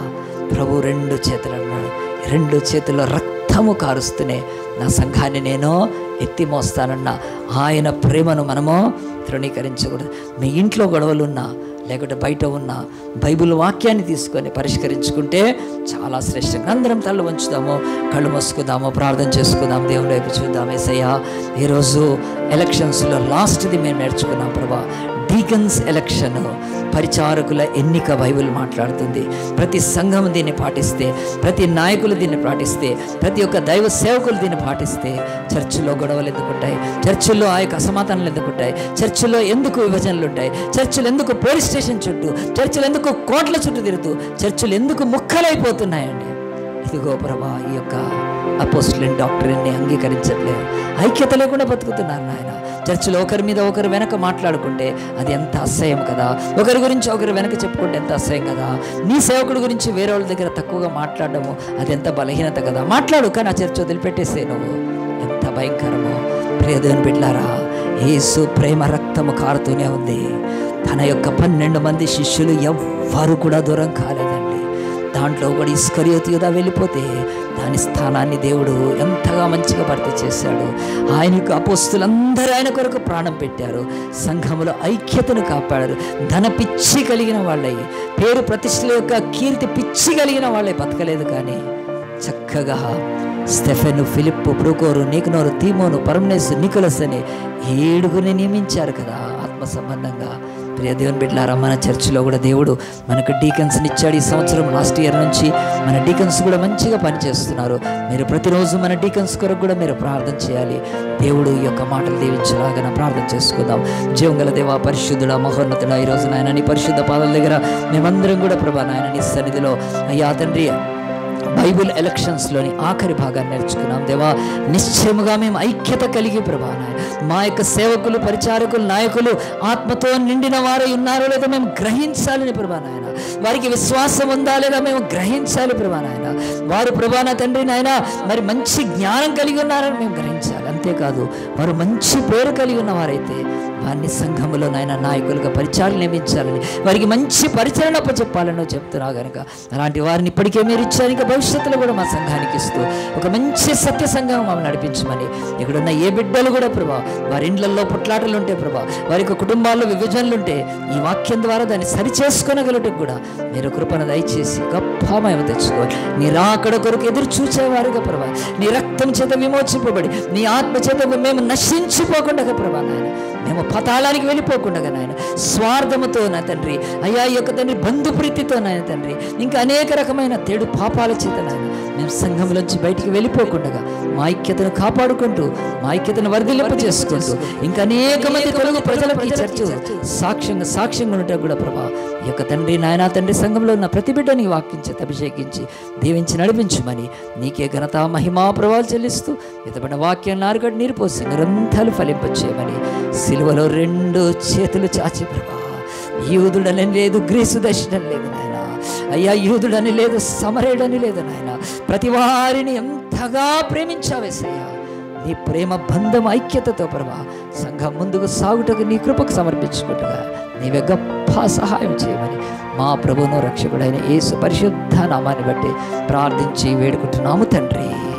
S1: ప్రభు రెండు చేతులు అన్నాడు రెండు చేతుల్లో రక్తము కారుస్తూనే నా సంఘాన్ని నేను ఎత్తి మోస్తానన్న ఆయన ప్రేమను మనము తృణీకరించకూడదు మీ ఇంట్లో గొడవలున్నా లేకుంటే బయట ఉన్న బైబిల్ వాక్యాన్ని తీసుకొని పరిష్కరించుకుంటే చాలా శ్రేష్టంగా అందరం తల్లు వంచుదాము కళ్ళు మూసుకుందాము ప్రార్థన చేసుకుందాం దేవుని వైపు చూద్దాం ఏసయ్యా ఈరోజు ఎలక్షన్స్లో లాస్ట్ది మేము నేర్చుకున్నాం ప్రభా డీకన్స్ ఎలక్షన్ పరిచారకుల ఎన్నిక బైబిల్ మాట్లాడుతుంది ప్రతి సంఘం దీన్ని పాటిస్తే ప్రతి నాయకులు దీన్ని పాటిస్తే ప్రతి ఒక్క దైవ సేవకులు దీన్ని పాటిస్తే చర్చిలో గొడవలు ఎందుకుంటాయి చర్చిల్లో ఆ యొక్క అసమాధానాలు ఎందుకుంటాయి చర్చిలో ఎందుకు విభజనలు ఉంటాయి చర్చిలు ఎందుకు పోలీస్ స్టేషన్ చుట్టూ చర్చిలు ఎందుకు కోట్ల చుట్టూ తిరుగుతూ చర్చిలు ఎందుకు ముక్కలైపోతున్నాయండి ఇదిగో ప్రభా ఈ యొక్క అపోస్టులని డాక్టర్ని అంగీకరించట్లేదు ఐక్యత లేకుండా బతుకుతున్నారు నాయన చర్చిలో ఒకరి మీద ఒకరు వెనక మాట్లాడుకుంటే అది ఎంత అసహ్యం కదా ఒకరి గురించి ఒకరు వెనక చెప్పుకుంటే ఎంత అసహ్యం కదా నీ సేవకుడి గురించి వేరే వాళ్ళ దగ్గర తక్కువగా మాట్లాడడము అది ఎంత బలహీనత కదా మాట్లాడు కానీ ఆ చర్చ వదిలిపెట్టేసే నువ్వు ఎంత భయంకరమో ప్రియదేవుని బిడ్లారా యేసు ప్రేమ రక్తము కారుతూనే ఉంది తన యొక్క పన్నెండు మంది శిష్యులు ఎవ్వరు కూడా దూరం కాలేదండి దాంట్లో కూడా ఇస్కరియోతు యూదా వెళ్ళిపోతే దాని స్థానాన్ని దేవుడు ఎంతగా మంచిగా భర్తీ చేశాడు ఆయనకు అపోస్తులందరూ ఆయన కొరకు ప్రాణం పెట్టారు సంఘములో ఐక్యతను కాపాడారు ధన పిచ్చి కలిగిన వాళ్ళై పేరు ప్రతిష్టల యొక్క కీర్తి పిచ్చి కలిగిన వాళ్ళే బతకలేదు కానీ చక్కగా స్టెఫెను ఫిలిప్పు బ్రూకోరు నీకునోరు తీమోను పరమనేసు నికోలస్ అని ఏడుగురిని నియమించారు కదా ఆత్మ సంబంధంగా ప్రియ దేవుని బిడ్డలారా మన చర్చిలో కూడా దేవుడు మనకు డీకన్స్ని ఇచ్చాడు ఈ సంవత్సరం లాస్ట్ ఇయర్ నుంచి మన డీకన్స్ కూడా మంచిగా పనిచేస్తున్నారు మీరు ప్రతిరోజు మన డీకన్స్ కొరకు కూడా మీరు ప్రార్థన చేయాలి దేవుడు ఈ యొక్క మాటలు దీవించలాగా ప్రార్థన చేసుకుందాం జీవంగల దేవ పరిశుద్ధుడ మహోన్నతుడ ఈరోజు నాయన నీ పరిశుద్ధ పాదాల దగ్గర మేమందరం కూడా ప్రభా నాయన నీ సన్నిధిలో అయ్యా తండ్రి బైబిల్ ఎలక్షన్స్లోని ఆఖరి భాగాన్ని నేర్చుకున్నాం దేవా నిశ్చయముగా మేము ఐక్యత కలిగి ప్రభా నాయన మా యొక్క సేవకులు పరిచారకులు నాయకులు ఆత్మతో నిండిన వారు ఉన్నారో లేదో మేము గ్రహించాలని ప్రభా నాయన వారికి విశ్వాసం ఉందా లేదా మేము గ్రహించాలి ప్రభా నాయన వారు ప్రభా నా తండ్రి నాయన మరి మంచి జ్ఞానం కలిగి ఉన్నారని మేము గ్రహించాలి అంతేకాదు వారు మంచి పేరు కలిగి ఉన్నవారైతే వారిని సంఘములో నాయన నాయకులుగా పరిచయాలు నియమించాలని వారికి మంచి పరిచరణ చెప్పాలని చెప్తున్నావు కనుక అలాంటి వారిని ఇప్పటికే మీరు ఇచ్చారు ఇంకా భవిష్యత్తులో కూడా మా సంఘానికి ఇస్తూ ఒక మంచి సత్య సంఘం మమ్మల్ని నడిపించమని ఇక్కడున్న ఏ బిడ్డలు కూడా ప్రభా వారి ఇండ్లలో పుట్లాటలు ఉంటే ప్రభా వారి యొక్క కుటుంబాల్లో విభజనలు ఉంటే ఈ వాక్యం ద్వారా దాన్ని సరిచేసుకొనగలటకు కూడా మీరు కృపను దయచేసి గొప్ప మేము తెచ్చుకోవాలి నీ రాకడ కొరకు ఎదురు చూచేవారుగా ప్రభా నీ రక్తం చేత విమోచింపబడి నీ ఆత్మ చేత మేము నశించిపోకుండా ప్రభా నాయన మేము పతాళానికి వెళ్ళిపోకుండా నాయన స్వార్థముతో నా తండ్రి అయ్యా ఈ యొక్క తండ్రి బంధు ప్రీతితో నాయన తండ్రి ఇంకా అనేక రకమైన తెడు పాపాల చేత నాయన మేము సంఘంలోంచి బయటికి వెళ్ళిపోకుండా మా ఐక్యతను కాపాడుకుంటూ మా ఐక్యతను వర్ధిల్లింప చేసుకుంటూ ఇంకా అనేక మంది తెలుగు ప్రజలకు ఈ చర్చ సాక్ష్యంగా సాక్ష్యంగా ఉంటే కూడా ప్రభా ఈ యొక్క తండ్రి నాయన తండ్రి సంఘంలో ఉన్న ప్రతి బిడ్డని ఈ వాక్యం చేత అభిషేకించి దీవించి నడిపించమని నీకే ఘనత మహిమా ప్రభావాలు చెల్లిస్తూ ఇతబడిన వాక్యం నారుగడ్డ నీరు పోసి నిరంతరాలు ఫలింపచేయమని సిలువలో రెండు చేతులు చాచి ప్రభా యూదుడని లేదు గ్రీసు దర్శనం లేదు నాయన అయ్యా యూదుడని లేదు సమరేడని లేదు నాయన ప్రతి వారిని ఎంతగా ప్రేమించావేసయ్యా నీ ప్రేమ బంధం ఐక్యతతో ప్రభా సంఘం ముందుకు సాగుటకు నీ కృపకు సమర్పించుకుంటుగా నీవే గొప్ప సహాయం చేయమని మా ప్రభువును రక్షకుడైన యేసు పరిశుద్ధ నామాన్ని బట్టి ప్రార్థించి వేడుకుంటున్నాము తండ్రి